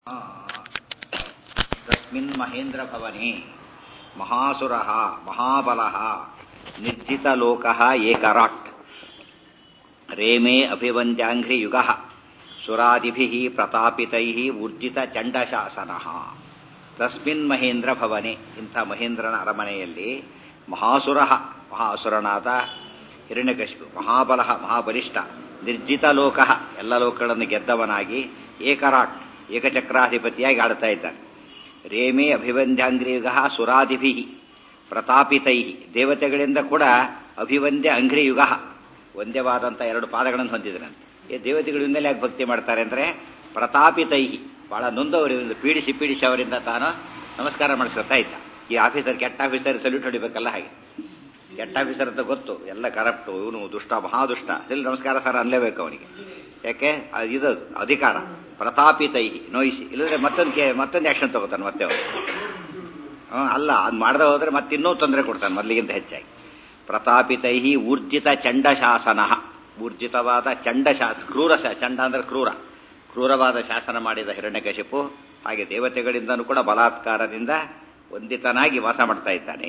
ತಸ್ಮಿನ್ ಮಹೇಂದ್ರ ಭವನೆ ಮಹಾಸುರ ಮಹಾಬಲ ನಿರ್ಜಿತಲೋಕ ಏಕರಾಟ್ ರೇಮೇ ಅಭಿವಂದ್ಯಾಂಘ್ರಿ ಯುಗ ಸುರಾದಿಭಿ ಪ್ರತಾಪಿತೈ ಊರ್ಜಿತ ಚಂಡಶಾಸನ ತಸ್ಮಿನ್ ಮಹೇಂದ್ರ ಭವನೆ ಇಂಥ ಮಹೇಂದ್ರನ ಅರಮನೆಯಲ್ಲಿ ಮಹಾಸುರ ಮಹಾಸುರನಾದ ಹಿರಣ್ಯಕಶಿಪು ಮಹಾಬಲ ಮಹಾಬಲಿಷ್ಠ ನಿರ್ಜಿತ ಲೋಕ ಎಲ್ಲ ಲೋಕಗಳನ್ನು ಗೆದ್ದವನಾಗಿ ಏಕರಾಟ್ ಏಕಚಕ್ರಾಧಿಪತಿಯಾಗಿ ಆಡ್ತಾ ಇದ್ದಾನೆ ರೇಮೇ ಅಭಿವಂದ್ಯಾಂಗ್ರಿಯುಗ ಸುರಾದಿಭಿ ಪ್ರತಾಪಿತೈ ದೇವತೆಗಳಿಂದ ಕೂಡ ಅಭಿವಂದ್ಯ ಅಂಘ್ರಿಯುಗ ಒಂದೇವಾದಂಥ ಎರಡು ಪಾದಗಳನ್ನು ಹೊಂದಿದನಂತೆ ಈ ದೇವತೆಗಳು ಇನ್ನೆಲ್ಲ ಯಾಕೆ ಭಕ್ತಿ ಮಾಡ್ತಾರೆ ಅಂದರೆ ಪ್ರತಾಪಿತೈ ಬಹಳ ನೊಂದವರಿಂದ ಪೀಡಿಸಿ ಪೀಡಿಸಿ ಅವರಿಂದ ತಾನು ನಮಸ್ಕಾರ ಮಾಡಿಸ್ಕೊತಾ ಇದ್ದ ಈ ಆಫೀಸರ್ ಕೆಟ್ಟ ಆಫೀಸರ್ ಸಲ್ಯೂಟ್ ಹೊಡಿಬೇಕಲ್ಲ ಹಾಗೆ ಕೆಟ್ಟ ಆಫೀಸರ್ ಅಂತ ಗೊತ್ತು ಎಲ್ಲ ಕರಪ್ಟು ಇವನು ದುಷ್ಟ ಮಹಾದುಷ್ಟ ಇಲ್ಲಿ ನಮಸ್ಕಾರ ಸರ್ ಅನ್ಲೇಬೇಕು ಅವನಿಗೆ ಯಾಕೆ ಇದು ಅಧಿಕಾರ ಪ್ರತಾಪಿತೈ ನೋಯಿಸಿ ಇಲ್ಲದ್ರೆ ಮತ್ತೊಂದು ಕೆ ಮತ್ತೊಂದು ಆಕ್ಷನ್ ತಗೋತಾನೆ ಮತ್ತೆ ಅವನು ಹ್ಞೂ ಅಲ್ಲ ಅದು ಮಾಡದೆ ಹೋದ್ರೆ ಮತ್ತಿನ್ನೂ ತೊಂದರೆ ಕೊಡ್ತಾನೆ ಮೊದಲಿಗಿಂತ ಹೆಚ್ಚಾಗಿ ಪ್ರತಾಪಿತೈ ಊರ್ಜಿತ ಚಂಡಶಾಸನ ಊರ್ಜಿತವಾದ ಚಂಡಶಾಸ ಕ್ರೂರ ಚಂಡ ಅಂದ್ರೆ ಕ್ರೂರ ಕ್ರೂರವಾದ ಶಾಸನ ಮಾಡಿದ ಹಿರಣ್ಯಕಶಿಪು ಹಾಗೆ ದೇವತೆಗಳಿಂದನೂ ಕೂಡ ಬಲಾತ್ಕಾರದಿಂದ ವಂದಿತನಾಗಿ ವಾಸ ಮಾಡ್ತಾ ಇದ್ದಾನೆ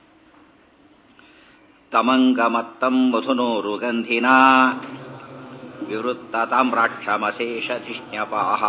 ತಮಂಗಮತ್ತಂ ಮಧುನೋರು ಗಂಧಿನಾ ವಿವೃತ್ತ ತಾಮ್ರಾಕ್ಷಮಶೇಷಧಿಷ್ಣ್ಯಪಾಹ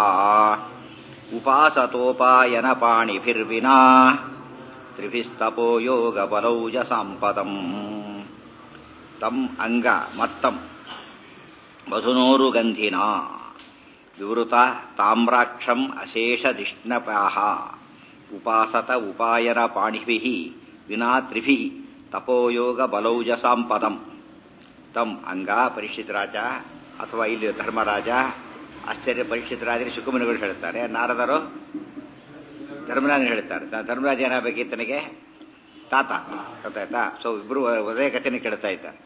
ಉಪಾಸತೋಪಾಯನ ಪಾಣಿಭಿರ್ವಿನಾ ತ್ರಿಭಿಸ್ತಪೋ ಯೋಗ ಬಲೌಜ ಸಂಪದಂ ತಂ ಅಂಗ ಮತ್ತಂ ಮಧುನೋರು ಗಂಧಿನಾ ವಿವೃತ ತಾಮ್ರಾಕ್ಷಂ ಅಶೇಷಧಿಷ್ಣಪಾಹ ಉಪಾಸತ ಉಪಾಯನ ಪಾಣಿಭಿ ವಿನಾ ತ್ರಿಭಿ ತಪೋಯೋಗ ಬಲೌಜ ಸಂಪದಂ ತಂ ಅಂಗ ಪರೀಕ್ಷಿತ್ ರಾಜ ಅಥವಾ ಇಲ್ಲಿ ಧರ್ಮರಾಜ ಆಶ್ಚರ್ಯ ಪರೀಕ್ಷಿತ್ ರಾಜರಿಗೆ ಶುಕುಮನಿಗಳು ಹೇಳ್ತಾರೆ ನಾರದರು ಧರ್ಮರಾಜನ ಹೇಳ್ತಾರೆ ಧರ್ಮರಾಜ ಏನಾಗಬೇಕು ಈತನಿಗೆ ತಾತ ಗೊತ್ತಾಯ್ತಾ ಸೊ ಇಬ್ರು ಒದೇ ಕಥೆನ ಕೇಳ್ತಾ ಇದ್ದಾರೆ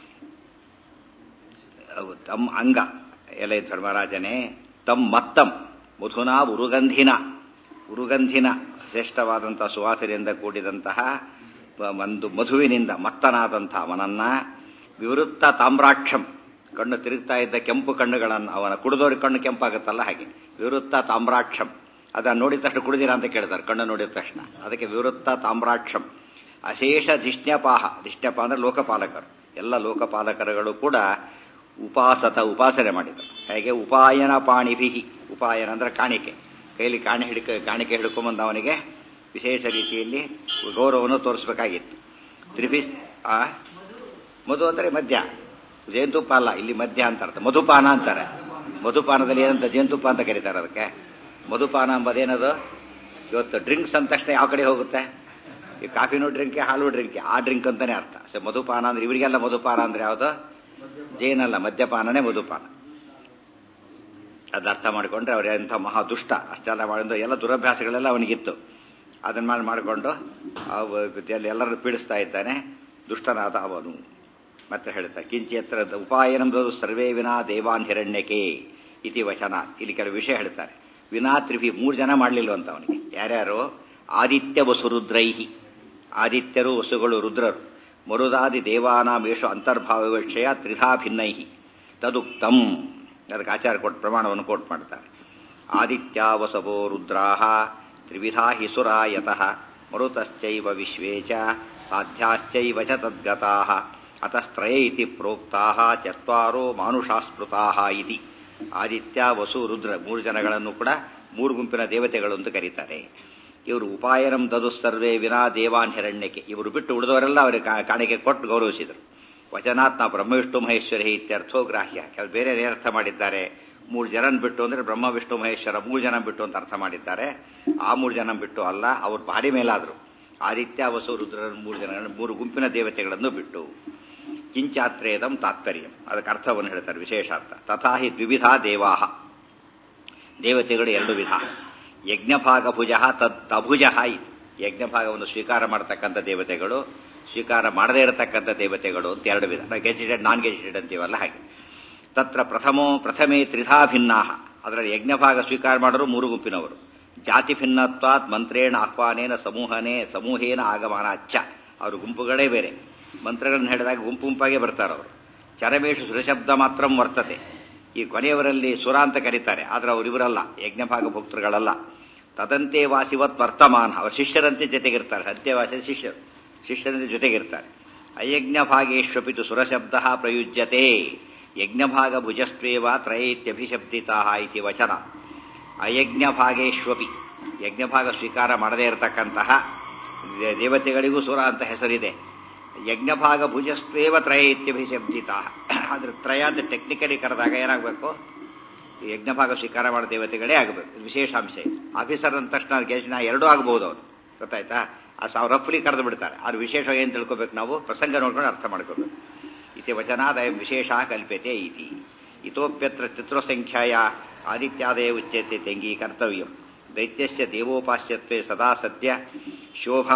ತಮ್ಮ ಅಂಗ ಎಲ್ಲ ಧರ್ಮರಾಜನೇ ತಮ್ ಮತ್ತಂ ಮಧುನಾ ಉರುಗಂಧಿನ ಉರುಗಂಧಿನ ಶ್ರೇಷ್ಠವಾದಂಥ ಸುವಾಸನೆಯಿಂದ ಕೂಡಿದಂತಹ ಒಂದು ಮಧುವಿನಿಂದ ಮತ್ತನಾದಂಥ ಅವನನ್ನ ವಿವೃತ್ತ ತಾಮ್ರಾಕ್ಷಂ ಕಣ್ಣು ತಿರುಗ್ತಾ ಇದ್ದ ಕೆಂಪು ಕಣ್ಣುಗಳನ್ನು ಅವನ ಕುಡಿದವ್ರಿಗೆ ಕಣ್ಣು ಕೆಂಪಾಗುತ್ತಲ್ಲ ಹಾಗೆ ವಿವೃತ್ತ ತಾಮ್ರಾಕ್ಷಂ ಅದನ್ನು ನೋಡಿದ ತಕ್ಷಣ ಕುಡಿದಿರಾ ಅಂತ ಕೇಳ್ತಾರೆ ಕಣ್ಣು ನೋಡಿದ ತಕ್ಷಣ ಅದಕ್ಕೆ ವಿವೃತ್ತ ತಾಮ್ರಾಕ್ಷಂ ಅಶೇಷ ಧಿಷ್ಣ್ಯಪಾಹ ಧಿಷ್ಣ್ಯಪ ಅಂದ್ರೆ ಲೋಕಪಾಲಕರು ಎಲ್ಲ ಲೋಕಪಾಲಕರುಗಳು ಕೂಡ ಉಪಾಸತ ಉಪಾಸನೆ ಮಾಡಿದರು ಹೇಗೆ ಉಪಾಯನ ಪಾಣಿಭಿಹಿ ಉಪಾಯನ ಅಂದ್ರೆ ಕಾಣಿಕೆ ಕೈಲಿ ಕಾಣಿ ಹಿಡ್ಕ ಕಾಣಿಕೆ ಹಿಡ್ಕೊಂಬಂದು ಅವನಿಗೆ ವಿಶೇಷ ರೀತಿಯಲ್ಲಿ ಗೌರವವನ್ನು ತೋರಿಸಬೇಕಾಗಿತ್ತು ತ್ರಿಭಿಸ್ ಆ ಮಧು ಅಂದರೆ ಮದ್ಯ ಜೇನುತುಪ್ಪ ಅಲ್ಲ ಇಲ್ಲಿ ಮದ್ಯ ಅಂತ ಅರ್ಥ ಮಧುಪಾನ ಅಂತಾರೆ ಮಧುಪಾನದಲ್ಲಿ ಏನಂತ ಜೇನುತುಪ್ಪ ಅಂತ ಕರೀತಾರೆ ಅದಕ್ಕೆ ಮಧುಪಾನ ಎಂಬುದೇನದು ಇವತ್ತು ಡ್ರಿಂಕ್ಸ್ ಅಂದ ತಕ್ಷಣ ಯಾವ ಕಡೆ ಹೋಗುತ್ತೆ ಈ ಕಾಫಿನೂ ಡ್ರಿಂಕೆ ಹಾಲು ಡ್ರಿಂಕೆ ಆ ಡ್ರಿಂಕ್ ಅಂತಾನೆ ಅರ್ಥ ಸೊ ಮಧುಪಾನ ಅಂದ್ರೆ ಇವರಿಗೆಲ್ಲ ಮಧುಪಾನ ಅಂದ್ರೆ ಯಾವುದು ಜೇನಲ್ಲ ಮದ್ಯಪಾನನೇ ಮಧುಪಾನ ಅದು ಅರ್ಥ ಮಾಡಿಕೊಂಡ್ರೆ ಅವ್ರ ಎಂಥ ಮಹಾ ದುಷ್ಟ ಅಷ್ಟೆಲ್ಲ ಮಾಡಿದ್ದು ಎಲ್ಲ ದುರಭ್ಯಾಸಗಳೆಲ್ಲ ಅವನಿಗಿತ್ತು ಅದನ್ನ ಮೇಲೆ ಮಾಡಿಕೊಂಡು ಎಲ್ಲರನ್ನು ಪೀಡಿಸ್ತಾ ಇದ್ದಾನೆ ದುಷ್ಟನಾದ ಅವನು ಮತ್ತೆ ಹೇಳ್ತಾರೆ ಕಿಂಚಿತ್ರ ಉಪಾಯನಂಬುದು ಸರ್ವೇ ವಿನಾ ದೇವಾನ್ ಹಿರಣ್ಯಕೆ ಇತಿ ವಚನ ಇಲ್ಲಿ ಕೆಲವು ವಿಷಯ ಹೇಳ್ತಾರೆ ವಿನಾ ತ್ರಿಭಿ ಮೂರು ಜನ ಮಾಡಲಿಲ್ವಂತ ಅವನಿಗೆ ಯಾರ್ಯಾರು ಆದಿತ್ಯ ವಸುರುದ್ರೈಹಿ ಆದಿತ್ಯರು ವಸುಗಳು ರುದ್ರರು ಮರುದಾದಿ ದೇವಾನಾಮೇಷು ಅಂತರ್ಭಾವ ವಿಷಯ ತ್ರಿಧಾ ಭಿನ್ನೈಹಿ ತದುಕ್ತಂ ಅದಕ್ಕೆ ಆಚಾರ ಕೊಟ್ಟು ಪ್ರಮಾಣವನ್ನು ಕೋಟ್ ಮಾಡ್ತಾರೆ ಆದಿತ್ಯ ವಸವೋ ರುದ್ರಾಹ ತ್ರಿವಿಧಾ ಹಿ ಸುರಾ ಯತಃ ಮರುತಶ್ಚೈವ ವಿಶ್ವೇ ಚ ಸಾಧ್ಯಾಶ್ಚೈವ ಚ ತದ್ಗತಾಃ ಅತಸ್ತ್ರಯ ಇತಿ ಪ್ರೋಕ್ತಾಃ ಚತ್ವಾರೋ ಮಾನುಷಾಸ್ಮೃತಾಃ ಇತಿ ಆದಿತ್ಯ ವಸು ರುದ್ರ ಮೂರು ಜನಗಳನ್ನು ಕೂಡ ಮೂರು ಗುಂಪಿನ ದೇವತೆಗಳು ಅಂತ ಕರೀತಾರೆ ಇವರು ಉಪಾಯನಂ ದದು ಸರ್ವೇ ವಿನಾ ದೇವಾನ್ ಹಿರಣ್ಯಕ್ಕೆ ಇವರು ಬಿಟ್ಟು ಉಳಿದವರೆಲ್ಲ ಅವರಿಗೆ ಕಾಣಿಕೆ ಕೊಟ್ಟು ಗೌರವಿಸಿದರು ವಚನಾತ್ ನಾ ಬ್ರಹ್ಮ ವಿಷ್ಣು ಮಹೇಶ್ವರಿ ಇತ್ಯರ್ಥೋ ಗ್ರಾಹ್ಯ ಕೆಲ ಬೇರೆ ಅರ್ಥ ಮಾಡಿದ್ದಾರೆ ಮೂರು ಜನ ಬಿಟ್ಟು ಅಂದ್ರೆ ಬ್ರಹ್ಮ ವಿಷ್ಣು ಮಹೇಶ್ವರ ಮೂರು ಜನ ಬಿಟ್ಟು ಅಂತ ಅರ್ಥ ಮಾಡಿದ್ದಾರೆ ಆ ಮೂರು ಜನ ಬಿಟ್ಟು ಅಲ್ಲ ಅವ್ರು ಭಾರಿ ಮೇಲಾದ್ರು ಆದಿತ್ಯ ವಸು ರುದ್ರ ಮೂರು ಜನ ಮೂರು ಗುಂಪಿನ ದೇವತೆಗಳನ್ನು ಬಿಟ್ಟು ಕಿಂಚಾತ್ರೇದಂ ತಾತ್ಪರ್ಯ ಅದಕ್ಕೆ ಅರ್ಥವನ್ನು ಹೇಳ್ತಾರೆ ವಿಶೇಷಾರ್ಥ ತಥಾ ಹಿ ದ್ವಿವಿಧ ದೇವಾಹ ದೇವತೆಗಳು ಎರಡು ವಿಧ ಯಜ್ಞಭಾಗ ಭುಜ ತದ್ ತಭುಜ ಇತ್ತು ಯಜ್ಞಭಾಗವನ್ನು ಸ್ವೀಕಾರ ಮಾಡತಕ್ಕಂಥ ದೇವತೆಗಳು ಸ್ವೀಕಾರ ಮಾಡದೇ ಇರತಕ್ಕಂಥ ದೇವತೆಗಳು ಅಂತ ಎರಡು ವಿಧ ನಾವು ಗೆಜಿಟೆಡ್ ನಾನ್ ಗೆಜಿಟೆಡ್ ಅಂತೀವಲ್ಲ ಹಾಗೆ ತತ್ರ ಪ್ರಥಮೋ ಪ್ರಥಮೇ ತ್ರಿಧಾ ಭಿನ್ನಾ ಅದರಲ್ಲಿ ಯಜ್ಞಭಾಗ ಸ್ವೀಕಾರ ಮಾಡೋರು ಮೂರು ಗುಂಪಿನವರು ಜಾತಿ ಭಿನ್ನತ್ವಾತ್ ಮಂತ್ರೇಣ ಆಹ್ವಾನೇನ ಸಮೂಹನೇ ಸಮೂಹೇನ ಆಗಮಾನ ಅಚ್ಚ ಅವರು ಗುಂಪುಗಳೇ ಬೇರೆ ಮಂತ್ರಗಳನ್ನು ಹೇಳಿದಾಗ ಗುಂಪು ಗುಂಪಾಗೆ ಬರ್ತಾರೆ ಅವರು ಚರಮೇಶು ಸುರಶಬ್ದ ಮಾತ್ರ ವರ್ತತೆ ಈ ಕೊನೆಯವರಲ್ಲಿ ಸುರ ಅಂತ ಕರೀತಾರೆ ಆದ್ರೆ ಅವರಿವರಲ್ಲ ಯಜ್ಞಭಾಗ ಭಕ್ತರುಗಳಲ್ಲ ತದಂತೆ ವಾಸಿವತ್ ವರ್ತಮಾನ ಅವ್ರ ಶಿಷ್ಯರಂತೆ ಜೊತೆಗಿರ್ತಾರೆ ಅಂತ್ಯವಾಸಿ ಶಿಷ್ಯರು ಶಿಷ್ಯರಂತೆ ಜೊತೆಗಿರ್ತಾರೆ ಅಯಜ್ಞ ಭಾಗೇಶ್ವಪಿತು ಸುರಶಬ್ದ ಪ್ರಯುಜ್ಯತೆ ಯಜ್ಞಭಾಗ ಭುಜಸ್ವೇವ ತ್ರಯೇತ್ಯಭಿಶಬ್ದಿತಾ ಇತಿ ವಚನ ಅಯಜ್ಞ ಭಾಗೇಶ್ವಪಿ ಯಜ್ಞಭಾಗ ಸ್ವೀಕಾರ ಮಾಡದೇ ಇರತಕ್ಕಂತಹ ದೇ- ದೇವತೆಗಳಿಗೂ ಸುರ ಅಂತ ಹೆಸರಿದೆ ಯಜ್ಞಭಾಗ ಭುಜಸ್ವೇವ ತ್ರಯ ಇತ್ಯಭಿಶಬ್ದಿತ ಆದ್ರೆ ತ್ರಯ ಅಂತ ಟೆಕ್ನಿಕಲಿ ಕರೆದಾಗ ಏನಾಗಬೇಕು ಯಜ್ಞಭಾಗ ಸ್ವೀಕಾರ ಮಾಡೋ ದೇವತೆಗಳೇ ಆಗಬೇಕು ಇದು ವಿಶೇಷಾಂಶ ಇದು ಆಫೀಸರ್ ಅಂದ ತಕ್ಷಣ ಗೆಲ್ಸಿನ ಎರಡೂ ಆಗಬಹುದು ಅವನು ಗೊತ್ತಾಯ್ತಾ ಆ ಸಾವು ರಫ್ಲಿ ಕರೆದು ಬಿಡ್ತಾರೆ ಆದ್ರೆ ವಿಶೇಷ ಏನು ತಿಳ್ಕೊಬೇಕು ನಾವು ಪ್ರಸಂಗ ನೋಡ್ಕೊಂಡು ಅರ್ಥ ಮಾಡ್ಕೋಬೇಕು ಇತಿ ವಚನಾದ ವಿಶೇಷ ಕಲ್ಪ್ಯತೆ ಇತಿ ಇತೋಪ್ಯತ್ರ ಚಿತ್ರಸಂಖ್ಯಾಯ ಆದಿತ್ಯಾದಯ ಉಚ್ಯತೆ ತೆಂಗಿ ಕರ್ತವ್ಯಂ ದೈತ್ಯಸ್ಯ ದೇವೋಪಾಸ್ಯತ್ವೇ ಸದಾ ಸದ್ಯ ಶೋಭಾ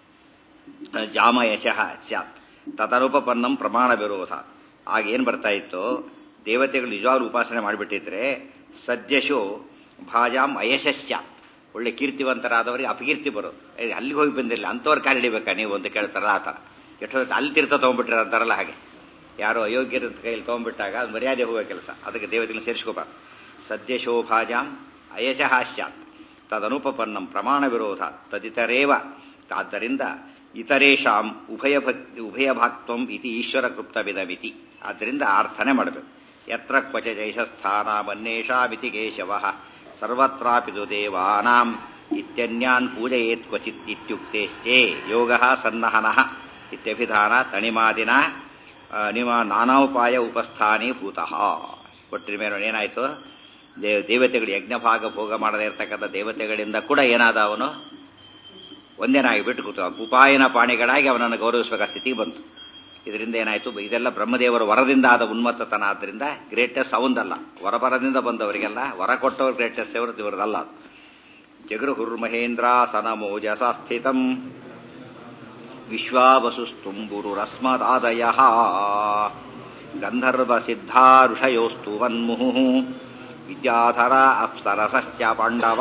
ಜಾಮಯಶಃ ಸ್ಯಾತ್ ತದನುಪಪನ್ನಂ ಪ್ರಮಾಣ ವಿರೋಧ ಆಗ ಏನು ಬರ್ತಾ ಇತ್ತು ದೇವತೆಗಳು ನಿಜವಾಗ್ಲೂ ಉಪಾಸನೆ ಮಾಡಿಬಿಟ್ಟಿದ್ರೆ ಸದ್ಯಶೋ ಭಾಜಾಂ ಅಯಶಸ್ಯ ಒಳ್ಳೆ ಕೀರ್ತಿವಂತರಾದವರಿಗೆ ಅಪಕೀರ್ತಿ ಬರೋದು ಏ, ಅಲ್ಲಿಗೆ ಹೋಗಿ ಬಂದಿಲ್ಲ ಅಂಥವ್ರು ಕಾಲು ಹಿಡಿಬೇಕಾ ನೀವು ಅಂತ ಕೇಳ್ತಾರಲ್ಲ ಆ ಥರ ಎಷ್ಟೋ ಅಲ್ಲಿ ತೀರ್ಥ ತೊಗೊಂಡ್ಬಿಟ್ರೆ ಅಂತಾರಲ್ಲ ಹಾಗೆ ಯಾರೋ ಅಯೋಗ್ಯರ ಕೈಯಲ್ಲಿ ತೊಗೊಂಡ್ಬಿಟ್ಟಾಗ ಅದು ಮರ್ಯಾದೆ ಹೋಗೋ ಕೆಲಸ ಅದಕ್ಕೆ ದೇವತೆಗಳನ್ನ ಸೇರಿಸ್ಕೋಬಾರ್ದು ಸದ್ಯಶೋಭಾಜಾಂ ಅಯಶಃ ಸ್ಯಾತ್ ತದನುಪಪನ್ನಂ ಪ್ರಮಾಣ ವಿರೋಧ ತದಿತರೇವ ಆದ್ದರಿಂದ ಇತರೇಷಾಂ ಉಭಯ ಭಕ್ತಿ ಉಭಯಭಾಕ್ತ್ವಂ ಇತಿ ಈಶ್ವರ ಕೃಪ್ತವಿದಮಿತಿ ಆದ್ದರಿಂದ ಅರ್ಥನೆ ಮಾಡಬೇಕು ಯತ್ರ ಕ್ವಚ ಜೈಷಸ್ಥಾನ ಮನ್ನೇಷಾಮಿತಿ ಕೇಶವ ಸರ್ವತ್ರಾಪಿ ತು ದೇವಾನಾಂ ಇತ್ಯನ್ಯಾನ್ ಪೂಜಯೇತ್ ಕ್ವಚಿತ್ ಇತ್ಯುಕ್ತೇಶ್ಚೇ ಯೋಗ ಸನ್ನಹನಃ ಇತ್ಯಭಿಧಾನ ತಣಿಮಾದಿನ ಆ, ನಿಮ್ಮ ನಾನಾಉಪಾಯ ಉಪಸ್ಥಾನಿ ಭೂತಃ ಕೊಟ್ಟಿನ ಮೇಲೆ ಏನಾಯಿತು ದೇವ ದೇವತೆಗಳು ಯಜ್ಞಭಾಗ ಭೋಗ ಮಾಡದೇ ಇರತಕ್ಕಂಥ ದೇವತೆಗಳಿಂದ ಕೂಡ ಏನಾದ ಅವನು ಒಂದೇನಾಗಿ ಬಿಟ್ಟು ಕೂತ ಉಪಾಯನ ಪಾಣಿಗಳಾಗಿ ಅವನನ್ನು ಗೌರವಿಸಬೇಕಾದ ಸ್ಥಿತಿ ಬಂತು ಇದರಿಂದ ಏನಾಯಿತು ಇದೆಲ್ಲ ಬ್ರಹ್ಮದೇವರ ವರದಿಂದ ಆದ ಉನ್ಮತ್ತತನ ಆದ್ದರಿಂದ ಗ್ರೇಟೆಸ್ಟ್ ಅವಂದಲ್ಲ ವರಬರದಿಂದ ಬಂದವರಿಗೆಲ್ಲ ವರ ಕೊಟ್ಟವರು ಗ್ರೇಟೆಸ್ಟ್ ಅವರು ಇವರದಲ್ಲ ಅದು ಜಗೃಹುರ್ಮಹೇಂದ್ರ ಸನಮೋಜಸ ಸ್ಥಿತಂ ವಿಶ್ವಾವಸುಸ್ತುಂಬುರುರಸ್ಮದಾದಯ ಗಂಧರ್ವ ಸಿದ್ಧಾ ಋಷಯೋಸ್ತು ವನ್ಮುಹು ವಿದ್ಯಾಧರ ಅಪ್ಸರಸಶ್ಚ ಪಾಂಡವ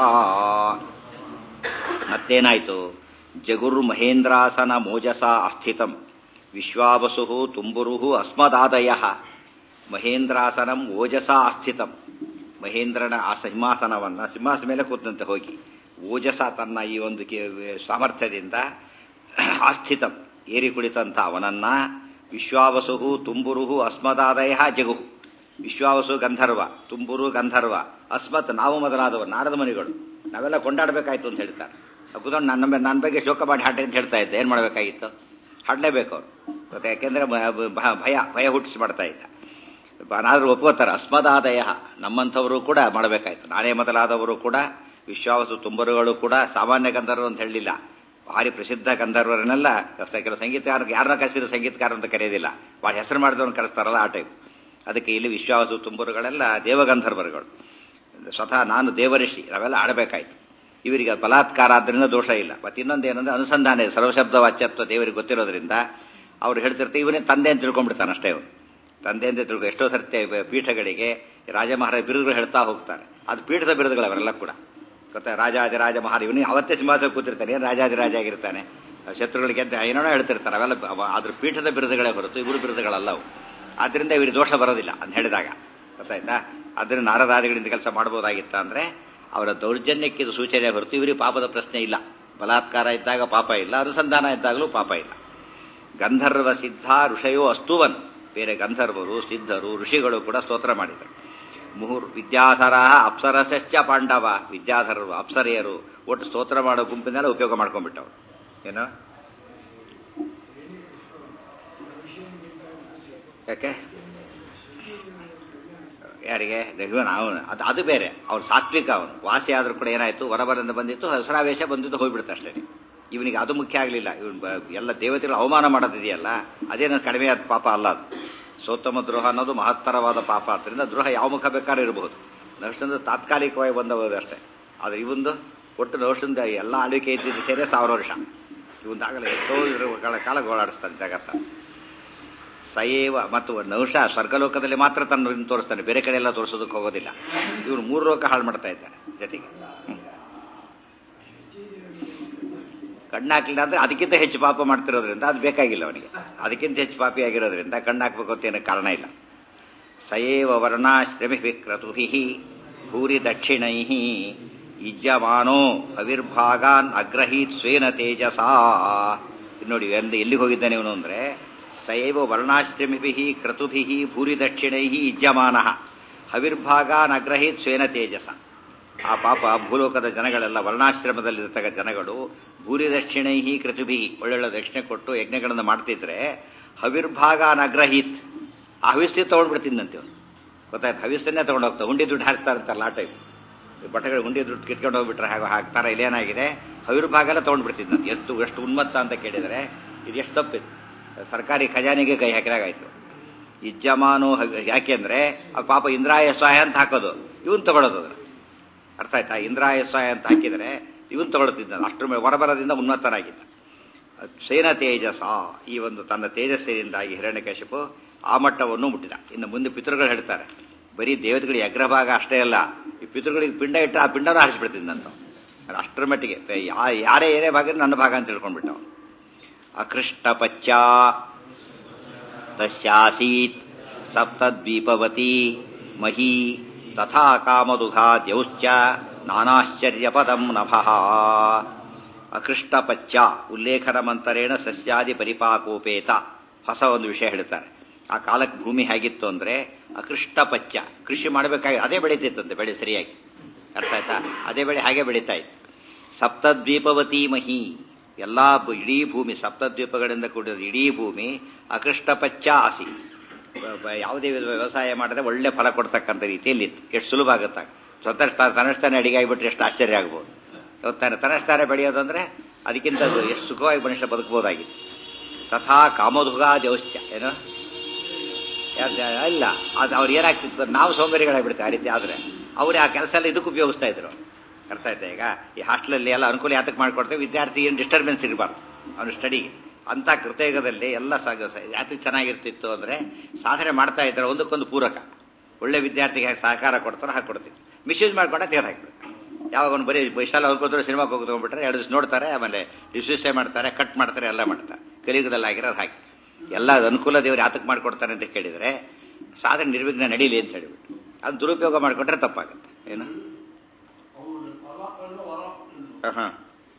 ಮತ್ತೇನಾಯ್ತು ಜಗುರ್ ಮಹೇಂದ್ರಾಸನ ಮೋಜಸ ಅಸ್ಥಿತಂ ವಿಶ್ವಾವಸು ತುಂಬುರು ಅಸ್ಮದಾದಯ ಮಹೇಂದ್ರಾಸನಂ ಓಜಸ ಅಸ್ಥಿತಂ ಮಹೇಂದ್ರನ ಆ ಸಿಂಹಾಸನವನ್ನ ಸಿಂಹಾಸನ ಮೇಲೆ ಕೂತಂತೆ ಹೋಗಿ ಓಜಸ ತನ್ನ ಈ ಒಂದು ಕಿ- ಸಾಮರ್ಥ್ಯದಿಂದ ಆಸ್ಥಿತಂ ಏರಿ ಕುಳಿತಂತ ಅವನನ್ನ ವಿಶ್ವಾವಸು ತುಂಬುರು ಅಸ್ಮದಾದಯ ಜಗುಹು ವಿಶ್ವಾವಸು ಗಂಧರ್ವ ತುಂಬುರು ಗಂಧರ್ವ ಅಸ್ಮತ್ ನಾವು ಮೊದಲಾದವ ನಾರದ ಮನಿಗಳು ನಾವೆಲ್ಲ ಕೊಂಡಾಡಬೇಕಾಯ್ತು ಅಂತ ಹೇಳ್ತಾರೆ ಕೂತ್ಕೊಂಡು ನನ್ನ ಮೇಲೆ ನನ್ನ ಬಗ್ಗೆ ಶೋಕ ಮಾಡಿ ಹಾಡ್ರಿ ಅಂತ ಹೇಳ್ತಾ ಇದ್ದೆ ಏನು ಮಾಡಬೇಕಾಗಿತ್ತು ಹಾಡಲೇಬೇಕು ಅವರು ಮತ್ತೆ ಯಾಕೆಂದ್ರೆ ಭ- ಭ- ಭಯ ಭಯ ಹುಟ್ಟಿಸಿ ಮಾಡ್ತಾ ಇದ್ದ ನಾದರೂ ಒಪ್ಕೋತಾರೆ ಅಸ್ಮದಾದಯ ನಮ್ಮಂಥವರು ಕೂಡ ಮಾಡಬೇಕಾಯ್ತು ನಾನೇ ಮೊದಲಾದವರು ಕೂಡ ವಿಶ್ವಾವಸು ತುಂಬರುಗಳು ಕೂಡ ಸಾಮಾನ್ಯ ಗಂಧರ್ವ ಅಂತ ಹೇಳಲಿಲ್ಲ ಭಾರಿ ಪ್ರಸಿದ್ಧ ಗಂಧರ್ವರನ್ನೆಲ್ಲ ಕೆಲವು ಸಂಗೀತಗಾರ ಯಾರನ್ನ ಕರೆಸಿದ್ರು ಸಂಗೀತಗಾರ ಅಂತ ಕರೆಯೋದಿಲ್ಲ ಭಾಳ ಹೆಸರು ಮಾಡಿದವ್ರನ್ನ ಕರೆಸ್ತಾರಲ್ಲ ಆ ಟೈಪ್ ಅದಕ್ಕೆ ಇಲ್ಲಿ ವಿಶ್ವಾವಸು ತುಂಬರುಗಳೆಲ್ಲ ದೇವಗಂಧರ್ವರುಗಳು ಸ್ವತಃ ನಾನು ದೇವಋಷಿ ನಾವೆಲ್ಲ ಆಡಬೇಕಾಯ್ತು ಇವರಿಗೆ ಅದು ಬಲಾತ್ಕಾರ ಆದ್ದರಿಂದ ದೋಷ ಇಲ್ಲ ಮತ್ತೆ ಇನ್ನೊಂದು ಏನಂದ್ರೆ ಅನುಸಂಧಾನ ಇದೆ ಸರ್ವಶಬ್ದ ವಾಚ್ಯತ್ವ ದೇವರಿಗೆ ಗೊತ್ತಿರೋದ್ರಿಂದ ಅವ್ರು ಹೇಳ್ತಿರ್ತಾರೆ ಇವನೇ ತಂದೆ ಅಂತ ತಿಳ್ಕೊಂಡ್ಬಿಡ್ತಾನೆ ಅಷ್ಟೇ ಅವನು ತಂದೆ ಅಂತ ತಿಳ್ಕೊ ಎಷ್ಟೋ ಸರ್ತಿ ಪೀಠಗಳಿಗೆ ರಾಜ ಮಹಾರಾಜ ಬಿರುದುಗಳು ಹೇಳ್ತಾ ಹೋಗ್ತಾರೆ ಅದು ಪೀಠದ ಬಿರುದುಗಳು ಅವರೆಲ್ಲ ಕೂಡ ಗೊತ್ತಾ ರಾಜಾದಿರಾಜ ಮಹಾರ ಇವನು ಅವತ್ತೇ ಸಿಂಹಾಸನ ಕೂತಿರ್ತಾನೆ ಏನು ರಾಜಾದಿರಾಜ ಆಗಿರ್ತಾನೆ ಶತ್ರುಗಳಿಗೆ ಅಂತ ಏನೋ ಹೇಳ್ತಿರ್ತಾರೆ ಅವೆಲ್ಲ ಅವ- ಅದ್ರ ಪೀಠದ ಬಿರುದುಗಳೇ ಹೊರತು ಇವರು ಬಿರುದುಗಳಲ್ಲ ಅವು ಆದ್ರಿಂದ ಇವರಿಗೆ ದೋಷ ಬರೋದಿಲ್ಲ ಅಂತ ಹೇಳಿದಾಗ ಗೊತ್ತಾಯ್ತಾ ಅದರಿಂದ ನಾರದಾದಿಗಳಿಂದ ಕೆಲಸ ಮಾಡ್ಬೋದಾಗಿತ್ತ ಅಂದ್ರೆ ಅವರ ದೌರ್ಜನ್ಯಕ್ಕೆ ಇದು ಸೂಚನೆ ಹೊರತು ಇವರಿಗೆ ಪಾಪದ ಪ್ರಶ್ನೆ ಇಲ್ಲ ಬಲಾತ್ಕಾರ ಇದ್ದಾಗ ಪಾಪ ಇಲ್ಲ ಅನುಸಂಧಾನ ಇದ್ದಾಗಲೂ ಪಾಪ ಇಲ್ಲ ಗಂಧರ್ವ ಸಿದ್ಧ ಋಷಯೋ ಅಸ್ತುವನ್ ಬೇರೆ ಗಂಧರ್ವರು ಸಿದ್ಧರು ಋಷಿಗಳು ಕೂಡ ಸ್ತೋತ್ರ ಮಾಡಿದರು ಮುಹುರ್ ವಿದ್ಯಾಧರ ಅಪ್ಸರಸಶ್ಚ ಪಾಂಡವ ವಿದ್ಯಾಧರರು ಅಪ್ಸರೆಯರು ಒಟ್ಟು ಸ್ತೋತ್ರ ಮಾಡೋ ಗುಂಪಿನೆಲ್ಲ ಉಪಯೋಗ ಮಾಡ್ಕೊಂಡ್ಬಿಟ್ಟವ್ರು ಏನೋ ಯಾಕೆ ಯಾರಿಗೆ ಇವನು ಅವನು ಅದು ಅದು ಬೇರೆ ಅವ್ನು ಸಾತ್ವಿಕ ಅವನು ವಾಸಿ ಆದ್ರೂ ಕೂಡ ಏನಾಯ್ತು ಹೊರಬರಿಂದ ಬಂದಿತ್ತು ಹಸರಾವೇಶ ಬಂದಿದ್ದು ಹೋಗ್ಬಿಡುತ್ತೆ ಅಷ್ಟೇ ಇವನಿಗೆ ಅದು ಮುಖ್ಯ ಆಗಲಿಲ್ಲ ಇವನು ಎಲ್ಲ ದೇವತೆಗಳು ಅವಮಾನ ಮಾಡೋದಿದೆಯಲ್ಲ ಅದೇನು ಕಡಿಮೆ ಆದ ಪಾಪ ಅಲ್ಲ ಅದು ಸೋತ್ತಮ ದ್ರೋಹ ಅನ್ನೋದು ಮಹತ್ತರವಾದ ಪಾಪ ಆದ್ದರಿಂದ ದ್ರೋಹ ಯಾವ ಮುಖ ಬೇಕಾದ್ರೂ ಇರಬಹುದು ನರ್ಸಂದು ತಾತ್ಕಾಲಿಕವಾಗಿ ಬಂದವರು ಅಷ್ಟೇ ಆದರೆ ಇವಂದು ಒಟ್ಟು ನರ್ಸಂದ ಎಲ್ಲ ಆಳ್ವಿಕೆ ಇದ್ದಿದ್ದು ಸೇರಿ ಸಾವಿರ ವರ್ಷ ಇವಂದಾಗಲೇ ಎಷ್ಟೋ ಇದ್ರ ಕಾಲ ಗೋಳಾಡಿಸ್ತಾನೆ ಜಗತ್ತ ಸಯೇವ ಮತ್ತು ನಹುಷ ಸ್ವರ್ಗಲೋಕದಲ್ಲಿ ಮಾತ್ರ ತನ್ನ ತೋರಿಸ್ತಾನೆ ಬೇರೆ ಕಡೆ ಎಲ್ಲ ತೋರಿಸೋದಕ್ಕೆ ಹೋಗೋದಿಲ್ಲ ಇವನು ಮೂರು ಲೋಕ ಹಾಳು ಮಾಡ್ತಾ ಇದ್ದಾನೆ ಜೊತೆಗೆ ಹ್ಮ್. ಕಣ್ಣಾಕ್ಲಿಲ್ಲ ಅಂದ್ರೆ ಅದಕ್ಕಿಂತ ಹೆಚ್ಚು ಪಾಪ ಮಾಡ್ತಿರೋದ್ರಿಂದ ಅದು ಬೇಕಾಗಿಲ್ಲ ಅವನಿಗೆ ಅದಕ್ಕಿಂತ ಹೆಚ್ಚು ಪಾಪಿ ಆಗಿರೋದ್ರಿಂದ ಕಣ್ಣಾಕ್ಬೇಕು ಅಂತ ಏನೋ ಕಾರಣ ಇಲ್ಲ ಸಯೇವ ವರ್ಣಾಶ್ರಮಿ ಕ್ರತುಭಿ ಭೂರಿ ದಕ್ಷಿಣೈ ಇಜ್ಜಮಾನೋ ಅವಿರ್ಭಾಗಾನ್ ಅಗ್ರಹೀತ್ ಸ್ವೇನ ತೇಜಸಾ ನೋಡಿ ಎಂದು ಎಲ್ಲಿಗೆ ಹೋಗಿದ್ದಾನೆ ಇವನು ಅಂದ್ರೆ ಸಯೈವ ವರ್ಣಾಶ್ರಮಿಭಿ ಕ್ರತುಭಿ ಭೂರಿ ದಕ್ಷಿಣೈ ಇಜ್ಜಮಾನ ಹವಿರ್ಭಾಗಾನ್ ಅಗ್ರಹೀತ್ ಸ್ವೇನ ತೇಜಸ ಆ ಪಾಪ ಭೂಲೋಕದ ಜನಗಳೆಲ್ಲ ವರ್ಣಾಶ್ರಮದಲ್ಲಿರ್ತಕ್ಕ ಜನಗಳು ಭೂರಿ ದಕ್ಷಿಣೈ ಕ್ರತುಭಿ ಒಳ್ಳೊಳ್ಳೆ ದಕ್ಷಿಣೆ ಕೊಟ್ಟು ಯಜ್ಞಗಳನ್ನು ಮಾಡ್ತಿದ್ರೆ ಹವಿರ್ಭಾಗಾನ್ ಅಗ್ರಹೀತ್ ಆ ಹವಿಸ್ಸಿ ತಗೊಂಡ್ಬಿಡ್ತಿದ್ದಂತೆ ಇವನು ಗೊತ್ತಾಯ್ತು ಹವಿಸ್ಸನ್ನೇ ತಗೊಂಡೋಗ್ತಾ ಹುಂಡಿ ದುಡ್ಡು ಹಾಕ್ತಾರಂತಾರಲ್ಲ ಆ ಟೈಪ್ ಬಟ್ಟೆಗಳು ಹುಂಡಿ ದುಡ್ಡು ಕಿತ್ಕೊಂಡು ಹೋಗ್ಬಿಟ್ರೆ ಹಾಗೆ ಹಾಕ್ತಾರ ಇಲ್ಲೇನಾಗಿದೆ ಹವಿರ್ಭಾಗ ಎಲ್ಲ ತಗೊಂಡ್ಬಿಡ್ತಿದ್ದಂತೆ ಎಷ್ಟು ಎಷ್ಟು ಉನ್ಮತ್ತ ಅಂತ ಕೇಳಿದರೆ ಇದು ಎಷ್ಟು ತಪ್ಪಿತ್ತು ಸರ್ಕಾರಿ ಖಜಾನೆಗೆ ಕೈ ಹಾಕಿದಾಗಾಯ್ತು ಇಜ್ಜಮಾನು ಯಾಕೆಂದ್ರೆ ಆ ಪಾಪ ಇಂದ್ರಾಯ ಸಹಾಯ ಅಂತ ಹಾಕೋದು ಇವನ್ ತಗೊಳ್ಳೋದು ಅದನ್ನ ಅರ್ಥ ಆಯ್ತಾ ಇಂದ್ರಾಯ ಸಹಾಯ ಅಂತ ಹಾಕಿದರೆ ಇವನ್ ತಗೊಳ್ತಿದ್ದ ಅಷ್ಟರ ಮೇಲೆ ಹೊರಬರದಿಂದ ಉನ್ಮತ್ತನಾಗಿದ್ದ ಸೇನ ತೇಜಸ ಈ ಒಂದು ತನ್ನ ತೇಜಸ್ಸಿನಿಂದಾಗಿ ಹಿರಣ್ಯಕಶಿಪು ಆ ಮಟ್ಟವನ್ನು ಮುಟ್ಟಿದ ಇನ್ನು ಮುಂದೆ ಪಿತೃಗಳು ಹೇಳ್ತಾರೆ ಬರೀ ದೇವತೆಗಳಿಗೆ ಅಗ್ರಭಾಗ ಅಷ್ಟೇ ಅಲ್ಲ ಈ ಪಿತೃಗಳಿಗೆ ಪಿಂಡ ಇಟ್ಟು ಆ ಪಿಂಡನೂ ಹಾರಿಸ್ಬಿಡ್ತಿದ್ದಂತ ಅಷ್ಟರ ಮಟ್ಟಿಗೆ ಯಾರೇ ಏನೇ ಭಾಗ ನನ್ನ ಭಾಗ ಅಂತ ತಿಳ್ಕೊಂಡ್ಬಿಟ್ಟ ಅವನು ಅಕೃಷ್ಟಪಚ್ಚ ತಸ್ಯಾಸೀತ್ ಸಪ್ತದ್ವೀಪವತಿ ಮಹಿ ತಥಾ ಕಾಮದುಘಾ ದ್ಯೌಶ್ಚ ನಾನಾಶ್ಚರ್ಯಪದಂ ನಭಃ ಅಕೃಷ್ಟಪಚ್ಚ ಉಲ್ಲೇಖನ ಮಂತರೇಣ ಸಸ್ಯಾದಿ ಪರಿಪಾಕೋಪೇತ ಹೊಸ ಒಂದು ವಿಷಯ ಹೇಳ್ತಾರೆ ಆ ಕಾಲಕ್ಕೆ ಭೂಮಿ ಹೇಗಿತ್ತು ಅಂದ್ರೆ ಅಕೃಷ್ಟಪಚ್ಚ ಕೃಷಿ ಮಾಡಬೇಕಾಗಿ ಅದೇ ಬೆಳೀತಿತ್ತಂತೆ ಬೆಳೆ ಸರಿಯಾಗಿ ಅರ್ಥ ಆಯ್ತಾ ಅದೇ ಬೆಳೆ ಹಾಗೆ ಬೆಳೀತಾ ಇತ್ತು ಸಪ್ತದ್ವೀಪವತಿ ಮಹಿ ಎಲ್ಲಾ ಇಡೀ ಭೂಮಿ ಸಪ್ತದ್ವೀಪಗಳಿಂದ ಕೂಡಿದ ಇಡೀ ಭೂಮಿ ಅಕೃಷ್ಟಪಚ್ಚ ಆಸಿ ಯಾವುದೇ ವ್ಯವಸಾಯ ಮಾಡಿದ್ರೆ ಒಳ್ಳೆ ಫಲ ಕೊಡ್ತಕ್ಕಂಥ ರೀತಿಯಲ್ಲಿ ಎಷ್ಟು ಸುಲಭ ಆಗುತ್ತಾಗ ಸ್ವತಃ ತನ್ನಷ್ಟಾನೆ ಅಡಿಗೆ ಆಗಿಬಿಟ್ರೆ ಎಷ್ಟು ಆಶ್ಚರ್ಯ ಆಗ್ಬೋದು ತಾನೆ ತನ್ನಷ್ಟಾನೆ ಬೆಳೆಯೋದಂದ್ರೆ ಅದಕ್ಕಿಂತ ಎಷ್ಟು ಸುಖವಾಗಿ ಮನುಷ್ಯ ಬದುಕಬಹುದಾಗಿತ್ತು ತಥಾ ಕಾಮಧುಗ ಜೌಶ್ಚ ಏನು ಇಲ್ಲ ಅದು ಅವ್ರು ಏನಾಗ್ತಿತ್ತು ನಾವು ಸೌಂದರ್ಯಗಳಾಗ್ಬಿಡ್ತೇವೆ ಆ ರೀತಿ ಆದ್ರೆ ಅವ್ರು ಆ ಕೆಲಸ ಎಲ್ಲ ಇದಕ್ಕೆ ಉಪಯೋಗಿಸ್ತಾ ಇದ್ರು ಅರ್ಥ ಆಯ್ತಾ ಈಗ ಈ ಹಾಸ್ಟೆಲಲ್ಲಿ ಎಲ್ಲ ಅನುಕೂಲ ಯಾತಕ್ಕೆ ಮಾಡ್ಕೊಡ್ತೇವೆ ವಿದ್ಯಾರ್ಥಿ ಏನು ಡಿಸ್ಟರ್ಬೆನ್ಸ್ ಇರಬಾರ್ದು ಅವನು ಸ್ಟಡಿಗೆ ಅಂತ ಕೃತಯುಗದಲ್ಲಿ ಎಲ್ಲ ಸಾಗ ಯಾತಕ್ಕೆ ಚೆನ್ನಾಗಿರ್ತಿತ್ತು ಅಂದ್ರೆ ಸಾಧನೆ ಮಾಡ್ತಾ ಇದ್ದಾರೆ ಒಂದಕ್ಕೊಂದು ಪೂರಕ ಒಳ್ಳೆ ವಿದ್ಯಾರ್ಥಿಗೆ ಸಹಕಾರ ಕೊಡ್ತಾರೋ ಹಾಗೆ ಕೊಡ್ತೀವಿ ಮಿಸ್ಯೂಸ್ ಮಾಡ್ಕೊಂಡ ತೆಗೆದು ಹಾಕ್ಬಿಡ್ತಾರೆ ಯಾವಾಗ ಅವ್ನು ಬರೀ ಇಷ್ಟೆಲ್ಲ ಹೋಗ್ಕೋತಾರೆ ಸಿನಿಮಾಗೆ ಹೋಗ್ಕೊಂಡ್ಬಿಟ್ರೆ ಎರಡು ದಿವಸ ನೋಡ್ತಾರೆ ಆಮೇಲೆ ಡಿಸ್ಯೂಸೇ ಮಾಡ್ತಾರೆ ಕಟ್ ಮಾಡ್ತಾರೆ ಎಲ್ಲ ಮಾಡ್ತಾರೆ ಕಲಿಯುಗದಲ್ಲಿ ಆಗಿರೋದು ಹಾಕಿ ಎಲ್ಲ ಅನುಕೂಲ ದೇವರು ಯಾತಕ್ಕೆ ಮಾಡ್ಕೊಡ್ತಾರೆ ಅಂತ ಕೇಳಿದ್ರೆ ಸಾಧನೆ ನಿರ್ವಿಘ್ನ ನಡೀಲಿ ಅಂತ ಹೇಳಿಬಿಟ್ಟು ಅದು ದುರುಪಯೋಗ ಮಾಡಿಕೊಂಡ್ರೆ ತಪ್ಪಾಗುತ್ತೆ ಏನು ಹಾಂ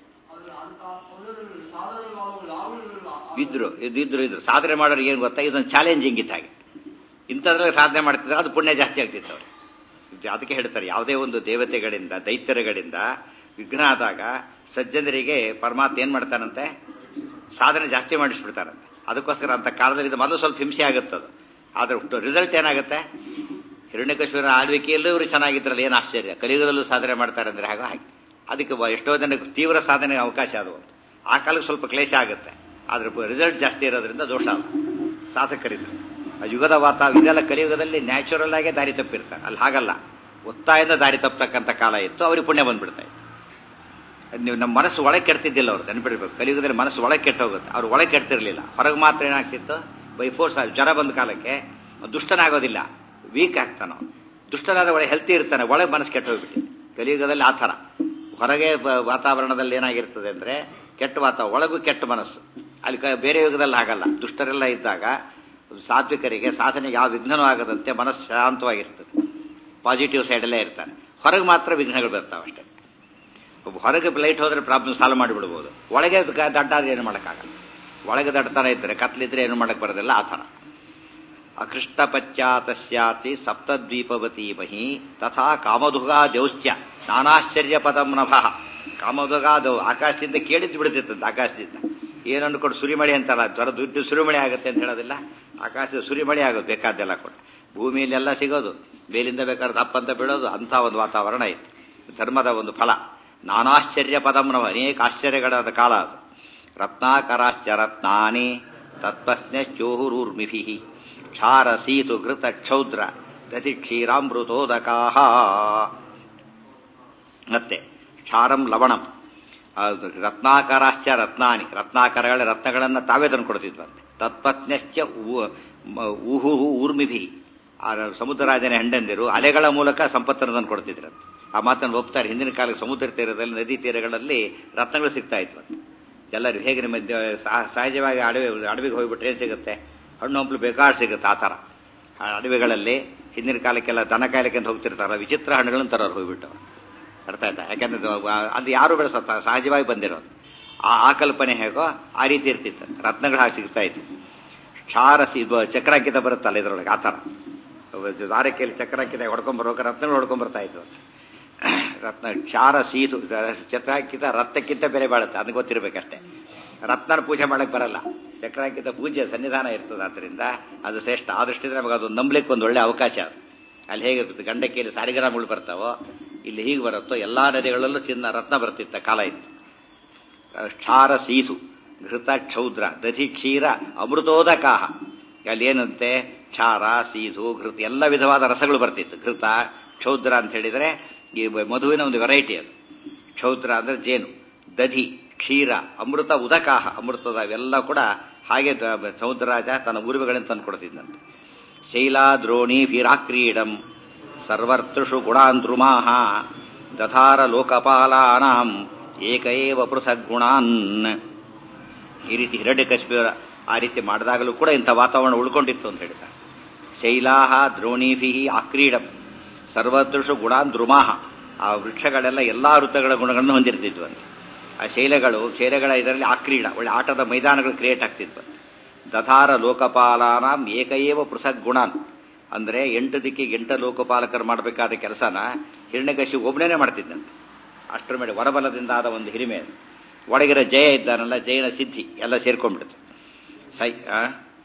ಇದ್ರು ಇದಿದ್ರು ಇದ್ರು ಸಾಧನೆ ಮಾಡೋರು ಏನು ಗೊತ್ತಾ ಇದೊಂದು ಚಾಲೆಂಜಿಂಗ್ ಇದ್ದ ಹಾಗೆ ಇಂಥದ್ರಲ್ಲಿ ಸಾಧನೆ ಮಾಡ್ತಿದ್ರೆ ಅದು ಪುಣ್ಯ ಜಾಸ್ತಿ ಆಗ್ತಿತ್ತು ಅವ್ರು ಅದಕ್ಕೆ ಹೇಳ್ತಾರೆ ಯಾವುದೇ ಒಂದು ದೇವತೆಗಳಿಂದ ದೈತ್ಯರುಗಳಿಂದ ವಿಘ್ನ ಆದಾಗ ಸಜ್ಜನರಿಗೆ ಪರಮಾತ್ಮ ಏನ್ ಮಾಡ್ತಾನಂತೆ ಸಾಧನೆ ಜಾಸ್ತಿ ಮಾಡಿಸ್ಬಿಡ್ತಾರಂತೆ ಅದಕ್ಕೋಸ್ಕರ ಅಂತ ಕಾಲದಲ್ಲಿ ಇದು ಮೊದಲು ಸ್ವಲ್ಪ ಹಿಂಸೆ ಆಗುತ್ತದು ಆದ್ರೆ ರಿಸಲ್ಟ್ ಏನಾಗುತ್ತೆ ಹಿರಣ್ಯಕಶ್ವರ ಆಳ್ವಿಕೆಯಲ್ಲೂ ಇವರು ಚೆನ್ನಾಗಿದ್ರಲ್ಲ ಏನು ಆಶ್ಚರ್ಯ ಕಲಿಯುಗದಲ್ಲೂ ಸಾಧನೆ ಮಾಡ್ತಾರೆ ಅಂದ್ರೆ ಹಾಗೆ ಹಾಗೆ ಅದಕ್ಕೆ ಎಷ್ಟೋ ಜನಕ್ಕೆ ತೀವ್ರ ಸಾಧನೆಗೆ ಅವಕಾಶ ಅದು ಆ ಕಾಲಕ್ಕೆ ಸ್ವಲ್ಪ ಕ್ಲೇಶ ಆಗುತ್ತೆ ಆದ್ರೆ ರಿಸಲ್ಟ್ ಜಾಸ್ತಿ ಇರೋದ್ರಿಂದ ದೋಷ ಅಲ್ಲ ಸಾಧಕರಿದ್ರು ಆ ಯುಗದ ವಾತಾವರಣ ಇದೆಲ್ಲ ಕಲಿಯುಗದಲ್ಲಿ ನ್ಯಾಚುರಲ್ ಆಗೇ ದಾರಿ ತಪ್ಪಿರ್ತಾರೆ ಅಲ್ಲಿ ಹಾಗಲ್ಲ ಒತ್ತಾಯದಿಂದ ದಾರಿ ತಪ್ಪತಕ್ಕಂಥ ಕಾಲ ಇತ್ತು ಅವ್ರಿಗೆ ಪುಣ್ಯ ಬಂದ್ಬಿಡ್ತಾ ಇತ್ತು ನೀವು ನಮ್ಮ ಮನಸ್ಸು ಒಳಗೆ ಕೆಡ್ತಿದ್ದಿಲ್ಲ ಅವ್ರು ನೆನಪಿಡ್ಬೇಕು ಕಲಿಯುಗದಲ್ಲಿ ಮನಸ್ಸು ಒಳಗೆ ಕೆಟ್ಟ ಹೋಗುತ್ತೆ ಅವ್ರು ಒಳಗೆ ಕೆಡ್ತಿರ್ಲಿಲ್ಲ ಹೊರಗೆ ಮಾತ್ರ ಏನಾಗ್ತಿತ್ತು ಬೈ ಫೋರ್ಸ್ ಜ್ವರ ಬಂದ ಕಾಲಕ್ಕೆ ದುಷ್ಟನಾಗೋದಿಲ್ಲ ವೀಕ್ ಆಗ್ತಾನ ದುಷ್ಟನಾದ ಒಳಗೆ ಹೆಲ್ತಿ ಇರ್ತಾನೆ ಒಳಗೆ ಮನಸ್ಸು ಕೆಟ್ಟ ಹೋಗ್ಬಿಟ್ಟು ಕಲಿಯುಗದಲ್ಲಿ ಆ ಥರ ಹೊರಗೆ ವಾತಾವರಣದಲ್ಲಿ ಏನಾಗಿರ್ತದೆ ಅಂದ್ರೆ ಕೆಟ್ಟ ವಾತಾವರಣ ಒಳಗೂ ಕೆಟ್ಟ ಮನಸ್ಸು ಅಲ್ಲಿ ಬೇರೆ ಯುಗದಲ್ಲಿ ಆಗಲ್ಲ ದುಷ್ಟರೆಲ್ಲ ಇದ್ದಾಗ ಸಾತ್ವಿಕರಿಗೆ ಸಾಧನೆಗೆ ಯಾವ ವಿಘ್ನನೂ ಆಗದಂತೆ ಮನಸ್ಸು ಶಾಂತವಾಗಿರ್ತದೆ ಪಾಸಿಟಿವ್ ಸೈಡಲ್ಲೇ ಇರ್ತಾರೆ ಹೊರಗೆ ಮಾತ್ರ ವಿಘ್ನಗಳು ಬರ್ತಾವೆ ಅಷ್ಟೇ ಹೊರಗೆ ಲೈಟ್ ಹೋದ್ರೆ ಪ್ರಾಬ್ಲಮ್ ಸಾಲ್ವ್ ಮಾಡಿಬಿಡ್ಬೋದು ಒಳಗೆ ದಡ್ಡ ಆದ್ರೆ ಏನು ಮಾಡೋಕ್ಕಾಗಲ್ಲ ಒಳಗೆ ದಡ್ಡತನ ಇದ್ರೆ ಕತ್ಲಿದ್ರೆ ಏನು ಮಾಡಕ್ ಬರೋದಿಲ್ಲ ಆ ಥರ ಅಕೃಷ್ಟಪಶ್ಚಾತಸ್ಯಾತಿ ಸಪ್ತದ್ವೀಪವತಿ ಮಹಿ ತಥಾ ಕಾಮಧುಗಾ ಜೌಶ್ಚ್ಯ ನಾನಾಶ್ಚರ್ಯ ಪದಂ ನಭಃ ಕಾಮಧುಗಾ ದೌ ಆಕಾಶದಿಂದ ಕೇಳಿದ್ದು ಬಿಡ್ತಿತ್ತಂತೆ ಆಕಾಶದಿಂದ ಏನು ಅನ್ಕೊಂಡು ಸುರಿಮಳೆ ಅಂತಲ್ಲ ಜ್ವರ ದುಡ್ಡು ಸುರಿಮಳೆ ಆಗುತ್ತೆ ಅಂತ ಹೇಳೋದಿಲ್ಲ ಆಕಾಶದ ಸುರಿಮಳೆ ಆಗೋದು ಬೇಕಾದ್ದೆಲ್ಲ ಕೂಡ ಭೂಮಿಯಲ್ಲೆಲ್ಲ ಸಿಗೋದು ಮೇಲಿಂದ ಬೇಕಾದ್ರೆ ತಪ್ಪಂತ ಬೀಳೋದು ಅಂಥ ಒಂದು ವಾತಾವರಣ ಇತ್ತು ಧರ್ಮದ ಒಂದು ಫಲ ನಾನಾಶ್ಚರ್ಯ ಪದಂ ಅನೇಕ ಆಶ್ಚರ್ಯಗಳಾದ ಕಾಲ ಅದು ರತ್ನಾಕರಾಶ್ಚ ರತ್ನಾನಿ ತತ್ಪಸ್ನಶ್ಚೋಹುರೂರ್ಮಿಭಿ ಕ್ಷಾರ ಸೀತು ಘೃತ ಕ್ಷೌದ್ರ ಗತಿ ಕ್ಷೀರಾಮೃತೋದಕಾಹ ಮತ್ತೆ ಕ್ಷಾರಂ ಲವಣಂ ರತ್ನಾಕರಾಶ್ಚ ರತ್ನಾನಿ ರತ್ನಾಕರಗಳ ರತ್ನಗಳನ್ನು ತಾವೇ ತಂದು ಕೊಡ್ತಿದ್ವಂತೆ ತತ್ಪತ್ನಶ್ಚ ಊಹು ಊರ್ಮಿಭಿ ಆ ಸಮುದ್ರರಾಜನ ಹೆಂಡಂದಿರು ಅಲೆಗಳ ಮೂಲಕ ಸಂಪತ್ತನ್ನು ತಂದು ಕೊಡ್ತಿದ್ರಂತೆ ಆ ಮಾತನ್ನು ಒಪ್ತಾರೆ ಹಿಂದಿನ ಕಾಲಕ್ಕೆ ಸಮುದ್ರ ತೀರದಲ್ಲಿ ನದಿ ತೀರಗಳಲ್ಲಿ ರತ್ನಗಳು ಸಿಗ್ತಾ ಇದ್ವು ಎಲ್ಲರೂ ಹೇಗೆ ನಿಮ್ಮ ಸಹಜವಾಗಿ ಅಡವಿ ಅಡವಿಗೆ ಹೋಗ್ಬಿಟ್ರೆ ಏನು ಸಿಗುತ್ತೆ ಹಣ್ಣು ಹಂಪಲು ಬೇಕಾದ್ರೆ ಸಿಗುತ್ತೆ ಆ ಥರ ಅಡವಿಗಳಲ್ಲಿ ಹಿಂದಿನ ಕಾಲಕ್ಕೆಲ್ಲ ದನ ಕಾಯಲಿಕ್ಕೆ ಅಂತ ಹೋಗ್ತಿರ್ತಾರಲ್ಲ ವಿಚಿತ್ರ ಹಣ್ಣುಗಳನ್ನು ತರೋರು ಹೋಗ್ಬಿಟ್ಟು ಅರ್ಥ ಆಯ್ತಾ ಯಾಕಂದ್ರೆ ಅದು ಆ- ಅದು ಯಾರು ಬೆಳೆಸತ್ತ ಸಹಜವಾಗಿ ಬಂದಿರೋದು ಆ ಆ ಕಲ್ಪನೆ ಹೇಗೋ ಆ ರೀತಿ ಇರ್ತಿತ್ತು ರತ್ನಗಳು ಹಾಗೆ ಸಿಗ್ತಾ ಇತ್ತು ಕ್ಷಾರಸಿ ಇದು ಚಕ್ರಾಂಕಿತ ಬರುತ್ತಲ್ಲ ಇದರೊಳಗೆ ಆ ಥರ ದಾರಕ್ಕೆಯಲ್ಲಿ ಚಕ್ರಾಂಕಿತ ಹೊಡ್ಕೊಂಡ್ಬರೋಕೆ ರತ್ನಗಳು ಹೊಡ್ಕೊಂಡ್ಬರ್ತಾ ಇತ್ತು ರತ್ನ ಕ್ಷಾರ ಸೀತು ಚಕ್ರಾಂಕಿತ ರತ್ನಕ್ಕಿಂತ ಬೇರೆ ಬಾಳುತ್ತೆ ಅದಕ್ಕೆ ಗೊತ್ತಿರಬೇಕಷ್ಟೇ ರತ್ನ ಪೂಜೆ ಮಾಡಕ್ಕೆ ಬರಲ್ಲ ಚಕ್ರಾಂಕಿತ ಪೂಜೆ ಸನ್ನಿಧಾನ ಇರ್ತದೆ ಆದ್ದರಿಂದ ಅದು ಶ್ರೇಷ್ಠ ಆ ದೃಷ್ಟಿಯಿಂದ ನಮಗೆ ಅದು ನಂಬಲಿಕ್ಕೆ ಒಂದು ಒಳ್ಳೆ ಅವಕಾಶ ಅದು ಅಲ್ಲಿ ಹೇಗೆ ಗಂಡಕ್ಕಿಯಲ್ಲಿ ಸಾರಿಗ್ರಾಮಗಳು ಬರ್ತಾವೋ ಇಲ್ಲಿ ಹೀಗೆ ಬರುತ್ತೋ ಎಲ್ಲಾ ನದಿಗಳಲ್ಲೂ ಚಿನ್ನ ರತ್ನ ಬರ್ತಿತ್ತ ಕಾಲ ಇತ್ತು ಕ್ಷಾರ ಸೀಸು ಘೃತ ಕ್ಷೌದ್ರ ದಧಿ ಕ್ಷೀರ ಅಮೃತೋದಕಾಹ ಅಲ್ಲಿ ಏನಂತೆ ಕ್ಷಾರ ಸೀಸು ಘೃತ ಎಲ್ಲ ವಿಧವಾದ ರಸಗಳು ಬರ್ತಿತ್ತು ಘೃತ ಕ್ಷೌದ್ರ ಅಂತ ಹೇಳಿದ್ರೆ ಈ ಮಧುವಿನ ಒಂದು ವೆರೈಟಿ ಅದು ಕ್ಷೌದ್ರ ಅಂದ್ರೆ ಜೇನು ದಧಿ ಕ್ಷೀರ ಅಮೃತ ಉದಕಾಹ ಅಮೃತದ ಇವೆಲ್ಲ ಕೂಡ ಹಾಗೆ ದ- ಸಮುದ್ರರಾಜ ತನ್ನ ಊರುಗಳನ್ನು ತಂದು ಕೊಡ್ತಿದ್ದಂತೆ ಶೈಲಾ ದ್ರೋಣಿ ವೀರಾಕ್ರೀಡಂ ಸರ್ವರ್ತೃಷು ಗುಣಾಂಧ್ರುಮಾಹ ದಧಾರ ಲೋಕಪಾಲಾನಾಂ ಏಕ ಏವ ಪೃಥಕ್ ಗುಣಾನ್ ಈ ರೀತಿ ಹಿರಣ್ಯಕಶ್ಮಿಯವರ ಆ ರೀತಿ ಮಾಡಿದಾಗಲೂ ಕೂಡ ಇಂಥ ವಾತಾವರಣ ಉಳ್ಕೊಂಡಿತ್ತು ಅಂತ ಹೇಳ್ತಾರೆ ಶೈಲಾಹ ದ್ರೋಣೀಭಿ ಆಕ್ರೀಡಂ ಸರ್ವದೃಷು ಗುಣಾನ್ ದ್ರುಮಾಹ ಆ ವೃಕ್ಷಗಳೆಲ್ಲ ಎಲ್ಲಾ ಋತುಗಳ ಗುಣಗಳನ್ನು ಹೊಂದಿರ್ತಿದ್ವು ಅಂತ ಆ ಶೈಲಗಳು ಶೈಲಗಳ ಇದರಲ್ಲಿ ಆಕ್ರೀಡ ಒಳ್ಳೆ ಆಟದ ಮೈದಾನಗಳು ಕ್ರಿಯೇಟ್ ಆಗ್ತಿದ್ವು ದಧಾರ ಲೋಕಪಾಲಾನಾಂ ಏಕಏವ ಪೃಥಕ್ ಗುಣಾನ್ ಅಂದ್ರೆ ಎಂಟು ದಿಕ್ಕಿಗೆ ಎಂಟು ಲೋಕಪಾಲಕರು ಮಾಡಬೇಕಾದ ಕೆಲಸನ ಹಿರಣ್ಯಕಶಿ ಒಬ್ಬನೇ ಮಾಡ್ತಿದ್ದಂತೆ ಅಷ್ಟರ ಮೇಲೆ ವರಬಲದಿಂದ ಆದ ಒಂದು ಹಿರಿಮೆ ಅದು. ಒಳಗಿರೋ ಜಯ ಇದ್ದಾನಲ್ಲ ಜಯನ ಸಿದ್ಧಿ ಎಲ್ಲ ಸೇರ್ಕೊಂಡ್ಬಿಡ್ತು ಸೈ ಆ?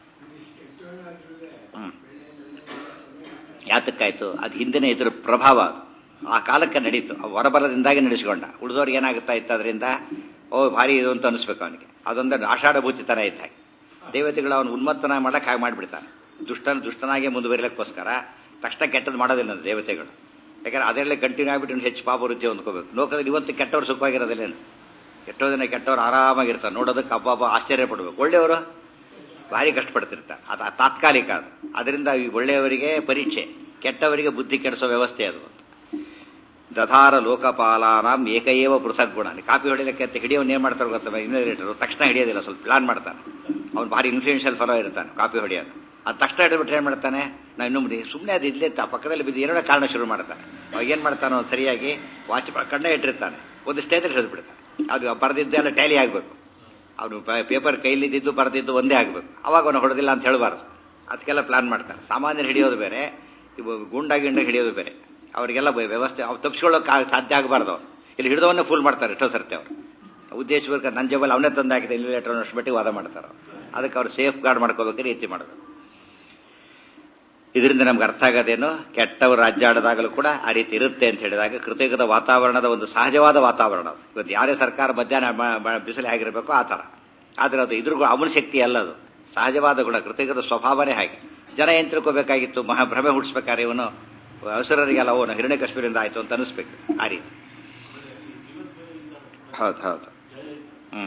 ಹ್ಮ್. ಯಾತಕ್ಕಾಯ್ತು ಅದು ಹಿಂದಿನ ಇದ್ರ ಪ್ರಭಾವ ಅದು ಆ ಕಾಲಕ್ಕೆ ನಡೀತು ಆ ವರಬಲದಿಂದಾಗಿ ನಡೆಸಿಕೊಂಡ ಉಳಿದವ್ರಿಗೆ ಏನಾಗುತ್ತಾ ಇತ್ತು ಅದರಿಂದ ಓ ಭಾರಿ ಇದು ಅಂತ ಅನಿಸ್ಬೇಕು ಅವನಿಗೆ ಅದೊಂದು ಆಷಾಢಭೂತಿತನ ಇದ್ದ ಹಾಗೆ ದೇವತೆಗಳು ಅವನು ಉನ್ಮತ್ತನ ಮಾಡಕ್ಕೆ ಹಾಗೆ ಮಾಡಿಬಿಡ್ತಾನೆ ದುಷ್ಟನ ದುಷ್ಟನಾಗೆ ಮುಂದುವರಿಲಿಕ್ಕೋಸ್ಕರ ತಕ್ಷಣ ಕೆಟ್ಟದ್ದು ಮಾಡೋದಿಲ್ಲ ಅದು ದೇವತೆಗಳು ಯಾಕಂದ್ರೆ ಅದರಲ್ಲೇ ಕಂಟಿನ್ಯೂ ಆಗ್ಬಿಟ್ಟು ಇನ್ನು ಹೆಚ್ಚು ಪಾಪ ವೃತ್ತಿ ಹೊಂದ್ಕೋಬೇಕು ಲೋಕದಲ್ಲಿ ಇವತ್ತು ಕೆಟ್ಟವ್ರು ಸುಖವಾಗಿರೋದಿಲ್ಲೇನು ಎಷ್ಟೋ ಜನ ಕೆಟ್ಟವ್ರು ಆರಾಮಾಗಿರ್ತಾರೆ ನೋಡೋದಕ್ಕೆ ಹಬ್ಬ ಹಬ್ಬ ಆಶ್ಚರ್ಯ ಪಡ್ಬೇಕು ಒಳ್ಳೆಯವರು ಭಾರಿ ಕಷ್ಟಪಡ್ತಿರ್ತಾರೆ ಅದು ತಾತ್ಕಾಲಿಕ ಅದು ಅದರಿಂದ ಈ ಒಳ್ಳೆಯವರಿಗೆ ಪರೀಕ್ಷೆ ಕೆಟ್ಟವರಿಗೆ ಬುದ್ಧಿ ಕೆಡಿಸೋ ವ್ಯವಸ್ಥೆ ಅದು ದಧಾರ ಲೋಕಪಾಲಾನಾಂ ಏಕಏವ ಪೃಥಕ್ ಗುಣ ಕಾಪಿ ಹೊಡಿಲಿಕ್ಕೆ ಅಂತ ಹಿಡಿಯೋನ್ ಏನ್ ಮಾಡ್ತಾರೆ ಗೊತ್ತಾ ಇನ್ವಿಜಿಲೇಟರ್ ತಕ್ಷಣ ಹಿಡಿಯೋದಿಲ್ಲ ಸ್ವಲ್ಪ ಪ್ಲಾನ್ ಮಾಡ್ತಾನೆ ಅವ್ನು ಭಾರಿ ಇನ್ಫ್ಲೂಯೆನ್ಷಿಯಲ್ ಫಲೋ ಇರ್ತಾನೆ ಕಾಪಿ ಹೊಡಿಯೋದು ಅದು ತಕ್ಷಣ ಹಿಡಿದ್ಬಿಟ್ರೆ ಏನ್ ಮಾಡ್ತಾನೆ ನಾವು ಇನ್ನೂ ಸುಮ್ಮನೆ ಅದು ಇಲ್ಲೇ ತ- ಪಕ್ಕದಲ್ಲಿ ಬಿದ್ದು ಏನೋ ಕಾರಣ ಶುರು ಮಾಡ್ತಾನೆ ಅವಾಗ ಏನ್ ಮಾಡ್ತಾನೋ ಸರಿಯಾಗಿ ವಾಚ್ ಕಣ್ಣೇ ಇಟ್ಟಿರ್ತಾನೆ ಒಂದು ಸ್ಟೇಜಲ್ಲಿ ಹಿಡಿದ್ಬಿಡ್ತಾನೆ ಅದು ಬರೆದಿದ್ದು ಎಲ್ಲ ಟ್ಯಾಲಿ ಆಗಬೇಕು ಅವನು ಪೇಪರ್ ಕೈಲಿದ್ದು ಬರೆದಿದ್ದು ಒಂದೇ ಆಗಬೇಕು ಅವಾಗ ಅವನು ಹೊಡೆದಿಲ್ಲ ಅಂತ ಹೇಳಬಾರ್ದು ಅದಕ್ಕೆಲ್ಲ ಪ್ಲಾನ್ ಮಾಡ್ತಾನೆ ಸಾಮಾನ್ಯರು ಹಿಡಿಯೋದು ಬೇರೆ ಇವು ಗುಂಡ ಗಿಂಡ ಹಿಡಿಯೋದು ಬೇರೆ ಅವರಿಗೆಲ್ಲ ಬ- ವ್ಯವಸ್ಥೆ ಅವ್ರು ತಪ್ಪಿಸ್ಕೊಳ್ಳೋಕೆ ಸಾಧ್ಯ ಆಗಬಾರ್ದು ಅವ್ರು ಇಲ್ಲಿ ಹಿಡಿದವನ್ನೇ ಫುಲ್ ಮಾಡ್ತಾರೆ ಎಷ್ಟೋ ಸರ್ತಿ ಅವರು ಉದ್ದೇಶಪೂರ್ವಕ ನನ್ನ ಜೋಬಲ್ಲಿ ಅವನೇ ತಂದು ಹಾಕಿದೆ ಇನ್ವಿಲೇಟರ್ ಅಷ್ಟು ಮಟ್ಟಿಗೆ ವಾದ ಮಾಡ್ತಾರೆ ಅವ್ರು. ಅದಕ್ಕೆ ಅವ್ರು ಸೇಫ್ ಗಾರ್ಡ್ ಮಾಡ್ಕೋಬೇಕು ರೀತಿ ಮಾಡಬೇಕು ಇದರಿಂದ ನಮ್ಗೆ ಅರ್ಥ ಆಗೋದೇನು ಕೆಟ್ಟವರು ರಾಜ್ಯಾಡದಾಗಲೂ ಕೂಡ ಆ ರೀತಿ ಇರುತ್ತೆ ಅಂತ ಹೇಳಿದಾಗ ಕೃತಜ್ಞದ ವಾತಾವರಣದ ಒಂದು ಸಹಜವಾದ ವಾತಾವರಣ ಅದು. ಇವತ್ತು ಯಾರೇ ಸರ್ಕಾರ ಮಧ್ಯಾಹ್ನ ಮ- ಮ- ಬಿಸಿಲು ಆಗಿರಬೇಕು ಆ ಥರ ಆದ್ರೆ ಅದು ಇದ್ರ ಗು- ಅವನ ಶಕ್ತಿ ಅಲ್ಲ ಅದು ಸಹಜವಾದ ಗುಣ ಕೃತಜ್ಞದ ಸ್ವಭಾವನೇ ಹಾಗೆ ಜನ ಏನ್ ತಿಳ್ಕೋಬೇಕಾಗಿತ್ತು ಮಹಾ ಭ್ರಮೆ ಹುಟ್ಟಿಸ್ಬೇಕಾದ್ರೆ ಇವನು ಅವಸರರಿಗೆಲ್ಲ ಅವನು ಹಿರಣ್ಯ ಕಶ್ಮೀರಿಂದ ಆಯ್ತು ಅಂತ ಅನಿಸ್ಬೇಕು ಆ ರೀತಿ ಹೌದು ಹೌದು ಹ್ಮ್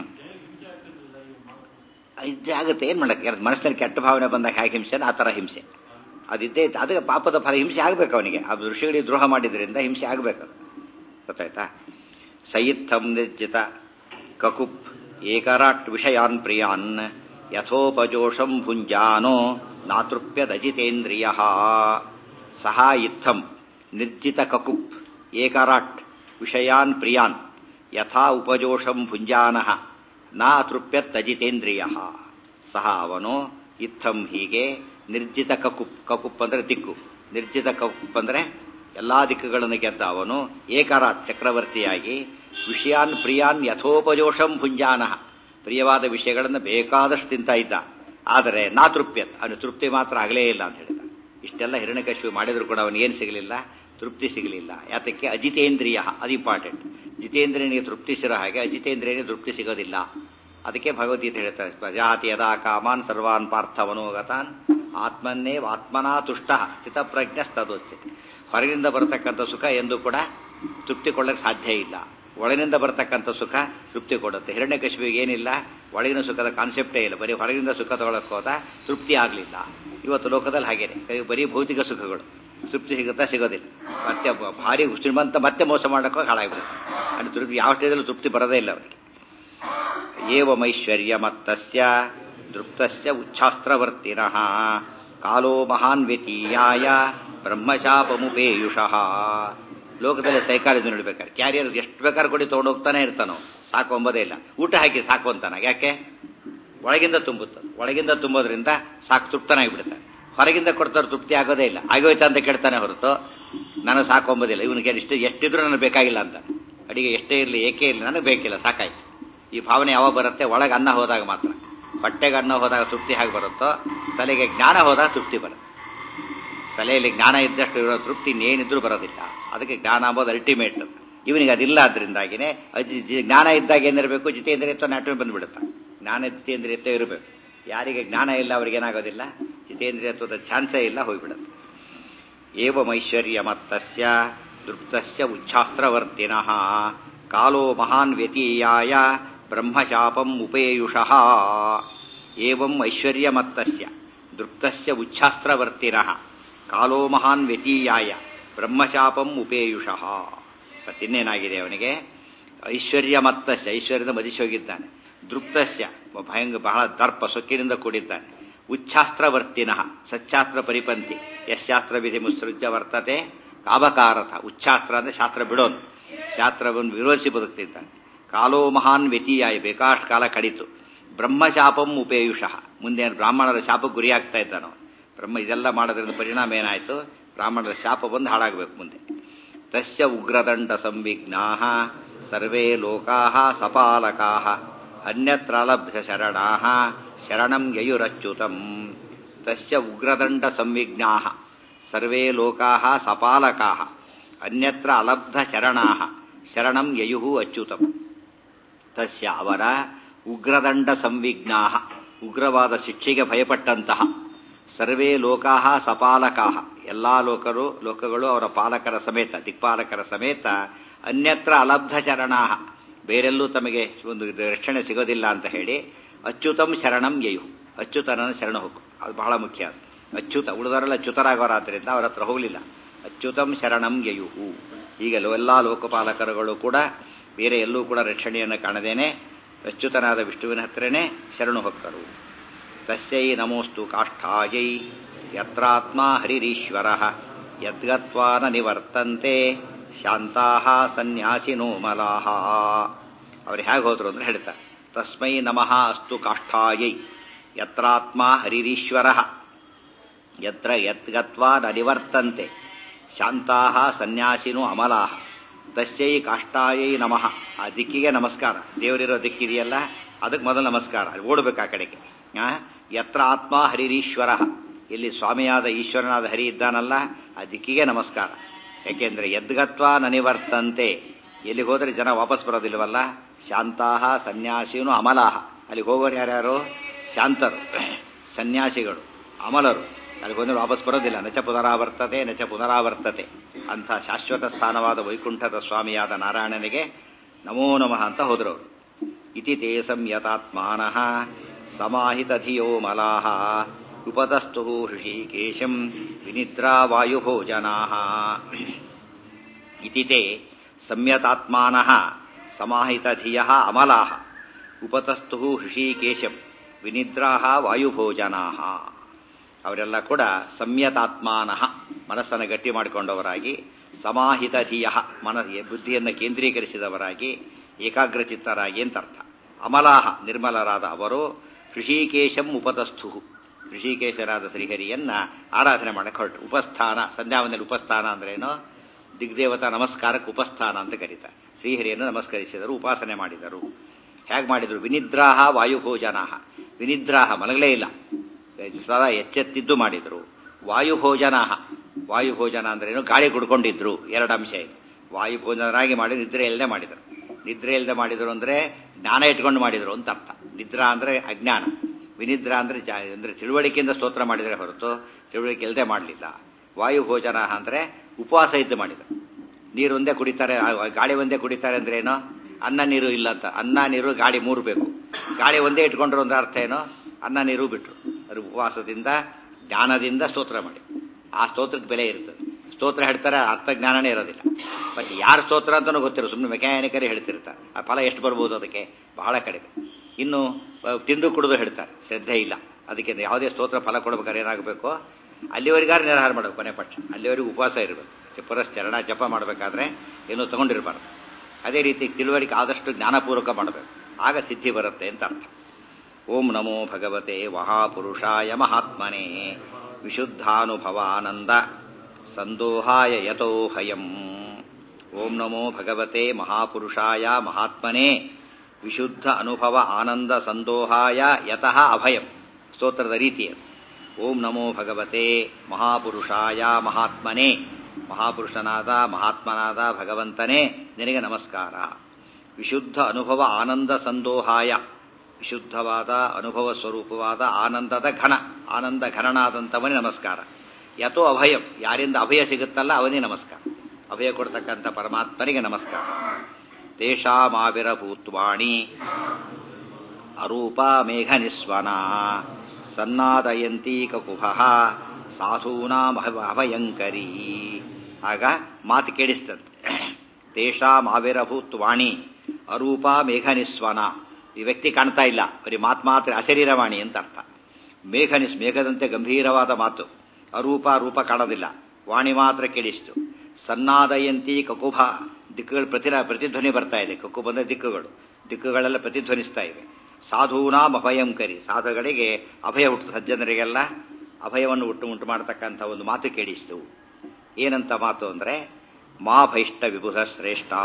ಇದ್ದೇ ಆಗುತ್ತೆ ಏನ್ ಮಾಡಕ್ಕೆ ಮನಸ್ಸಿನಲ್ಲಿ ಕೆಟ್ಟ ಭಾವನೆ ಬಂದಾಗ ಹೇಗೆ ಹಿಂಸೆ ಆ ಥರ ಹಿಂಸೆ ಅದಿದ್ದೇ ಇತ್ತು. ಅದಕ್ಕೆ ಪಾಪದ ಫಲ ಹಿಂಸೆ ಆಗ್ಬೇಕು ಅವನಿಗೆ ಆ ಋಷಿಗಳಿಗೆ ದ್ರೋಹ ಮಾಡಿದ್ರಿಂದ ಹಿಂಸೆ ಆಗ್ಬೇಕು ಅದು. ಗೊತ್ತಾಯ್ತಾ ಸಯಿತ್ಥಂ ನಿರ್ಜಿತ ಕಕುಪ್ ಏಕರಾಟ್ ವಿಷಯಾನ್ ಪ್ರಿಯಾನ್ ಯಥೋಪಜೋಷಂ ಭುಂಜಾನೋ ನಾತೃಪ್ಯದಜಿತೇಂದ್ರಿಯ ಸಹ ಇತ್ತಂ ನಿರ್ಜಿತ ಕಕುಪ್ ಏಕರಾಟ್ ವಿಷಯಾನ್ ಪ್ರಿಯಾನ್ ಯಥಾ ಉಪಜೋಷಂ ಭುಂಜಾನಃ ನಾ ತೃಪ್ಯತ್ತಜಿತೇಂದ್ರಿಯ ಸಹ ಅವನು ಇತ್ತಂ ಹೀಗೆ ನಿರ್ಜಿತ ಕಕುಪ್ ಕಕುಪ್ ಅಂದ್ರೆ ದಿಕ್ಕು ನಿರ್ಜಿತ ಕಕುಪ್ ಅಂದ್ರೆ ಎಲ್ಲಾ ದಿಕ್ಕುಗಳನ್ನು ಗೆದ್ದ ಅವನು ಏಕರಾಟ್ ಚಕ್ರವರ್ತಿಯಾಗಿ ವಿಷಯಾನ್ ಪ್ರಿಯಾನ್ ಯಥೋಪಜೋಷಂ ಭುಂಜಾನಃ ಪ್ರಿಯವಾದ ವಿಷಯಗಳನ್ನು ಬೇಕಾದಷ್ಟು ತಿಂತ ಇದ್ದ ಆದರೆ ನಾ ತೃಪ್ಯತ್ ಅವನು ತೃಪ್ತಿ ಮಾತ್ರ ಆಗಲೇ ಇಲ್ಲ ಅಂತ ಹೇಳಿದ ಇಷ್ಟೆಲ್ಲ ಹಿರಣ್ಯಕಶಿಪು ಮಾಡಿದ್ರು ಕೂಡ ಅವನು ಏನು ಸಿಗಲಿಲ್ಲ ತೃಪ್ತಿ ಸಿಗಲಿಲ್ಲ ಯಾತಕ್ಕೆ ಅಜಿತೇಂದ್ರಿಯ ಅದು ಇಂಪಾರ್ಟೆಂಟ್ ಜಿತೇಂದ್ರಿಯನಿಗೆ ತೃಪ್ತಿ ಸಿರೋ ಹಾಗೆ ಅಜಿತೇಂದ್ರಿಯನಿಗೆ ತೃಪ್ತಿ ಸಿಗೋದಿಲ್ಲ ಅದಕ್ಕೆ ಭಗವದ್ಗೀತೆ ಹೇಳ್ತಾರೆ ಪ್ರಜಾತಿ ಯದಾ ಕಾಮಾನ್ ಸರ್ವಾನ್ ಪಾರ್ಥ ಮನೋಗತಾನ್ ಆತ್ಮನ್ನೇ ಆತ್ಮನಾ ತುಷ್ಟ ಸ್ಥಿತಪ್ರಜ್ಞ ತದೋಚ್ಯತೆ ಹೊರಗಿನಿಂದ ಬರತಕ್ಕಂಥ ಸುಖ ಎಂದು ಕೂಡ ತೃಪ್ತಿ ಕೊಳ್ಳಕ್ಕೆ ಸಾಧ್ಯ ಇಲ್ಲ ಒಳಗಿನಿಂದ ಬರತಕ್ಕಂಥ ಸುಖ ತೃಪ್ತಿ ಕೊಡುತ್ತೆ ಹಿರಣ್ಯಕಶಿಪಿಗೆ ಏನಿಲ್ಲ ಒಳಗಿನ ಸುಖದ ಕಾನ್ಸೆಪ್ಟೇ ಇಲ್ಲ ಬರೀ ಹೊರಗಿನಿಂದ ಸುಖ ತಗೊಳಕ್ ಹೋದ ತೃಪ್ತಿ ಆಗಲಿಲ್ಲ ಇವತ್ತು ಲೋಕದಲ್ಲಿ ಹಾಗೇನೆ ಕೈ- ಬರೀ ಭೌತಿಕ ಸುಖಗಳು ತೃಪ್ತಿ ಸಿಗುತ್ತಾ ಸಿಗೋದಿಲ್ಲ ಮತ್ತೆ ಬ- ಭಾರಿ ಶ್ರೀಮಂತ ಮತ್ತೆ ಮೋಸ ಮಾಡಕ್ಕೆ ಹಾಳಾಗ್ಬಿಡುತ್ತೆ ಅದು ತೃಪ್ತಿ ಯಾವ ಸ್ಟೇಜಲ್ಲೂ ತೃಪ್ತಿ ಬರೋದೇ ಇಲ್ಲ ಅವರಿಗೆ ಏವಮೈಶ್ವರ್ಯ ಮತ್ತಸ್ಯ ದೃಪ್ತಸ್ಯ ಉಚ್ಛಾಸ್ತ್ರವರ್ತಿನಃ ಕಾಲೋ ಮಹಾನ್ ವ್ಯತೀಯಾಯ ಬ್ರಹ್ಮಶಾಪಮುಪೇಯುಷಃ ಲೋಕದಲ್ಲಿ ಸೈಕಾಲಜಿ ನೋಡ್ಬೇಕಾದ್ರೆ ಕ್ಯಾರಿಯರ್ ಎಷ್ಟು ಬೇಕಾದ್ರೆ ಕೊಡಿ ತೊಗೊಂಡು ಹೋಗ್ತಾನೆ ಇರ್ತಾನೋ ಸಾಕು ಅಂಬೋದೇ ಇಲ್ಲ ಊಟ ಹಾಕಿ ಸಾಕು ಅಂತಾನ ಯಾಕೆ ಒಳಗಿಂದ ತುಂಬುತ್ತದೆ ಒಳಗಿಂದ ತುಂಬೋದ್ರಿಂದ ಸಾಕು ತೃಪ್ತನಾಗಿಬಿಡ್ತಾನೆ ಹೊರಗಿಂದ ಕೊಡ್ತಾರೆ ತೃಪ್ತಿ ಆಗೋದೇ ಇಲ್ಲ ಆಗೋಯ್ತಾ ಅಂತ ಕೇಳ್ತಾನೆ ಹೊರತು ನಾನು ಸಾಕು ಅಂಬೋದಿಲ್ಲ ಇವನಿಗೆ ಇಷ್ಟು ಎಷ್ಟಿದ್ರೂ ನನಗೆ ಬೇಕಾಗಿಲ್ಲ ಅಂತ ಅಡಿಗೆ ಎಷ್ಟೇ ಇರಲಿ ಏಕೆ ಇರಲಿ ನನಗೆ ಬೇಕಿಲ್ಲ ಸಾಕಾಯ್ತು ಈ ಭಾವನೆ ಯಾವಾಗ ಬರುತ್ತೆ ಒಳಗೆ ಅನ್ನ ಹೋದಾಗ ಮಾತ್ರ ಹೊಟ್ಟೆಗೆ ಅನ್ನ ಹೋದಾಗ ತೃಪ್ತಿ ಹಾಗೆ ಬರುತ್ತೋ ತಲೆಗೆ ಜ್ಞಾನ ಹೋದಾಗ ತೃಪ್ತಿ ಬರುತ್ತೆ ತಲೆಯಲ್ಲಿ ಜ್ಞಾನ ಇದ್ದಷ್ಟು ಇರೋ ತೃಪ್ತಿ ಇನ್ನೇನಿದ್ರೂ ಬರೋದಿಲ್ಲ ಅದಕ್ಕೆ ಜ್ಞಾನ ಅಂಬೋದು ಅಲ್ಟಿಮೇಟ್ ಇವನಿಗೆ ಅದಿಲ್ಲ ಅದರಿಂದಾಗಿನೇ ಜ್ಞಾನ ಇದ್ದಾಗ ಏನಿರಬೇಕು ಜಿತೇಂದ್ರಿಯತ್ವ ನಾಟ್ಯ ಬಂದ್ಬಿಡುತ್ತೆ ಜ್ಞಾನ ಜಿತೇಂದ್ರಿಯತ್ವ ಇರಬೇಕು ಯಾರಿಗೆ ಜ್ಞಾನ ಇಲ್ಲ ಅವ್ರಿಗೇನಾಗೋದಿಲ್ಲ ಜಿತೇಂದ್ರಿಯತ್ವದ ಚಾನ್ಸೇ ಇಲ್ಲ ಹೋಗ್ಬಿಡುತ್ತೆ ಏವಮೈಶ್ವರ್ಯಮತ್ತಸ್ಯ ದೃಪ್ತಸ್ಯ ಉಚ್ಛಾಸ್ತ್ರವರ್ತಿನಃ ಕಾಲೋ ಮಹಾನ್ ವ್ಯತೀಯಾಯ ಬ್ರಹ್ಮಶಾಪಂ ಉಪೇಯುಷಃ ಏವಂ ಐಶ್ವರ್ಯಮತ್ತಸ್ಯ ದೃಪ್ತಸ್ಯ ಉಚ್ಛಾಸ್ತ್ರವರ್ತಿನಃ ಕಾಲೋ ಮಹಾನ್ ವ್ಯತೀಯಾಯ ಬ್ರಹ್ಮಶಾಪಂ ಉಪೇಯುಷಃ ಮತ್ತಿನ್ನೇನಾಗಿದೆ ಅವನಿಗೆ ಐಶ್ವರ್ಯಮತ್ತಸ್ಯ ಐಶ್ವರ್ಯದ ಮದಿಸೋಗಿದ್ದಾನೆ ದೃಪ್ತಸ್ಯ ಭಯಂಗ ಬಹಳ ದರ್ಪ ಸೊಕ್ಕಿನಿಂದ ಕೂಡಿದ್ದಾನೆ ಉಚ್ಛಾಸ್ತ್ರವರ್ತಿನಃ ಸಚ್ಚಾಸ್ತ್ರ ಪರಿಪಂಥಿ ಯಶಾಸ್ತ್ರ ವಿಧಿ ಮುತ್ಸೃಜ್ಯ ವರ್ತತೆ ಕಾಬಕಾರಥ ಉಚ್ಛಾಸ್ತ್ರ ಅಂದ್ರೆ ಶಾಸ್ತ್ರ ಬಿಡೋನು ಶಾಸ್ತ್ರವನ್ನು ವಿರೋಧಿಸಿ ಬದುಕ್ತಿದ್ದಾನೆ ಕಾಲೋ ಮಹಾನ್ ವ್ಯತೀಯಾಯ ಬೇಕಾಷ್ಟು ಕಾಲ ಕಡಿತು ಬ್ರಹ್ಮಶಾಪಂ ಉಪೇಯುಷಃ ಮುಂದೆ ಬ್ರಾಹ್ಮಣರ ಶಾಪಕ್ಕೆ ಗುರಿಯಾಗ್ತಾ ಇದ್ದಾನೋ ಬ್ರಹ್ಮ ಇದೆಲ್ಲ ಮಾಡೋದ್ರಿಂದ ಪರಿಣಾಮ ಏನಾಯಿತು ಬ್ರಾಹ್ಮಣರ ಶಾಪ ಬಂದು ಹಾಳಾಗಬೇಕು ಮುಂದೆ ತಸ್ಯ ಉಗ್ರದಂಡ ಸಂವಿಘ್ನಾ ಸರ್ವೇ ಲೋಕಾ ಸಪಾಲಕಾ ಅನ್ಯತ್ರಲಭ್ಯ ಶರಣಾ ಶರಣಂ ಯಯುರಚ್ಯುತಂ ತಸ್ಯ ಉಗ್ರದಂಡ ಸಂವಿಘ್ನಾ ಸರ್ವೇ ಲೋಕಾ ಸಪಾಲಕಾ ಅನ್ಯತ್ರ ಅಲಬ್ಧ ಶರಣಾ ಶರಣಂ ಯಯು ಅಚ್ಯುತಂ ತಸ್ಯ ಅವರ ಉಗ್ರದಂಡ ಸಂವಿಘ್ನಾ ಉಗ್ರವಾದ ಶಿಕ್ಷೆಗೆ ಭಯಪಟ್ಟಂತಹ ಸರ್ವೇ ಲೋಕಾ ಸಪಾಲಕಾ ಎಲ್ಲಾ ಲೋಕರು ಲೋಕಗಳು ಅವರ ಪಾಲಕರ ಸಮೇತ ದಿಕ್ಪಾಲಕರ ಸಮೇತ ಅನ್ಯತ್ರ ಅಲಬ್ಧ ಶರಣಾ ಬೇರೆಲ್ಲೂ ತಮಗೆ ಒಂದು ರಕ್ಷಣೆ ಸಿಗೋದಿಲ್ಲ ಅಂತ ಹೇಳಿ ಅಚ್ಯುತಂ ಶರಣಂ ಯಯು ಅಚ್ಯುತನ ಶರಣ ಹೋಗು ಅದು ಬಹಳ ಮುಖ್ಯ ಅಚ್ಯುತ ಉಳಿದವರೆಲ್ಲ ಚ್ಯುತರಾಗೋರಾದ್ರಿಂದ ಅವರ ಹತ್ರ ಹೋಗಲಿಲ್ಲ ಅಚ್ಯುತಂ ಶರಣಂ ಯಯುಹು ಈಗ ಎಲ್ಲ ಲೋಕಪಾಲಕರುಗಳು ಕೂಡ ಬೇರೆ ಎಲ್ಲೂ ಕೂಡ ರಕ್ಷಣೆಯನ್ನು ಕಾಣದೇನೆ ಅಚ್ಯುತನಾದ ವಿಷ್ಣುವಿನ ಹತ್ರನೇ ಶರಣು ಹೊಕ್ಕರು ತಸ್ಯೈ ನಮೋಸ್ತು ಕಾಷ್ಠಾಯೈ ಯತ್ರಾತ್ಮ ಹರಿರೀಶ್ವರ ಯದ್ಗತ್ವಾ ನ ನಿವರ್ತಂತೆ ಶಾಂತಾ ಸನ್ಯಾಸಿನೋ ಮಲಾಹ ಅವ್ರು ಹೇಗೆ ಹೋದ್ರು ಅಂದ್ರೆ ಹೇಳ್ತಾರೆ ತಸ್ಮೈ ನಮಃ ಅಸ್ತು ಕಾಷ್ಠಾಯೈ ಯತ್ರಾತ್ಮ ಹರಿರೀಶ್ವರ ಯತ್ರ ಯದ್ಗತ್ವಾ ನ ನಿವರ್ತಂತೆ ಶಾಂತಾ ಸನ್ಯಾಸಿನೋ ಅಮಲಾಹ ತಸ್ಯೈ ಕಾಷ್ಠಾಯೈ ನಮಃ ಆ ದಿಕ್ಕಿಗೆ ನಮಸ್ಕಾರ ದೇವರಿರೋ ದಿಕ್ಕಿದೆಯಲ್ಲ ಅದಕ್ಕೆ ಮೊದಲು ನಮಸ್ಕಾರ ಅಲ್ಲಿ ಓಡಬೇಕು ಆ ಕಡೆಗೆ ಆ ಯತ್ರ ಆತ್ಮ ಹರಿರೀಶ್ವರ ಇಲ್ಲಿ ಸ್ವಾಮಿಯಾದ ಈಶ್ವರನಾದ ಹರಿ ಇದ್ದಾನಲ್ಲ ಆ ದಿಕ್ಕಿಗೆ ನಮಸ್ಕಾರ ಯಾಕೆಂದ್ರೆ ಯದ್ಗತ್ವ ನನಿವರ್ತಂತೆ ಎಲ್ಲಿಗೆ ಹೋದ್ರೆ ಜನ ವಾಪಸ್ ಬರೋದಿಲ್ವಲ್ಲ ಶಾಂತಾಹ ಸನ್ಯಾಸಿನು ಅಮಲಾಹ ಅಲ್ಲಿಗೆ ಹೋಗೋರು ಯಾರ್ಯಾರು ಶಾಂತರು ಸನ್ಯಾಸಿಗಳು ಅಮಲರು ಅಲ್ಲಿಗೆ ಹೋದ್ರೆ ವಾಪಸ್ ಬರೋದಿಲ್ಲ ನಚ ಪುನರಾವರ್ತತೆ ನಚ ಪುನರಾವರ್ತತೆ ಅಂಥ ಶಾಶ್ವತ ಸ್ಥಾನವಾದ ವೈಕುಂಠದ ಸ್ವಾಮಿಯಾದ ನಾರಾಯಣನಿಗೆ ನಮೋ ನಮಃ ಅಂತ ಹೋದ್ರು ಅವರು ಇತಿ ತೇ ಸಂಯತಾತ್ಮಾನಃ ಸಮಾಹಿತಧಿಯೋ ಮಲಾಹ ಉಪತಸ್ತು ಹೃಷಿಕೇಶಂ ವಿನಿದ್ರಾ ವಾಯುಭೋಜನಾಃ ಇತಿ ತೇ ಸಂಯತಾತ್ಮಾನಃ ಸಮಾಹಿತಧಿಯಃ ಅಮಲಾಹ ಉಪತಸ್ತು ಹೃಷಿಕೇಶಂ ವಿನಿದ್ರಾಹ ವಾಯುಭೋಜನಾಃ ಅವರೆಲ್ಲ ಕೂಡ ಸಂಯತಾತ್ಮಾನಃ ಮನಸ್ಸನ್ನು ಗಟ್ಟಿ ಮಾಡಿಕೊಂಡವರಾಗಿ ಸಮಾಹಿತ ಧಿಯ ಮನ ಬುದ್ಧಿಯನ್ನು ಕೇಂದ್ರೀಕರಿಸಿದವರಾಗಿ ಏಕಾಗ್ರಚಿತ್ತರಾಗಿ ಅಂತ ಅರ್ಥ ಅಮಲಾಹ ನಿರ್ಮಲರಾದ ಅವರು ಋಷಿಕೇಶಂ ಉಪತಸ್ಥು ಋಷಿಕೇಶರಾದ ಶ್ರೀಹರಿಯನ್ನ ಆರಾಧನೆ ಮಾಡಕ್ಕೆ ಹೊರಟು ಉಪಸ್ಥಾನ ಸಂಧ್ಯಾವನಲ್ಲಿ ಉಪಸ್ಥಾನ ಅಂದ್ರೇನು ದಿಗ್ದೇವತಾ ನಮಸ್ಕಾರಕ್ಕೆ ಉಪಸ್ಥಾನ ಅಂತ ಕರೀತಾರೆ ಶ್ರೀಹರಿಯನ್ನು ನಮಸ್ಕರಿಸಿದರು ಉಪಾಸನೆ ಮಾಡಿದರು ಹೇಗೆ ಮಾಡಿದರು ವಿನಿದ್ರಾಹ ವಾಯುಭೋಜನಾಹ ವಿನಿದ್ರಾಹ ಮಲಗಲೇ ಇಲ್ಲ ಸದಾ ಎಚ್ಚೆತ್ತಿದ್ದು ಮಾಡಿದರು ವಾಯುಭೋಜನಾಹ ವಾಯುಭೋಜನ ಅಂದ್ರೇನು ಗಾಳಿ ಕುಡ್ಕೊಂಡಿದ್ರು ಎರಡು ಅಂಶ ಇದೆ ವಾಯುಭೋಜನರಾಗಿ ಮಾಡಿ ನಿದ್ರೆ ಇಲ್ಲದೆ ಮಾಡಿದರು ನಿದ್ರೆ ಇಲ್ಲದೆ ಮಾಡಿದರು ಅಂದ್ರೆ ಜ್ಞಾನ ಇಟ್ಕೊಂಡು ಮಾಡಿದರು ಅಂತ ಅರ್ಥ ನಿದ್ರಾ ಅಂದ್ರೆ ಅಜ್ಞಾನ ವಿನಿದ್ರಾ ಅಂದ್ರೆ ಜಾ ಅಂದ್ರೆ ತಿಳುವಳಿಕೆಯಿಂದ ಸ್ತೋತ್ರ ಮಾಡಿದರೆ ಹೊರತು ತಿಳುವಳಿಕೆ ಇಲ್ಲದೆ ಮಾಡಲಿಲ್ಲ ವಾಯುಭೋಜನ ಅಂದ್ರೆ ಉಪವಾಸ ಇದ್ದು ಮಾಡಿದರು ನೀರು ಒಂದೇ ಕುಡಿತಾರೆ ಗಾಳಿ ಒಂದೇ ಕುಡಿತಾರೆ ಅಂದ್ರೆ ಏನು ಅನ್ನ ನೀರು ಇಲ್ಲ ಅಂತ ಅನ್ನ ನೀರು ಗಾಳಿ ಮೂರು ಬೇಕು ಗಾಳಿ ಒಂದೇ ಇಟ್ಕೊಂಡ್ರು ಅಂದ್ರೆ ಅರ್ಥ ಏನು ಅನ್ನ ನೀರು ಬಿಟ್ರು ಅದು ಉಪವಾಸದಿಂದ ಜ್ಞಾನದಿಂದ ಸ್ತೋತ್ರ ಮಾಡಿ ಆ ಸ್ತೋತ್ರಕ್ಕೆ ಬೆಲೆ ಇರ್ತದೆ ಸ್ತೋತ್ರ ಹೇಳ್ತಾರೆ ಅರ್ಥ ಜ್ಞಾನನೇ ಇರೋದಿಲ್ಲ ಬಟ್ ಯಾರು ಸ್ತೋತ್ರ ಅಂತಲೂ ಗೊತ್ತಿರೋ ಸುಮ್ಮನೆ ಮೆಕ್ಯಾನಿಕರೇ ಹೇಳ್ತಿರ್ತಾರೆ ಆ ಫಲ ಎಷ್ಟು ಬರ್ಬೋದು ಅದಕ್ಕೆ ಬಹಳ ಕಡಿಮೆ ಇನ್ನು ತಿಂದು ಕುಡಿದು ಹೇಳ್ತಾರೆ ಶ್ರದ್ಧೆ ಇಲ್ಲ ಅದಕ್ಕೆ ಯಾವುದೇ ಸ್ತೋತ್ರ ಫಲ ಕೊಡ್ಬೇಕಾದ್ರೆ ಏನಾಗಬೇಕು ಅಲ್ಲಿವರೆಗಾರು ನಿರ್ಹಾರ ಮಾಡಬೇಕು ಕೊನೆ ಪಕ್ಷ ಅಲ್ಲಿವರೆಗೂ ಉಪವಾಸ ಇರಬೇಕು ಪುರಶ್ಚರಣ ಜಪ ಮಾಡಬೇಕಾದ್ರೆ ಏನೂ ತಗೊಂಡಿರಬಾರ್ದು ಅದೇ ರೀತಿ ತಿಳುವಳಿಕೆ ಆದಷ್ಟು ಜ್ಞಾನಪೂರ್ವಕ ಮಾಡಬೇಕು ಆಗ ಸಿದ್ಧಿ ಬರುತ್ತೆ ಅಂತ ಅರ್ಥ ಓಂ ನಮೋ ಭಗವತೆ ಮಹಾಪುರುಷಾಯ ಮಹಾತ್ಮನೆ ವಿಶುದ್ಧಾನುಭವಾನಂದ ಸಂದೋಹಾಯ ಯತೋ ಹಯಂ ಓಂ ನಮೋ ಭಗವತೆ ಮಹಾಪುರುಷಾಯ ಮಹಾತ್ಮನೆ ವಿಶುದ್ಧ ಅನುಭವ ಆನಂದ ಸಂದೋಹಾಯ ಯತಃ ಅಭಯಂ ಸ್ತೋತ್ರದ ರೀತಿಯ ಓಂ ನಮೋ ಭಗವತೆ ಮಹಾಪುರುಷಾಯ ಮಹಾತ್ಮನೆ ಮಹಾಪುರುಷನಾದ ಮಹಾತ್ಮನಾದ ಭಗವಂತನೇ ನಿನಗೆ ನಮಸ್ಕಾರ ವಿಶುದ್ಧ ಅನುಭವ ಆನಂದ ಸಂದೋಹಾಯ ವಿಶುದ್ಧವಾದ ಅನುಭವ ಸ್ವರೂಪವಾದ ಆನಂದದ ಘನ ಆನಂದ ಘನನಾದಂಥವನೇ ನಮಸ್ಕಾರ ಯಥೋ ಅಭಯಂ ಯಾರಿಂದ ಅಭಯ ಸಿಗುತ್ತಲ್ಲ ಅವನೇ ನಮಸ್ಕಾರ ಅಭಯ ಕೊಡ್ತಕ್ಕಂಥ ಪರಮಾತ್ಮನಿಗೆ ನಮಸ್ಕಾರ ತೇಷಾಮಾವಿರಭೂತ್ವಾಣಿ ಅರೂಪ ಮೇಘ ನಿಸ್ವನ ಸನ್ನಾದಯಂತಿ ಕಕುಭ ಸಾಧೂನಾಂ ಅಭಯಂಕರಿ ಆಗ ಮಾತು ಕೇಳಿಸ್ತದೆ ತೇಷಾಮಾವಿರಭೂತ್ ವಾಣಿ ಅರೂಪ ಮೇಘ ನಿಸ್ವನ ಈ ವ್ಯಕ್ತಿ ಕಾಣ್ತಾ ಇಲ್ಲ ಬರೀ ಮಾತು ಮಾತ್ರ ಅಶರೀರವಾಣಿ ಅಂತ ಅರ್ಥ ಮೇಘ ನಿಸ್ ಮೇಘದಂತೆ ಗಂಭೀರವಾದ ಮಾತು ಅರೂಪ ರೂಪ ಕಾಣೋದಿಲ್ಲ ವಾಣಿ ಮಾತ್ರ ಕೇಳಿಸ್ತು ಸನ್ನಾದಯಂತಿ ಕಕುಭ ದಿಕ್ಕುಗಳು ಪ್ರತಿ ಪ್ರತಿಧ್ವನಿ ಬರ್ತಾ ಇದೆ ಕಕ್ಕು ಬಂದ ದಿಕ್ಕುಗಳು ದಿಕ್ಕುಗಳೆಲ್ಲ ಪ್ರತಿಧ್ವನಿಸ್ತಾ ಇವೆ ಸಾಧೂನಾಂ ಅಭಯಂಕರಿ ಸಾಧುಗಳಿಗೆ ಅಭಯ ಹುಟ್ಟು ಸಜ್ಜನರಿಗೆಲ್ಲ ಅಭಯವನ್ನು ಹುಟ್ಟು ಉಂಟು ಮಾಡತಕ್ಕಂಥ ಒಂದು ಮಾತು ಕೇಳಿಸ್ತು ಏನಂತ ಮಾತು ಅಂದ್ರೆ ಮಾ ಭೈಷ್ಟ ವಿಬುಧ ಶ್ರೇಷ್ಠಾ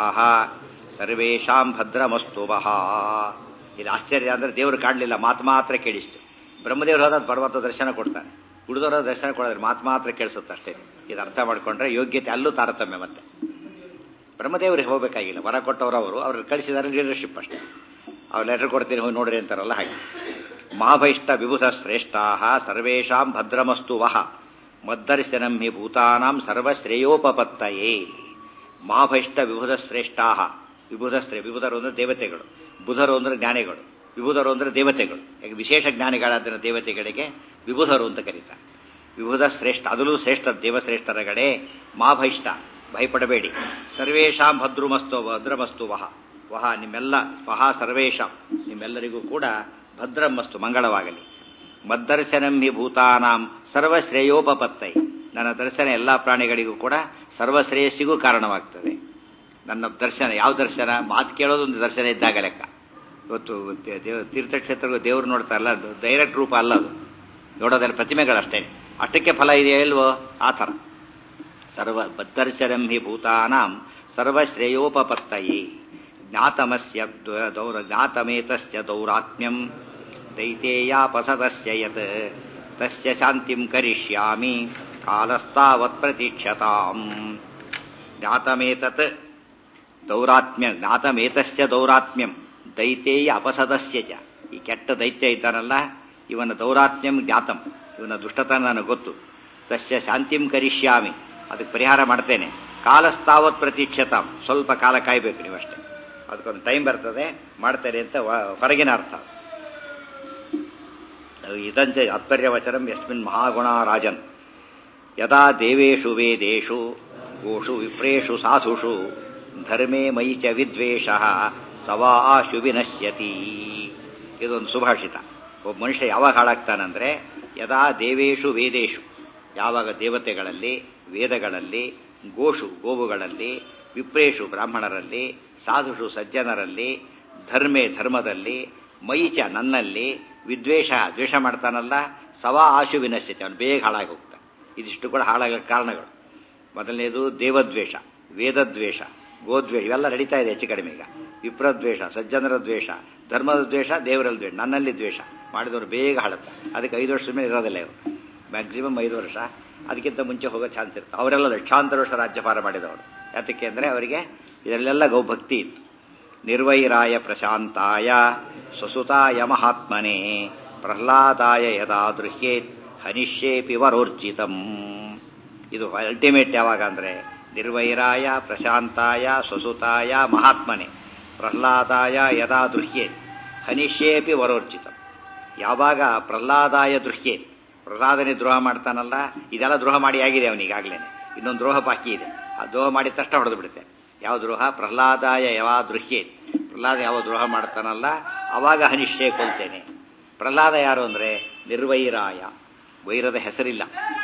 ಸರ್ವೇಶಾಂ ಭದ್ರಮಸ್ತುಭಃ ಇದು ಆಶ್ಚರ್ಯ ಅಂದ್ರೆ ದೇವರು ಕಾಣಲಿಲ್ಲ ಮಾತು ಮಾತ್ರ ಕೇಳಿಸ್ತು ಬ್ರಹ್ಮದೇವರು ಹೋದ ಪರ್ವತ ದರ್ಶನ ಕೊಡ್ತಾನೆ ಉಳಿದವರ ದರ್ಶನ ಕೊಡೋದ್ರೆ ಮಾತು ಮಾತ್ರ ಕೇಳಿಸುತ್ತೆ ಅಷ್ಟೇ ಇದು ಅರ್ಥ ಮಾಡ್ಕೊಂಡ್ರೆ ಯೋಗ್ಯತೆ ಅಲ್ಲೂ ತಾರತಮ್ಯ ಮತ್ತೆ ಬ್ರಹ್ಮದೇವರಿಗೆ ಹೋಗಬೇಕಾಗಿಲ್ಲ ವರ ಕೊಟ್ಟವರು ಅವರು ಅವ್ರು ಕಳಿಸಿದಾರೆ ಲೀಡರ್ಶಿಪ್ ಅಷ್ಟೇ ಅವ್ರು ಲೆಟರ್ ಕೊಡ್ತೀನಿ ಹೋಗಿ ನೋಡ್ರಿ ಅಂತಾರಲ್ಲ ಹಾಗೆ ಮಾಭೈಷ್ಟ ವಿಭುಧ ಶ್ರೇಷ್ಠಾ ಸರ್ವೇಶಾಂ ಭದ್ರಮಸ್ತು ವಹ ಮದ್ದರ್ಶನಂ ಹಿ ಭೂತಾನಾಂ ಸರ್ವಶ್ರೇಯೋಪತ್ತಯೇ ಮಾಭೈಷ್ಟ ವಿಭುಧ ಶ್ರೇಷ್ಠಾ ವಿಭುಧ ಶ್ರೇ ವಿಭುಧರು ಅಂದ್ರೆ ದೇವತೆಗಳು ಬುಧರು ಅಂದ್ರೆ ಜ್ಞಾನಿಗಳು ವಿಭುಧರು ಅಂದ್ರೆ ದೇವತೆಗಳು ಯಾಕೆ ವಿಶೇಷ ಜ್ಞಾನಿಗಳಾದ ದೇವತೆಗಳಿಗೆ ವಿಭುಧರು ಅಂತ ಕರೀತಾರೆ ವಿಭುಧ ಶ್ರೇಷ್ಠ ಅದರಲ್ಲೂ ಶ್ರೇಷ್ಠ ದೇವಶ್ರೇಷ್ಠರಗಡೆ ಮಾಭೈಷ್ಟ ಭಯಪಡಬೇಡಿ ಸರ್ವೇಶಾಂ ಭದ್ರುಮಸ್ತು ಭದ್ರಮಸ್ತು ವಹ ವಹ ನಿಮ್ಮೆಲ್ಲ ವಹ ಸರ್ವೇಶಾಂ ನಿಮ್ಮೆಲ್ಲರಿಗೂ ಕೂಡ ಭದ್ರಮಸ್ತು ಮಂಗಳವಾಗಲಿ ಮದ್ದರ್ಶನಂ ಹಿ ಭೂತಾನಾಂ ಸರ್ವಶ್ರೇಯೋಪತ್ತೈ ನನ್ನ ದರ್ಶನ ಎಲ್ಲಾ ಪ್ರಾಣಿಗಳಿಗೂ ಕೂಡ ಸರ್ವಶ್ರೇಯಸ್ಸಿಗೂ ಕಾರಣವಾಗ್ತದೆ ನನ್ನ ದರ್ಶನ ಯಾವ ದರ್ಶನ ಮಾತು ಕೇಳೋದು ಒಂದು ದರ್ಶನ ಇದ್ದಾಗ ಲೆಕ್ಕ ಇವತ್ತು ತೀರ್ಥಕ್ಷೇತ್ರಗಳು ದೇವರು ನೋಡ್ತಾರಲ್ಲ ಅದು ಡೈರೆಕ್ಟ್ ರೂಪ ಅಲ್ಲ ಅದು ನೋಡೋದೆಲ್ಲ ಪ್ರತಿಮೆಗಳಷ್ಟೇ ಅಷ್ಟಕ್ಕೆ ಫಲ ಇದೆಯಾ ಇಲ್ವೋ ಆ ಥರ ಸರ್ವ ಬದ್ದರ್ಶನಂ ಹಿ ಭೂತಾನಾಂ ಸರ್ವಶ್ರೇಯೋಪತ್ತಯೇ ಜ್ಞಾತಮಸ್ಯ ದೌರ ಜ್ಞಾತಮೇತಸ್ಯ ದೌರಾತ್ಮ್ಯಂ ದೈತೇಯಾಪಸದಸ್ಯ ಯತ್ ತಸ್ಯ ಶಾಂತಿಂ ಕರಿಷ್ಯಾಮಿ ಕಾಲಸ್ತಾವತ್ ಪ್ರತೀಕ್ಷತಾಂ ಜ್ಞಾತಮೇತತ್ ದೌರಾತ್ಮ್ಯ ಜ್ಞಾತಮೇತಸ್ಯ ದೌರಾತ್ಮ್ಯಂ ದೈತೇಯ ಅಪಸದಸ್ಯ ಚ ಈ ಕೆಟ್ಟ ದೈತ್ಯ ಇದ್ದಾನಲ್ಲ ಇವನ ದೌರಾತ್ಮ್ಯಂ ಜ್ಞಾತಂ ಇವನ ದುಷ್ಟತನ ನನಗೆ ಗೊತ್ತು ತಸ್ಯ ಶಾಂತಿಂ ಕರಿಷ್ಯಾಮಿ ಅದಕ್ಕೆ ಪರಿಹಾರ ಮಾಡ್ತೇನೆ ಕಾಲಸ್ತಾವತ್ ಪ್ರತೀಕ್ಷತಾಂ ಸ್ವಲ್ಪ ಕಾಲ ಕಾಯ್ಬೇಕು ನೀವಷ್ಟೇ ಅದಕ್ಕೊಂದು ಟೈಮ್ ಬರ್ತದೆ ಮಾಡ್ತೇನೆ ಅಂತ ಹೊರಗಿನ ಅರ್ಥ ಇದಂತೆ ತಾತ್ಪರ್ಯವಚನಂ ಯಸ್ಮಿನ್ ಮಹಾಗುಣ ರಾಜನ್ ಯದಾ ದೇವೇಶು ವೇದೇಶು ಗೋಷು ವಿಪ್ರೇಷು ಸಾಧುಷು ಧರ್ಮೇ ಮಯಿ ಚ ವಿದ್ವೇಷ ಸವಾ ಆಶು ವಿನಶ್ಯತಿ ಇದೊಂದು ಸುಭಾಷಿತ ಒಬ್ಬ ಮನುಷ್ಯ ಯಾವಾಗ ಹಾಳಾಗ್ತಾನಂದ್ರೆ ಯದಾ ದೇವೇಶು ವೇದೇಶು ಯಾವಾಗ ದೇವತೆಗಳಲ್ಲಿ ವೇದಗಳಲ್ಲಿ ಗೋಷು ಗೋವುಗಳಲ್ಲಿ ವಿಪ್ರೇಷು ಬ್ರಾಹ್ಮಣರಲ್ಲಿ ಸಾಧುಷು ಸಜ್ಜನರಲ್ಲಿ ಧರ್ಮೇ ಧರ್ಮದಲ್ಲಿ ಮೈಚ ನನ್ನಲ್ಲಿ ವಿದ್ವೇಷ ದ್ವೇಷ ಮಾಡ್ತಾನಲ್ಲ ಸವಾ ಆಶು ವಿನಶ್ಯತೆ ಅವನು ಬೇಗ ಹಾಳಾಗಿ ಹೋಗ್ತಾನೆ ಇದಿಷ್ಟು ಕೂಡ ಹಾಳಾಗಕ್ಕೆ ಕಾರಣಗಳು ಮೊದಲನೇದು ದೇವದ್ವೇಷ ವೇದದ್ವೇಷ ಗೋದ್ವೇಷ ಇವೆಲ್ಲ ನಡೀತಾ ಇದೆ ಹೆಚ್ಚು ಕಡಿಮೆ ಈಗ ವಿಪ್ರದ್ವೇಷ ಸಜ್ಜನರ ದ್ವೇಷ ಧರ್ಮದ ದ್ವೇಷ ದೇವರಲ್ಲಿ ದ್ವೇಷ ನನ್ನಲ್ಲಿ ದ್ವೇಷ ಮಾಡಿದವರು ಬೇಗ ಹಾಳುತ್ತೆ ಅದಕ್ಕೆ ಐದು ವರ್ಷದ ಮೇಲೆ ಇರೋದಿಲ್ಲ ಇವರು ಮ್ಯಾಕ್ಸಿಮಮ್ ಐದು ವರ್ಷ ಅದಕ್ಕಿಂತ ಮುಂಚೆ ಹೋಗೋ ಚಾನ್ಸ್ ಇರುತ್ತೆ ಅವರೆಲ್ಲ ಲಕ್ಷಾಂತರ ವರ್ಷ ರಾಜ್ಯಭಾರ ಮಾಡಿದವರು ಯಾತಕ್ಕೆ ಅಂದರೆ ಅವರಿಗೆ ಇದರಲ್ಲೆಲ್ಲ ಗೌಭಕ್ತಿ ಇತ್ತು ನಿರ್ವೈರಾಯ ಪ್ರಶಾಂತಾಯ ಸ್ವಸುತಾಯ ಮಹಾತ್ಮನೆ ಪ್ರಹ್ಲಾದಾಯ ಯದಾ ದೃಶ್ಯೇತ್ ಹನಿಷ್ಯೇಪಿ ವರೋರ್ಜಿತಂ ಇದು ಅಲ್ಟಿಮೇಟ್ ಯಾವಾಗ ಅಂದರೆ ನಿರ್ವೈರಾಯ ಪ್ರಶಾಂತಾಯ ಸ್ವಸುತಾಯ ಮಹಾತ್ಮನೆ ಪ್ರಹ್ಲಾದಾಯ ಯದಾ ದೃಶ್ಯೇತ್ ಹನಿಷ್ಯೇಪಿ ವರೋರ್ಜಿತಂ ಯಾವಾಗ ಪ್ರಹ್ಲಾದಾಯ ದೃಶ್ಯೇತ್ ಪ್ರಹ್ಲಾದನೆ ದ್ರೋಹ ಮಾಡ್ತಾನಲ್ಲ ಇದೆಲ್ಲ ದ್ರೋಹ ಮಾಡಿ ಆಗಿದೆ ಅವನಿಗಾಗ್ಲೇ ಇನ್ನೊಂದು ದ್ರೋಹ ಬಾಕಿ ಇದೆ ಆ ದ್ರೋಹ ಮಾಡಿದ ತಕ್ಷಣ ಹೊಡೆದು ಬಿಡುತ್ತೆ ಯಾವ ದ್ರೋಹ ಪ್ರಹ್ಲಾದಾಯ ಯಾವ ದೃಶ್ಯೇತ್ ಪ್ರಹ್ಲಾದ ಯಾವ ದ್ರೋಹ ಮಾಡ್ತಾನಲ್ಲ ಅವಾಗ ಹನಿಷ್ಠೆ ಕೊಲ್ತೇನೆ ಪ್ರಹ್ಲಾದ ಯಾರು ಅಂದ್ರೆ ನಿರ್ವೈರಾಯ ವೈರದ ಹೆಸರಿಲ್ಲ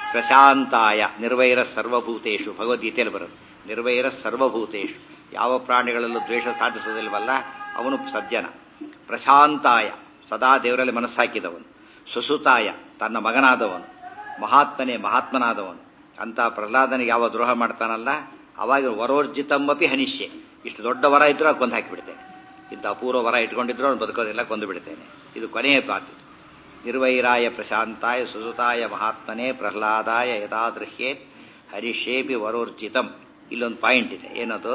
ಪ್ರಶಾಂತಾಯ ನಿರ್ವೈರ ಸರ್ವಭೂತೇಶು ಭಗವದ್ಗೀತೆಯಲ್ಲಿ ಬರೋದು ನಿರ್ವೈರ ಸರ್ವಭೂತೇಶು ಯಾವ ಪ್ರಾಣಿಗಳಲ್ಲೂ ದ್ವೇಷ ಸಾಧಿಸೋದಿಲ್ವಲ್ಲ ಅವನು ಸಜ್ಜನ ಪ್ರಶಾಂತಾಯ ಸದಾ ದೇವರಲ್ಲಿ ಮನಸ್ಸಾಕಿದವನು ಸುಸುತಾಯ ತನ್ನ ಮಗನಾದವನು ಮಹಾತ್ಮನೇ ಮಹಾತ್ಮನಾದವನು ಅಂತ ಪ್ರಹ್ಲಾದನಿಗೆ ಯಾವ ದ್ರೋಹ ಮಾಡ್ತಾನಲ್ಲ ಅವಾಗ ವರೋರ್ಜಿತಮ್ಮಪಿ ಹನಿಷ್ಯೆ ಇಷ್ಟು ದೊಡ್ಡ ವರ ಇದ್ರೂ ಕೊಂದು ಹಾಕಿಬಿಡ್ತೇನೆ ಇಂಥ ಅಪೂರ್ವ ವರ ಇಟ್ಕೊಂಡಿದ್ರು ಅವ್ನು ಬದುಕೋದೆಲ್ಲ ಕೊಂದು ಬಿಡ್ತೇನೆ ಇದು ಕೊನೆಯ ಪಾತ್ರ ನಿರ್ವೈರಾಯ ಪ್ರಶಾಂತಾಯ ಸುಸುತಾಯ ಮಹಾತ್ಮನೇ ಪ್ರಹ್ಲಾದಾಯ ಯಥಾದೃಶ್ಯೇತ್ ಹರಿಷೇಪಿ ವರೋರ್ಜಿತಂ ಇಲ್ಲೊಂದು ಪಾಯಿಂಟ್ ಇದೆ ಏನದು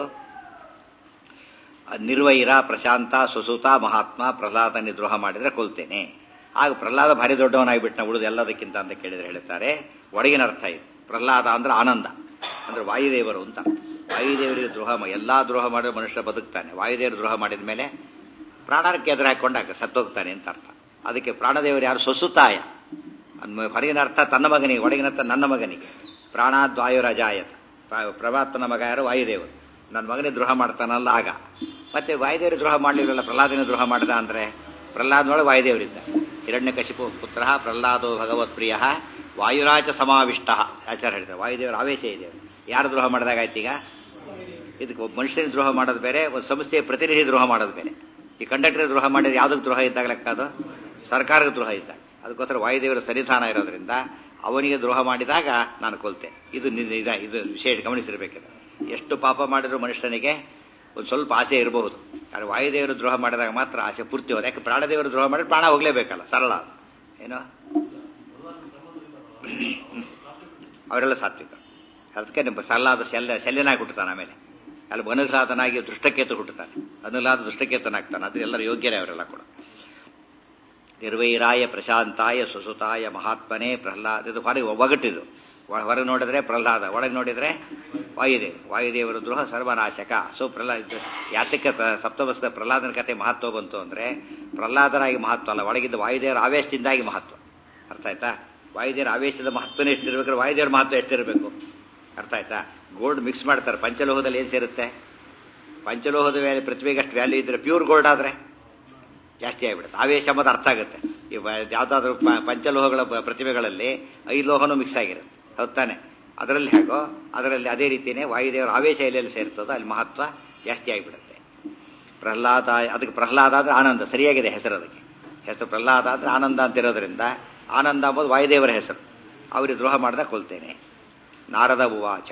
ನಿರ್ವೈರ ಪ್ರಶಾಂತ ಸುಸುತ ಮಹಾತ್ಮ ಪ್ರಹ್ಲಾದನಿ ದ್ರೋಹ ಮಾಡಿದ್ರೆ ಕೊಲ್ತೇನೆ ಆಗ ಪ್ರಹ್ಲಾದ ಭಾರಿ ದೊಡ್ಡವನಾಗಿಬಿಟ್ಟ ಉಳಿದು ಎಲ್ಲದಕ್ಕಿಂತ ಅಂತ ಕೇಳಿದ್ರೆ ಹೇಳ್ತಾರೆ ಒಳಗಿನ ಅರ್ಥ ಇದು ಪ್ರಹ್ಲಾದ ಅಂದ್ರೆ ಆನಂದ ಅಂದ್ರೆ ವಾಯುದೇವರು ಅಂತ ವಾಯುದೇವರಿಗೆ ದ್ರೋಹ ಎಲ್ಲಾ ದ್ರೋಹ ಮಾಡಿದ್ರೆ ಮನುಷ್ಯ ಬದುಕ್ತಾನೆ ವಾಯುದೇವರು ದ್ರೋಹ ಮಾಡಿದ ಮೇಲೆ ಪ್ರಾಣಕ್ಕೆ ಎದುರು ಹಾಕೊಂಡಾಗ ಸತ್ತೋಗ್ತಾನೆ ಅಂತ ಅರ್ಥ ಅದಕ್ಕೆ ಪ್ರಾಣದೇವರು ಯಾರು ಸೊಸುತಾಯ ಹೊರಗಿನ ಅರ್ಥ ತನ್ನ ಮಗನಿಗೆ ಒಳಗಿನ ಅರ್ಥ ನನ್ನ ಮಗನಿಗೆ ಪ್ರಾಣಾದ್ವಾಯುರಜಾಯತ ಪ್ರಭಾತ್ಮನ ಮಗ ಯಾರು ವಾಯುದೇವರು ನನ್ನ ಮಗನಿಗೆ ದ್ರೋಹ ಮಾಡ್ತಾನಲ್ಲ ಆಗ ಮತ್ತೆ ವಾಯುದೇವರು ದ್ರೋಹ ಮಾಡಲಿಲ್ಲ ಪ್ರಹ್ಲಾದನ ದ್ರೋಹ ಮಾಡಿದ ಅಂದ್ರೆ ಪ್ರಹ್ಲಾದನೊಳಗೆ ವಾಯುದೇವರಿದ್ದ ಹಿರಣ್ಯಕಶಿಪು ಪುತ್ರ ಪ್ರಹ್ಲಾದೋ ಭಗವತ್ ಪ್ರಿಯ ವಾಯುರಾಜ ಸಮಾವಿಷ್ಟ ಆಚಾರ ಹೇಳಿದ್ದಾರೆ ವಾಯುದೇವರ ಆವೇಶ ಇದೆ ಯಾರು ದ್ರೋಹ ಮಾಡಿದಾಗಾಯ್ತು ಈಗ ಇದಕ್ಕೆ ಒಬ್ಬ ಮನುಷ್ಯನ ದ್ರೋಹ ಮಾಡೋದು ಬೇರೆ ಒಂದು ಸಂಸ್ಥೆಯ ಪ್ರತಿನಿಧಿ ದ್ರೋಹ ಮಾಡೋದು ಬೇರೆ ಈ ಕಂಡಕ್ಟರ್ ದ್ರೋಹ ಮಾಡಿದ್ರೆ ಯಾವುದಕ್ಕೆ ದ್ರೋಹ ಇದ್ದಾಗ ಲೆಕ್ಕ ಅದು ಸರ್ಕಾರಕ್ಕೆ ದ್ರೋಹ ಇದ್ದಾಗ ಅದಕ್ಕೋಸ್ಕರ ವಾಯುದೇವರ ಸನ್ನಿಧಾನ ಇರೋದ್ರಿಂದ ಅವನಿಗೆ ದ್ರೋಹ ಮಾಡಿದಾಗ ನಾನು ಕೊಲ್ತೆ ಇದು ಇದ ಇದು ವಿಷಯ ಗಮನಿಸಿರ್ಬೇಕಿದೆ ಎಷ್ಟು ಪಾಪ ಮಾಡಿದ್ರು ಮನುಷ್ಯನಿಗೆ ಒಂದು ಸ್ವಲ್ಪ ಆಸೆ ಇರಬಹುದು ಆದರೆ ವಾಯುದೇವರು ದ್ರೋಹ ಮಾಡಿದಾಗ ಮಾತ್ರ ಆಸೆ ಪೂರ್ತಿ ಹೋದ ಯಾಕೆ ಪ್ರಾಣದೇವರು ದ್ರೋಹ ಮಾಡಿದ್ರೆ ಪ್ರಾಣ ಹೋಗ್ಲೇಬೇಕಲ್ಲ ಸರಳ ಏನೋ ಅವರೆಲ್ಲ ಸಾತ್ವಿಕ ಅದಕ್ಕೆ ನಿಮ್ಮ ಸರಳಾದ ಶಲ್ಯ ಶಲ್ಯನಾಗಿ ಹುಟ್ಟುತ್ತಾನೆ ಆಮೇಲೆ ಅಲ್ಲಿ ಅನುಗ್ಲಾದನಾಗಿ ದೃಷ್ಟಕೇತು ಹುಟ್ಟುತ್ತಾನೆ ಅನುಗ್ಲಾದ ದೃಷ್ಟಕೇತನಾಗ್ತಾನೆ ಅದು ಎಲ್ಲರ ಯೋಗ್ಯರೇ ಅವರೆಲ್ಲ ಕೂಡ ನಿರ್ವೈರಾಯ ಪ್ರಶಾಂತಾಯ ಸುಸುತಾಯ ಮಹಾತ್ಮನೇ ಪ್ರಹ್ಲಾದ ಇದು ಹೊರಗೆ ಒಗಟಿದು ಹೊರಗೆ ನೋಡಿದ್ರೆ ಪ್ರಹ್ಲಾದ ಒಳಗೆ ನೋಡಿದ್ರೆ ವಾಯುದೇವ ವಾಯುದೇವರ ದ್ರೋಹ ಸರ್ವನಾಶಕ ಸೊ ಪ್ರಹ್ಲಾದ ಯಾತಕ್ಕೆ ಸಪ್ತವಸ್ತ ಪ್ರಹ್ಲಾದನ ಕತೆ ಮಹತ್ವ ಬಂತು ಅಂದ್ರೆ ಪ್ರಹ್ಲಾದನಾಗಿ ಮಹತ್ವ ಅಲ್ಲ ಒಳಗಿದ್ದ ವಾಯುದೇವರ ಆವೇಶದಿಂದಾಗಿ ಮಹತ್ವ ಅರ್ಥ ಆಯ್ತಾ ವಾಯುದೇವರ ಆವೇಶದ ಮಹತ್ವನೇ ಎಷ್ಟಿರ್ಬೇಕಾದ್ರೆ ವಾಯುದೇವರ ಮಹತ್ವ ಎಷ್ಟಿರಬೇಕು ಅರ್ಥ ಆಯ್ತಾ ಗೋಲ್ಡ್ ಮಿಕ್ಸ್ ಮಾಡ್ತಾರೆ ಪಂಚಲೋಹದಲ್ಲಿ ಏನು ಸೇರುತ್ತೆ ಪಂಚಲೋಹದ ವ್ಯಾಲ್ಯೂ ಪ್ರತಿಭೆಗೆ ಅಷ್ಟು ವ್ಯಾಲ್ಯೂ ಇದ್ರೆ ಪ್ಯೂರ್ ಗೋಲ್ಡ್ ಆದ್ರೆ ಜಾಸ್ತಿ ಆಗಿಬಿಡುತ್ತೆ ಆವೇಶ ಎಂಬುದು ಅರ್ಥ ಆಗುತ್ತೆ ಯಾವುದಾದ್ರೂ ಪಂಚಲೋಹಗಳ ಪ್ರತಿಭೆಗಳಲ್ಲಿ ಐದು ಲೋಹನೂ ಮಿಕ್ಸ್ ಆಗಿರುತ್ತೆ ಹೌದಾನೆ ಅದರಲ್ಲಿ ಹೇಗೋ ಅದರಲ್ಲಿ ಅದೇ ರೀತಿಯೇ ವಾಯುದೇವರ ಆವೇಶ ಎಲ್ಲೆಲ್ಲಿ ಸೇರ್ತದೋ ಅಲ್ಲಿ ಮಹತ್ವ ಜಾಸ್ತಿ ಆಗಿಬಿಡುತ್ತೆ ಪ್ರಹ್ಲಾದ ಅದಕ್ಕೆ ಪ್ರಹ್ಲಾದ ಅಂದ್ರೆ ಆನಂದ ಸರಿಯಾಗಿದೆ ಹೆಸರು ಅದಕ್ಕೆ ಹೆಸರು ಪ್ರಹ್ಲಾದ ಅಂದ್ರೆ ಆನಂದ ಅಂತ ಇರೋದ್ರಿಂದ ಆನಂದ ಅಂಬೋದು ವಾಯುದೇವರ ಹೆಸರು ಅವರಿಗೆ ದ್ರೋಹ ಮಾಡಿದಾಗ ಕೊಲ್ತೇನೆ ನಾರದ ಉವಾಚ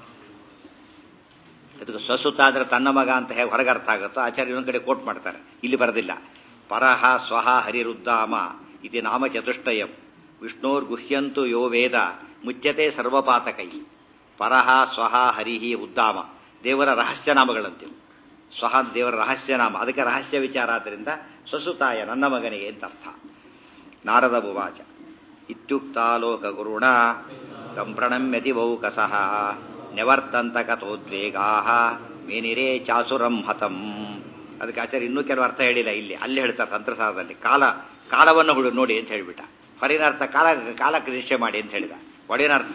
ಇದಕ್ಕೆ ಸ್ವಸುತ ಅಂದ್ರೆ ತನ್ನ ಮಗ ಅಂತ ಹೇಗೆ ಹೊರಗೆ ಅರ್ಥ ಆಗುತ್ತೋ ಆಚಾರ್ಯ ಇನ್ನೊಂದು ಕಡೆ ಕೋಟ್ ಮಾಡ್ತಾರೆ ಇಲ್ಲಿ ಬರೆದಿಲ್ಲ ಪರಹ ಸ್ವಹ ಹರಿರುದ್ದಾಮ ಇದು ನಾಮ ಚತುಷ್ಟಯಂ ವಿಷ್ಣೋರ್ ಗುಹ್ಯಂತು ಯೋ ವೇದ ಮುಚ್ಚತೆ ಸರ್ವಪಾತಕೈ ಪರಹ ಸ್ವಹ ಹರಿಹಿ ಉದ್ದಾಮ ದೇವರ ರಹಸ್ಯ ನಾಮಗಳಂತಿವು ಸ್ವಹ ದೇವರ ರಹಸ್ಯ ನಾಮ ಅದಕ್ಕೆ ರಹಸ್ಯ ವಿಚಾರ ಆದ್ದರಿಂದ ಸ್ವಸುತಾಯ ನನ್ನ ಮಗನಿಗೆ ಅಂತ ಅರ್ಥ ನಾರದ ಉವಾಚ ಇತ್ಯುಕ್ತಾಲೋಕ ಗುರುಣ ತಂ ಪ್ರಣಮ್ಯತಿ ಬಹುಕಸಃ ನೆವರ್ತಂತ ಕಥೋದ್ವೇಗಾ ಮೇನಿರೇ ಚಾಸುರಂ ಹತಂ ಅದಕ್ಕೆ ಆಚಾರ್ಯ ಇನ್ನೂ ಕೆಲವು ಅರ್ಥ ಹೇಳಿಲ್ಲ ಇಲ್ಲಿ ಅಲ್ಲಿ ಹೇಳ್ತಾರೆ ತಂತ್ರಸಾರದಲ್ಲಿ ಕಾಲ ಕಾಲವನ್ನು ಹುಡು ನೋಡಿ ಅಂತ ಹೇಳಿಬಿಟ್ಟ ಹೊರಗಿನ ಅರ್ಥ ಕಾಲ ಕಾಲಕ್ಕೆ ನಿಶ್ಚಯ ಮಾಡಿ ಅಂತ ಹೇಳಿದ ಒಳಗಿನ ಅರ್ಥ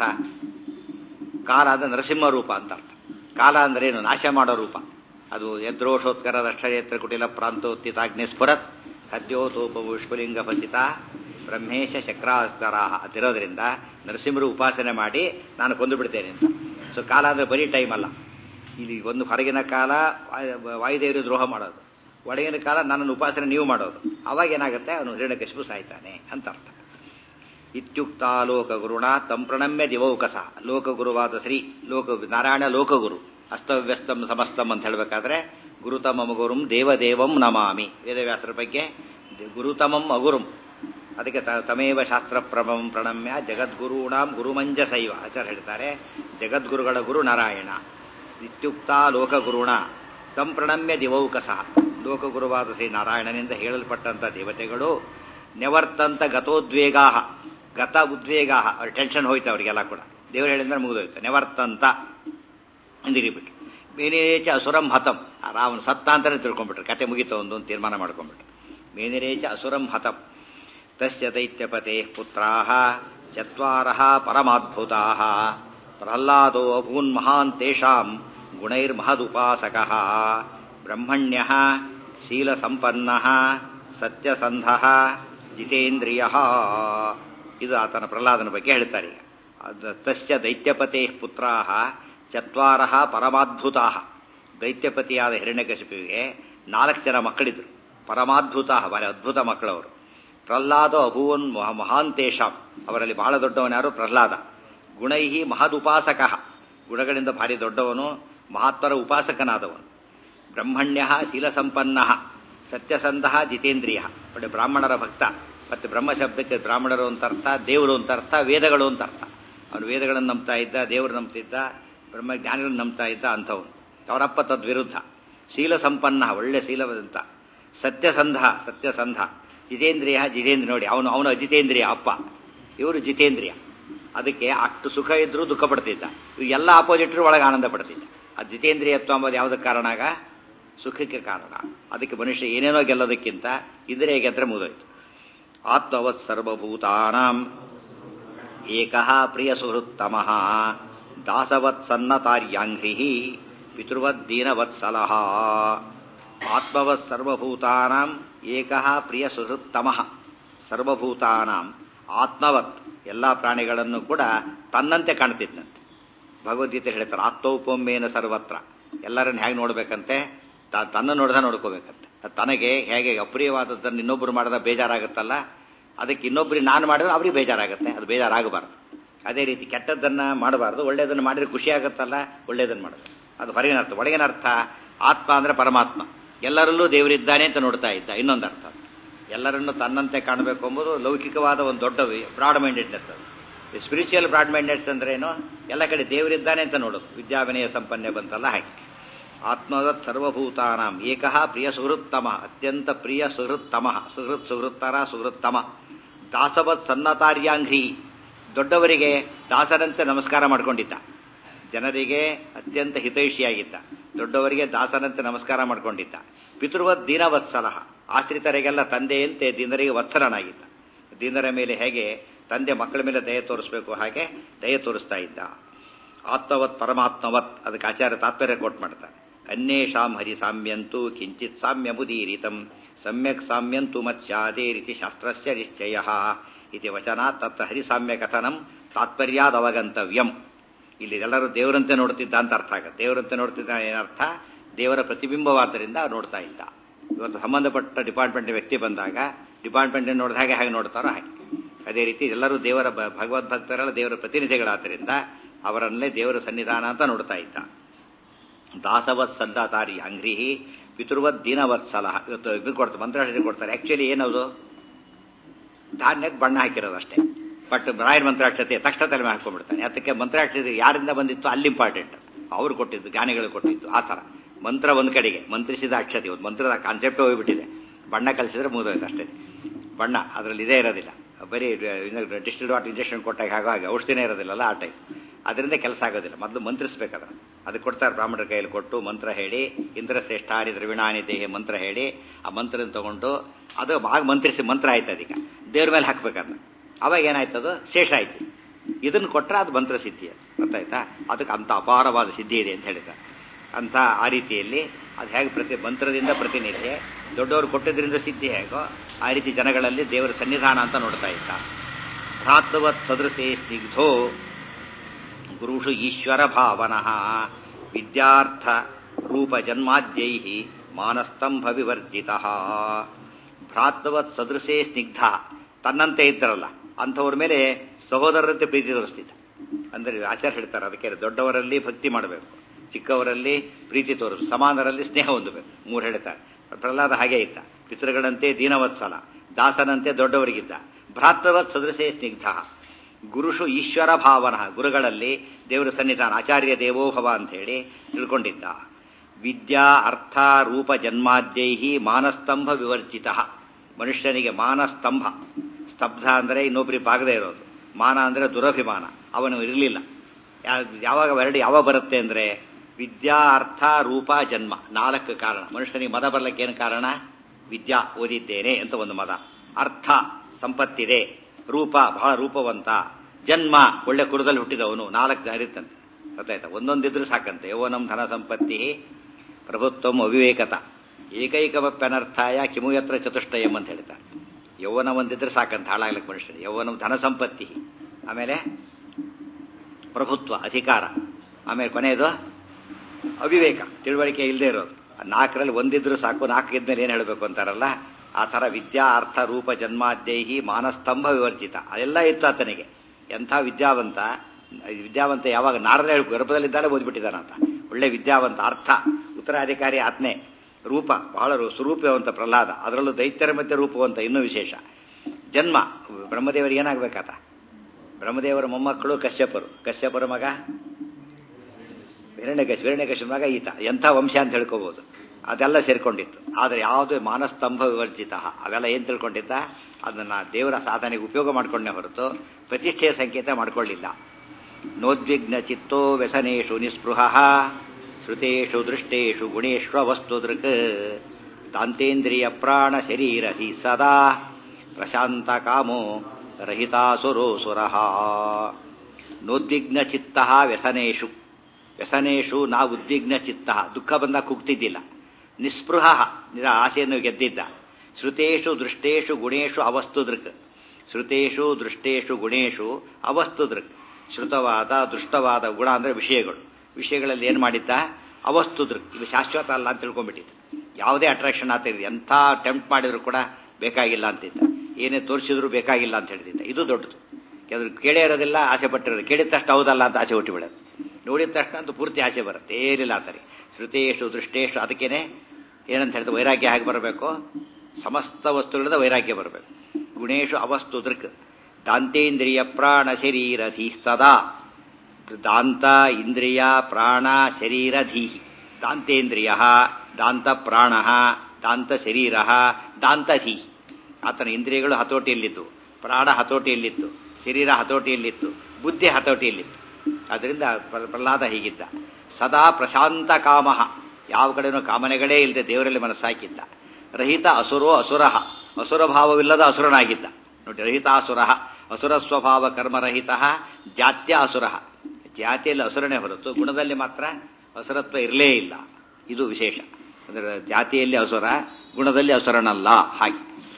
ಕಾಲ ಅಂದ್ರೆ ನರಸಿಂಹ ರೂಪ ಅಂತ ಅರ್ಥ ಕಾಲ ಅಂದ್ರೆ ಏನು ನಾಶ ಮಾಡೋ ರೂಪ ಅದು ಯದ್ರೋಷೋತ್ಕರ ದಕ್ಷಯೇತ್ರ ಕುಟಿಲ ಪ್ರಾಂತೋತ್ತಿತಾಗ್ನಿ ಸ್ಫುರತ್ ಹದ್ಯೋತೋಪ ವಿಷ್ಪುಲಿಂಗ ಫಸಿತ ಬ್ರಹ್ಮೇಶ ಚಕ್ರಾಸ್ತರ ಅಂತಿರೋದ್ರಿಂದ ನರಸಿಂಹರು ಉಪಾಸನೆ ಮಾಡಿ ನಾನು ಕೊಂದು ಬಿಡ್ತೇನೆ ಅಂತ ಸೊ ಕಾಲ ಅಂದ್ರೆ ಬರೀ ಟೈಮ್ ಅಲ್ಲ ಇಲ್ಲಿ ಒಂದು ಹೊರಗಿನ ಕಾಲ ವಾಯುದೇವರು ದ್ರೋಹ ಮಾಡೋದು ಒಳಗಿನ ಕಾಲ ನನ್ನನ್ನು ಉಪಾಸನೆ ನೀವು ಮಾಡೋದು ಅವಾಗ ಏನಾಗುತ್ತೆ ಅವನು ಹಿರಣ್ಯಕಶಿಪು ಸಾಯ್ತಾನೆ ಅಂತ ಅರ್ಥ ಇತ್ಯುಕ್ತ ಲೋಕಗುರುಣ ತಂಪ್ರಣಮ್ಯ ದಿವೌಕಸ ಲೋಕಗುರುವಾದ ಶ್ರೀ ಲೋಕ ನಾರಾಯಣ ಲೋಕಗುರು ಅಸ್ತವ್ಯಸ್ತಂ ಸಮಸ್ತಂ ಅಂತ ಹೇಳಬೇಕಾದ್ರೆ ಗುರುತಮಂ ಗುರುಂ ದೇವದೇವಂ ನಮಾಮಿ ವೇದವ್ಯಾಸರ ಬಗ್ಗೆ ಗುರುತಮಂ ಅಗುರುಂ ಅದಕ್ಕೆ ತಮೇವ ಶಾಸ್ತ್ರ ಪ್ರಭಂ ಪ್ರಣಮ್ಯ ಜಗದ್ಗುರುಣಾಂ ಗುರುಮಂಜಸೈವ ಆಚಾರ್ಯ ಹೇಳ್ತಾರೆ ಜಗದ್ಗುರುಗಳ ಗುರು ನಾರಾಯಣ ಇತ್ಯುಕ್ತ ಲೋಕಗುರುಣ ತಂ ಪ್ರಣಮ್ಯ ದಿವೌಕಸ ಲೋಕಗುರುವಾದ ಶ್ರೀ ನಾರಾಯಣನಿಂದ ಹೇಳಲ್ಪಟ್ಟಂತ ದೇವತೆಗಳು ನೆವರ್ತಂತ ಗತೋದ್ವೇಗಾ ಗತ ಉದ್ವೇಗಾ ಅವ್ರ ಟೆನ್ಷನ್ ಹೋಯ್ತು ಅವರಿಗೆಲ್ಲ ಕೂಡ ದೇವರು ಹೇಳಿದ್ರೆ ಮುಗಿದೋಯ್ತು ನೆವರ್ತಂತ ಬಿಟ್ಟು ಮೇನಿರೇಚ ಅಸುರಂ ಹತಂ ರಾವಣ ಸತ್ತ ಅಂತಾನೆ ತಿಳ್ಕೊಂಡ್ಬಿಟ್ರು ಕತೆ ಮುಗಿತು ಒಂದು ತೀರ್ಮಾನ ಮಾಡ್ಕೊಂಡ್ಬಿಟ್ರು ಮೇನಿರೇಚ ಅಸುರಂ ಹತಂ ತಸ್ಯ ದೈತ್ಯಪತೆ ಪುತ್ರಾ ಚತ್ವಾರ ಪರಮಾದ್ಭುತಾ ಪ್ರಹ್ಲಾದೋ ಅಭೂನ್ ಮಹಾನ್ ತೇಷಾಂ ಗುಣೈರ್ಮಹದುಪಾಸಕ ಬ್ರಹ್ಮಣ್ಯ ಶೀಲಸಂಪನ್ನ ಸತ್ಯಸಂಧ ಜಿತೇಂದ್ರಿಯ ಇದು ಆತನ ಪ್ರಹ್ಲಾದನ ಬಗ್ಗೆ ಹೇಳ್ತಾರೆ ಈಗ ಅದ- ತಸ್ಯ ದೈತ್ಯಪತೆ ಪುತ್ರಾ ಚತ್ವಾರ ಪರಮಾದ್ಭುತಾ ದೈತ್ಯಪತಿಯಾದ ಹಿರಣ್ಯಕಶಿಪಿಗೆ ನಾಲ್ಕು ಜನ ಮಕ್ಕಳಿದ್ರು ಪರಮಾದ್ಭುತ ಬಹಳ ಅದ್ಭುತ ಮಕ್ಕಳವರು ಪ್ರಹ್ಲಾದ ಅಭೂವನ್ ಮಹ- ಮಹಾಂತೇಶಾಂ ಅವರಲ್ಲಿ ಬಹಳ ದೊಡ್ಡವನ್ಯಾರು ಪ್ರಹ್ಲಾದ ಗುಣೈಹಿ ಮಹದುಪಾಸಕ ಗುಣಗಳಿಂದ ಭಾರಿ ದೊಡ್ಡವನು ಮಹಾತ್ಮರ ಉಪಾಸಕನಾದವನು ಬ್ರಹ್ಮಣ್ಯ ಶೀಲಸಂಪನ್ನ ಸತ್ಯಸಂಧ ಜಿತೇಂದ್ರಿಯ ಒಳ್ಳೆ ಬ್ರಾಹ್ಮಣರ ಭಕ್ತ ಮತ್ತೆ ಬ್ರಹ್ಮ ಶಬ್ದಕ್ಕೆ ಬ್ರಾಹ್ಮಣರು ಅಂತ ಅರ್ಥ ದೇವರು ಅಂತ ಅರ್ಥ ವೇದಗಳು ಅಂತ ಅರ್ಥ ಅವನು ವೇದಗಳನ್ನು ನಂಬ್ತಾ ಇದ್ದ ದೇವರು ನಂಬ್ತಿದ್ದ ಬ್ರಹ್ಮಜ್ಞಾನಿಗಳನ್ನು ನಂಬ್ತಾ ಇದ್ದ ಅಂಥವನು ಅವರಪ್ಪ ತದ್ವಿರುದ್ಧ ಶೀಲ ಸಂಪನ್ನ ಒಳ್ಳೆ ಶೀಲವಂತ ಸತ್ಯಸಂಧ ಸತ್ಯಸಂಧ ಜಿತೇಂದ್ರಿಯ ಜಿತೇಂದ್ರ ನೋಡಿ ಅವನು ಅವನು ಅಜಿತೇಂದ್ರಿಯ ಅಪ್ಪ ಇವರು ಜಿತೇಂದ್ರಿಯ ಅದಕ್ಕೆ ಅಷ್ಟು ಸುಖ ಇದ್ರೂ ದುಃಖ ಪಡ್ತಿದ್ದ ಇವು ಎಲ್ಲ ಆಪೋಸಿಟ್ರು ಒಳಗೆ ಆನಂದ ಪಡ್ತಿದ್ದ ಆ ಜಿತೇಂದ್ರಿಯತ್ವ ಅಂಬೋದು ಯಾವುದಕ್ಕೆ ಕಾರಣ ಆಗ ಸುಖಕ್ಕೆ ಕಾರಣ ಅದಕ್ಕೆ ಮನುಷ್ಯ ಏನೇನೋ ಗೆಲ್ಲೋದಕ್ಕಿಂತ ಇಂದ್ರಿಯ ಗೆದ್ರೆ ಮುಗಿದೋಯ್ತು ಆತ್ಮವತ್ ಸರ್ವಭೂತಾನಾಂ ಏಕಃ ಪ್ರಿಯ ಸುಹೃತ್ತಮಃ ದಾಸವತ್ ಸನ್ನತಾರ್ಯಾಂಘ್ರಿ ಪಿತೃವದ್ದೀನವತ್ಸಲಃ ಆತ್ಮವತ್ ಸರ್ವಭೂತಾನಾಂ ಏಕಃ ಪ್ರಿಯ ಸುಹೃತ್ತಮಃ ಸರ್ವಭೂತಾನಾಂ ಆತ್ಮವತ್ ಎಲ್ಲ ಪ್ರಾಣಿಗಳನ್ನು ಕೂಡ ತನ್ನಂತೆ ಕಾಣ್ತಿದ್ನಂತೆ ಭಗವದ್ಗೀತೆ ಹೇಳ್ತಾರೆ ಆತ್ಮೌಪಮ್ಯೇನ ಸರ್ವತ್ರ ಎಲ್ಲರನ್ನ ಹೇಗೆ ನೋಡ್ಬೇಕಂತೆ ತ- ತನ್ನ ನೋಡ್ದ ನೋಡ್ಕೋಬೇಕಂತೆ ಅದ್ ತನಗೆ ಹೇಗೆ ಅಪ್ರಿಯವಾದದ್ದನ್ನು ಇನ್ನೊಬ್ರು ಮಾಡಿದ ಬೇಜಾರಾಗುತ್ತಲ್ಲ ಅದಕ್ಕೆ ಇನ್ನೊಬ್ರಿಗೆ ನಾನು ಮಾಡಿದ್ರೆ ಅವ್ರಿಗೆ ಬೇಜಾರಾಗುತ್ತೆ ಅದು ಬೇಜಾರಾಗಬಾರ್ದು ಅದೇ ರೀತಿ ಕೆಟ್ಟದ್ದನ್ನ ಮಾಡಬಾರ್ದು ಒಳ್ಳೆಯದನ್ನು ಮಾಡಿದ್ರೆ ಖುಷಿ ಆಗುತ್ತಲ್ಲ ಒಳ್ಳೆಯದನ್ನು ಮಾಡೋದು ಅದು ಹೊರಗಿನ ಅರ್ಥ ಒಳಗಿನ ಅರ್ಥ ಆತ್ಮ ಅಂದ್ರೆ ಪರಮಾತ್ಮ ಎಲ್ಲರಲ್ಲೂ ದೇವರಿದ್ದಾನೆ ಅಂತ ನೋಡ್ತಾ ಇದ್ದ ಇನ್ನೊಂದು ಅರ್ಥ ಎಲ್ಲರನ್ನು ತನ್ನಂತೆ ಕಾಣಬೇಕು ಎಂಬುದು ಲೌಕಿಕವಾದ ಒಂದು ದೊಡ್ಡ ಬ್ರಾಡ್ ಮೈಂಡೆಡ್ನೆಸ್ ಅದು ಸ್ಪಿರಿಚುವಲ್ ಬ್ರಾಡ್ ಮೈಂಡೆಡ್ಸ್ ಅಂದ್ರೆ ಏನು ಎಲ್ಲ ಕಡೆ ದೇವರಿದ್ದಾನೆ ಅಂತ ನೋಡೋದು ವಿದ್ಯಾವಿನಯ ಸಂಪನ್ನೆ ಬಂತಲ್ಲ ಹಾಗೆ ಆತ್ಮವತ್ ಸರ್ವಭೂತಾನಾಂ ಏಕಃ ಪ್ರಿಯ ಸುಹೃತ್ತಮ ಅತ್ಯಂತ ಪ್ರಿಯ ಸುಹೃತ್ತಮ ಸುಹೃತ್ ಸುಹೃತ್ತರ ಸುಹೃತ್ತಮ ದಾಸವತ್ ಸನ್ನತಾರ್ಯಾಂಘ್ರಿ ದೊಡ್ಡವರಿಗೆ ದಾಸರಂತೆ ನಮಸ್ಕಾರ ಮಾಡ್ಕೊಂಡಿದ್ದ ಜನರಿಗೆ ಅತ್ಯಂತ ಹಿತೈಷಿಯಾಗಿದ್ದ ದೊಡ್ಡವರಿಗೆ ದಾಸನಂತೆ ನಮಸ್ಕಾರ ಮಾಡ್ಕೊಂಡಿದ್ದ ಪಿತೃವತ್ ದೀನವತ್ಸಲ ಆಶ್ರಿತರಿಗೆಲ್ಲ ತಂದೆಯಂತೆ ದೀನರಿಗೆ ವತ್ಸಲನಾಗಿದ್ದ ದೀನರ ಮೇಲೆ ಹೇಗೆ ತಂದೆ ಮಕ್ಕಳ ಮೇಲೆ ದಯ ತೋರಿಸ್ಬೇಕು ಹಾಗೆ ದಯ ತೋರಿಸ್ತಾ ಇದ್ದ ಆತ್ಮವತ್ ಪರಮಾತ್ಮವತ್ ಅದಕ್ಕೆ ಆಚಾರ್ಯ ತಾತ್ಪರ್ಯ ಕೊಟ್ಟು ಮಾಡ್ತಾರೆ ಅನ್ಯೇಷಾಂ ಹರಿ ಸಾಮ್ಯಂತೂ ಕಿಂಚಿತ್ ಸಾಮ್ಯಮುದೀರಿತಂ ಸಮ್ಯಕ್ ಸಾಮ್ಯಂತು ಮತ್ಸ್ಯಾದೇ ರೀತಿ ಶಾಸ್ತ್ರಸ್ಯ ನಿಶ್ಚಯ ಇತಿ ವಚನಾತ್ ತತ್ರ ಹರಿಸಾಮ್ಯ ಕಥನಂ ತಾತ್ಪರ್ಯಾದವಗಂತವ್ಯಂ ಇಲ್ಲಿ ಎಲ್ಲರೂ ದೇವರಂತೆ ನೋಡ್ತಿದ್ದ ಅಂತ ಅರ್ಥ ಆಗುತ್ತೆ ದೇವರಂತೆ ನೋಡ್ತಿದ್ದ ಏನರ್ಥ ದೇವರ ಪ್ರತಿಬಿಂಬವಾದ್ದರಿಂದ ಅವ್ರು ನೋಡ್ತಾ ಇದ್ದ ಇವತ್ತು ಸಂಬಂಧಪಟ್ಟ ಡಿಪಾರ್ಟ್ಮೆಂಟ್ ವ್ಯಕ್ತಿ ಬಂದಾಗ ಡಿಪಾರ್ಟ್ಮೆಂಟ್ ನೋಡಿದ ಹಾಗೆ ಹಾಗೆ ನೋಡ್ತಾರೋ ಹಾಗೆ ಅದೇ ರೀತಿ ಎಲ್ಲರೂ ದೇವರ ಭ- ಭಗವದ್ ಭಕ್ತರೆಲ್ಲ ದೇವರ ಪ್ರತಿನಿಧಿಗಳಾದ್ದರಿಂದ ಅವರನ್ನೇ ದೇವರ ಸನ್ನಿಧಾನ ಅಂತ ನೋಡ್ತಾ ಇದ್ದ ದಾಸವತ್ ಸಂದಾತಾರಿ ಅಂಗ್ರಿಹಿ ಪಿತೃವತ್ ದೀನವತ್ಸಲ ಇವತ್ತು ಇದು ಕೊಡ್ತಾರೆ ಮಂತ್ರಾಕ್ಷತೆ ಕೊಡ್ತಾರೆ ಆಕ್ಚುಲಿ ಏನದು ಧಾನ್ಯಕ್ಕೆ ಬಣ್ಣ ಹಾಕಿರೋದು ಅಷ್ಟೇ ಬಟ್ ರಾಯರ್ ಮಂತ್ರಾಕ್ಷತೆ ತಕ್ಷಣ ತಲೆ ಮೇಲೆ ಹಾಕೊಂಡ್ಬಿಡ್ತಾನೆ ಅದಕ್ಕೆ ಮಂತ್ರಾಕ್ಷತೆ ಯಾರಿಂದ ಬಂದಿತ್ತು ಅಲ್ಲಿ ಇಂಪಾರ್ಟೆಂಟ್ ಅವರು ಕೊಟ್ಟಿದ್ದು ಜ್ಞಾನಿಗಳು ಕೊಟ್ಟಿದ್ದು ಆ ಥರ ಮಂತ್ರ ಒಂದ್ ಕಡೆಗೆ ಮಂತ್ರಿಸಿದ ಅಕ್ಷತೆ ಒಂದು ಮಂತ್ರದ ಕಾನ್ಸೆಪ್ಟ್ ಹೋಗ್ಬಿಟ್ಟಿದೆ ಬಣ್ಣ ಕಲಿಸಿದ್ರೆ ಮುಗಿದೋಯ್ತು ಅಷ್ಟೇ ಬಣ್ಣ ಅದರಲ್ಲಿ ಇದೇ ಇರೋದಿಲ್ಲ ಬರೀ ಡಿಸ್ಟಿಲ್ ವಾಟರ್ ಇಂಜೆಕ್ಷನ್ ಕೊಟ್ಟಾಗ ಹಾಗೆ ಹಾಗೆ ಔಷಧಿನೇ ಇರೋದಿಲ್ಲಲ್ಲ ಆ ಟೈಪ್ ಅದರಿಂದ ಕೆಲಸ ಆಗೋದಿಲ್ಲ ಮೊದಲು ಮಂತ್ರಿಸ್ಬೇಕಾದ್ರೆ ಅದಕ್ಕೆ ಕೊಡ್ತಾರೆ ಬ್ರಾಹ್ಮಣರ ಕೈಯಲ್ಲಿ ಕೊಟ್ಟು ಮಂತ್ರ ಹೇಳಿ ಇಂದ್ರ ಶ್ರೇಷ್ಠಾರಿ ದ್ರವಿಣಾನಿ ದೇಹಿ ಮಂತ್ರ ಹೇಳಿ ಆ ಮಂತ್ರನ ತಗೊಂಡು ಅದು ಆಗ ಮಂತ್ರಿಸಿ ಮಂತ್ರ ಆಯ್ತು ಅದೀಗ ದೇವ್ರ ಮೇಲೆ ಹಾಕ್ಬೇಕಂತ ಅವಾಗ ಏನಾಯ್ತದು ಶೇಷ ಆಯ್ತು ಇದನ್ನು ಕೊಟ್ಟರೆ ಅದು ಮಂತ್ರ ಸಿದ್ಧಿ ಅದು ಗೊತ್ತಾಯ್ತಾ ಅದಕ್ಕೆ ಅಂತ ಅಪಾರವಾದ ಸಿದ್ಧಿ ಇದೆ ಅಂತ ಹೇಳಿದ ಅಂತ ಆ ರೀತಿಯಲ್ಲಿ ಅದು ಹೇಗೆ ಪ್ರತಿ ಮಂತ್ರದಿಂದ ಪ್ರತಿನಿಧಿ ದೊಡ್ಡವರು ಕೊಟ್ಟಿದ್ರಿಂದ ಸಿದ್ಧಿ ಹೇಗೋ ಆ ರೀತಿ ಜನಗಳಲ್ಲಿ ದೇವರ ಸನ್ನಿಧಾನ ಅಂತ ನೋಡ್ತಾ ಇದ್ದ ಭ್ರಾತೃವತ್ ಸದೃಶೇ ಸ್ನಿಗ್ಧೋ ಗುರುಷು ಈಶ್ವರ ಭಾವನಃ ವಿದ್ಯಾರ್ಥ ರೂಪ ಜನ್ಮಾದ್ಯೈ ಮಾನಸ್ತಂಭ ವಿವರ್ಜಿತ ಭ್ರಾತೃವತ್ ಸದೃಶೇ ಸ್ನಿಗ್ಧ ತನ್ನಂತೆ ಇದ್ದರಲ್ಲ ಅಂಥವ್ರ ಮೇಲೆ ಸಹೋದರರಂತೆ ಪ್ರೀತಿ ತೋರಿಸ್ತಿದ್ದ ಅಂದ್ರೆ ಆಚಾರ್ಯ ಹೇಳ್ತಾರೆ ಅದಕ್ಕೆ ದೊಡ್ಡವರಲ್ಲಿ ಭಕ್ತಿ ಮಾಡಬೇಕು ಚಿಕ್ಕವರಲ್ಲಿ ಪ್ರೀತಿ ತೋರಿಸು ಸಮಾನರಲ್ಲಿ ಸ್ನೇಹ ಹೊಂದಬೇಕು ಮೂರು ಹೇಳ್ತಾರೆ ಪ್ರಹ್ಲಾದ ಹಾಗೆ ಇದ್ದ ಪಿತೃಗಳಂತೆ ದೀನವತ್ಸಲ ದಾಸನಂತೆ ದೊಡ್ಡವರಿಗಿದ್ದ ಭ್ರಾತೃವತ್ ಸದೃಶೇ ಸ್ನಿಗ್ಧ ಗುರುಷು ಈಶ್ವರ ಭಾವನ ಗುರುಗಳಲ್ಲಿ ದೇವರ ಸನ್ನಿಧಾನ ಆಚಾರ್ಯ ದೇವೋಭವ ಅಂತ ಹೇಳಿ ತಿಳ್ಕೊಂಡಿದ್ದ ವಿದ್ಯಾ ಅರ್ಥ ರೂಪ ಜನ್ಮಾದ್ಯೈ ಮಾನಸ್ತಂಭ ವಿವರ್ಜಿತ ಮನುಷ್ಯನಿಗೆ ಮಾನಸ್ತಂಭ ಸ್ತಬ್ಧ ಅಂದರೆ ಇನ್ನೊಬ್ಬರಿಗೆ ಬಾಗದೇ ಇರೋದು ಮಾನ ಅಂದರೆ ದುರಭಿಮಾನ ಅವನು ಇರಲಿಲ್ಲ ಯಾವಾಗ ಎರಡು ಯಾವಾಗ ಬರುತ್ತೆ ಅಂದರೆ ವಿದ್ಯಾ ಅರ್ಥ ರೂಪ ಜನ್ಮ ನಾಲ್ಕು ಕಾರಣ ಮನುಷ್ಯನಿಗೆ ಮದ ಬರ್ಲಿಕ್ಕೆ ಏನು ಕಾರಣ ವಿದ್ಯಾ ಓದಿದ್ದೇನೆ ಅಂತ ಒಂದು ಮದ ಅರ್ಥ ಸಂಪತ್ತಿದೆ ರೂಪ ಬಹಳ ರೂಪವಂತ ಜನ್ಮ ಒಳ್ಳೆ ಕುಲದಲ್ಲಿ ಹುಟ್ಟಿದವನು ನಾಲ್ಕು ಹರಿತಂತೆ ಗೊತ್ತಾಯ್ತಾ ಒಂದೊಂದಿದ್ರು ಸಾಕಂತೆ ಯೌವನಂ ಧನ ಸಂಪತ್ತಿ ಪ್ರಭುತ್ವಂ ಅವಿವೇಕತ ಏಕೈಕಮಪ್ಯನರ್ಥಾಯ ಕಿಮು ಯತ್ರ ಚತುಷ್ಟಯಂ ಅಂತ ಹೇಳ್ತಾರೆ ಯೌವನ ಒಂದಿದ್ರೆ ಸಾಕಂತ ಹಾಳಾಗ್ಲಿಕ್ಕೆ ಮನುಷ್ಯನಿಗೆ ಯೌವನಂ ಧನ ಸಂಪತ್ತಿ ಆಮೇಲೆ ಪ್ರಭುತ್ವ ಅಧಿಕಾರ ಆಮೇಲೆ ಕೊನೆಯದು ಅವಿವೇಕ ತಿಳುವಳಿಕೆ ಇಲ್ಲದೆ ಇರೋದು ನಾಲ್ಕರಲ್ಲಿ ಒಂದಿದ್ರು ಸಾಕು ನಾಲ್ಕು ಇದ್ಮೇಲೆ ಏನು ಹೇಳಬೇಕು ಅಂತಾರಲ್ಲ ಆ ಥರ ವಿದ್ಯಾ ಅರ್ಥ ರೂಪ ಜನ್ಮಾದ್ಯೈಹಿ ಮಾನಸ್ತಂಭ ವಿವರ್ಜಿತ ಅದೆಲ್ಲ ಇತ್ತು ಆತನಿಗೆ ಎಂಥ ವಿದ್ಯಾವಂತ ವಿದ್ಯಾವಂತ ಯಾವಾಗ ನಾರದೇ ಹೇಳಿ ಗರ್ಭದಲ್ಲಿದ್ದಾನೆ ಓದ್ಬಿಟ್ಟಿದ್ದಾನಂತ ಒಳ್ಳೆ ವಿದ್ಯಾವಂತ ಅರ್ಥ ಉತ್ತರಾಧಿಕಾರಿ ಆತ್ಮೆ ರೂಪ ಬಹಳ ರು- ಸ್ವರೂಪವಂತ ಪ್ರಹ್ಲಾದ ಅದರಲ್ಲೂ ದೈತ್ಯರ ಮಧ್ಯೆ ರೂಪವಂತ ಇನ್ನೂ ವಿಶೇಷ ಜನ್ಮ ಬ್ರಹ್ಮದೇವರಿಗೆ ಏನಾಗಬೇಕಾತ ಬ್ರಹ್ಮದೇವರ ಮೊಮ್ಮಕ್ಕಳು ಕಶ್ಯಪರು ಕಶ್ಯಪರ ಮಗ ಹಿರಣ್ಯಕಶ್ ಹಿರಣ್ಯಕಶ್ ಮಗ ಈತ ಎಂಥ ವಂಶ ಅಂತ ಹೇಳ್ಕೋಬಹುದು ಅದೆಲ್ಲ ಸೇರ್ಕೊಂಡಿತ್ತು ಆದರೆ ಯಾವುದೇ ಮಾನಸ್ತಂಭ ವಿವರ್ಜಿತ ಅವೆಲ್ಲ ಏನು ತಿಳ್ಕೊಂಡಿದ್ದ ಅದನ್ನ ದೇವರ ಸಾಧನೆಗೆ ಉಪಯೋಗ ಮಾಡ್ಕೊಂಡೇ ಹೊರತು ಪ್ರತಿಷ್ಠೆಯ ಸಂಕೇತ ಮಾಡ್ಕೊಳ್ಳಿಲ್ಲ ನೋದ್ವಿಗ್ನ ಚಿತ್ತೋ ವ್ಯಸನೇಶು ನಿಸ್ಪೃಹ ಶ್ರುತೇಶು ದೃಷ್ಟೇಶು ಗುಣೇಶ್ವ ವಸ್ತು ದೃಕ್ ತಾಂತೇಂದ್ರಿಯ ಪ್ರಾಣ ಶರೀರ ಹಿ ಸದಾ ಪ್ರಶಾಂತ ಕಾಮೋ ರಹಿತಾಸುರೋ ಸುರಃ ನೋದ್ವಿಗ್ನ ಚಿತ್ತ ವ್ಯಸನೇಶು ವ್ಯಸನೇಶು ನಾ ಉದ್ವಿಗ್ನ ಚಿತ್ತ ದುಃಖ ಬಂದಾಗ ಕುಗ್ತಿದ್ದಿಲ್ಲ ನಿಸ್ಪೃಹ ನಿರ ಆಸೆಯನ್ನು ಗೆದ್ದಿದ್ದ ಶ್ರುತೇಶು ದೃಷ್ಟೇಶು ಗುಣೇಶು ಅವಸ್ತು ದೃಕ್ ಶ್ರುತೇಶು ದೃಷ್ಟೇಶು ಗುಣೇಶು ಅವಸ್ತು ದೃಕ್ ಶ್ರುತವಾದ ದೃಷ್ಟವಾದ ಗುಣ ಅಂದ್ರೆ ವಿಷಯಗಳು ವಿಷಯಗಳಲ್ಲಿ ಏನು ಮಾಡಿದ್ದ ಅವಸ್ತು ದೃಕ್ ಇದು ಶಾಶ್ವತ ಅಲ್ಲ ಅಂತ ತಿಳ್ಕೊಂಡ್ಬಿಟ್ಟಿತ್ತು ಯಾವುದೇ ಅಟ್ರಾಕ್ಷನ್ ಆಗ್ತಿದೆ ಎಂಥ ಟೆಂಪ್ಟ್ ಮಾಡಿದ್ರು ಕೂಡ ಬೇಕಾಗಿಲ್ಲ ಅಂತಿದ್ದ ಏನೇ ತೋರಿಸಿದ್ರು ಬೇಕಾಗಿಲ್ಲ ಅಂತ ಹೇಳ್ತಿದ್ದ ಇದು ದೊಡ್ಡದು ಯಾವ್ದು ಕೇಳೇ ಇರೋದಿಲ್ಲ ಆಸೆ ಪಟ್ಟಿರೋದು ಕೇಳಿದ ತಕ್ಷಣ ಹೌದಲ್ಲ ಅಂತ ಆಸೆ ಹುಟ್ಟಿಬಿಡೋದು ನೋಡಿದ ತಕ್ಷಣ ಅಂತೂ ಪೂರ್ತಿ ಆಸೆ ಬರುತ್ತೆ ಏನಿಲ್ಲ ಅಂತಾರೆ ಶ್ರುತೇಶು ದೃಷ್ಟೇಶು ಅದಕ್ಕೇನೆ ಏನಂತ ಹೇಳಿದ್ರೆ ವೈರಾಗ್ಯ ಹೇಗೆ ಬರಬೇಕು ಸಮಸ್ತ ವಸ್ತುಗಳಿಂದ ವೈರಾಗ್ಯ ಬರಬೇಕು ಗುಣೇಶು ಅವಸ್ತು ದೃಕ್ ದಾಂತೇಂದ್ರಿಯ ಪ್ರಾಣ ಶರೀರಧಿ ಸದಾ ದಾಂತ ಇಂದ್ರಿಯ ಪ್ರಾಣ ಶರೀರಧಿ ದಾಂತೇಂದ್ರಿಯ ದಾಂತ ಪ್ರಾಣ ದಾಂತ ಶರೀರ ದಾಂತಧಿ ಆತನ ಇಂದ್ರಿಯಗಳು ಹತೋಟಿಯಲ್ಲಿದ್ದು ಪ್ರಾಣ ಹತೋಟಿಯಲ್ಲಿತ್ತು ಶರೀರ ಹತೋಟಿಯಲ್ಲಿತ್ತು ಬುದ್ಧಿ ಹತೋಟಿಯಲ್ಲಿತ್ತು ಅದರಿಂದ ಪ್ರ- ಪ್ರಹ್ಲಾದ ಹೀಗಿದ್ದ ಸದಾ ಪ್ರಶಾಂತ ಕಾಮ ಯಾವ ಕಡೆನೂ ಕಾಮನೆಗಳೇ ಇಲ್ಲದೆ ದೇವರಲ್ಲಿ ಮನಸ್ಸಾಕಿದ್ದ ರಹಿತ ಅಸುರೋ ಅಸುರಃ ಅಸುರ ಭಾವವಿಲ್ಲದ ಅಸುರನಾಗಿದ್ದ ನೋಡಿ ರಹಿತಾಸುರ ಅಸುರ ಸ್ವಭಾವ ಕರ್ಮರಹಿತ ಜಾತ್ಯ ಅಸುರ ಜಾತಿಯಲ್ಲಿ ಅಸುರನೇ ಹೊರತು ಗುಣದಲ್ಲಿ ಮಾತ್ರ ಅಸುರತ್ವ ಇರಲೇ ಇಲ್ಲ ಇದು ವಿಶೇಷ ಅಂದ್ರೆ ಜಾತಿಯಲ್ಲಿ ಅಸುರ ಗುಣದಲ್ಲಿ ಅಸುರನಲ್ಲ ಹಾಗೆ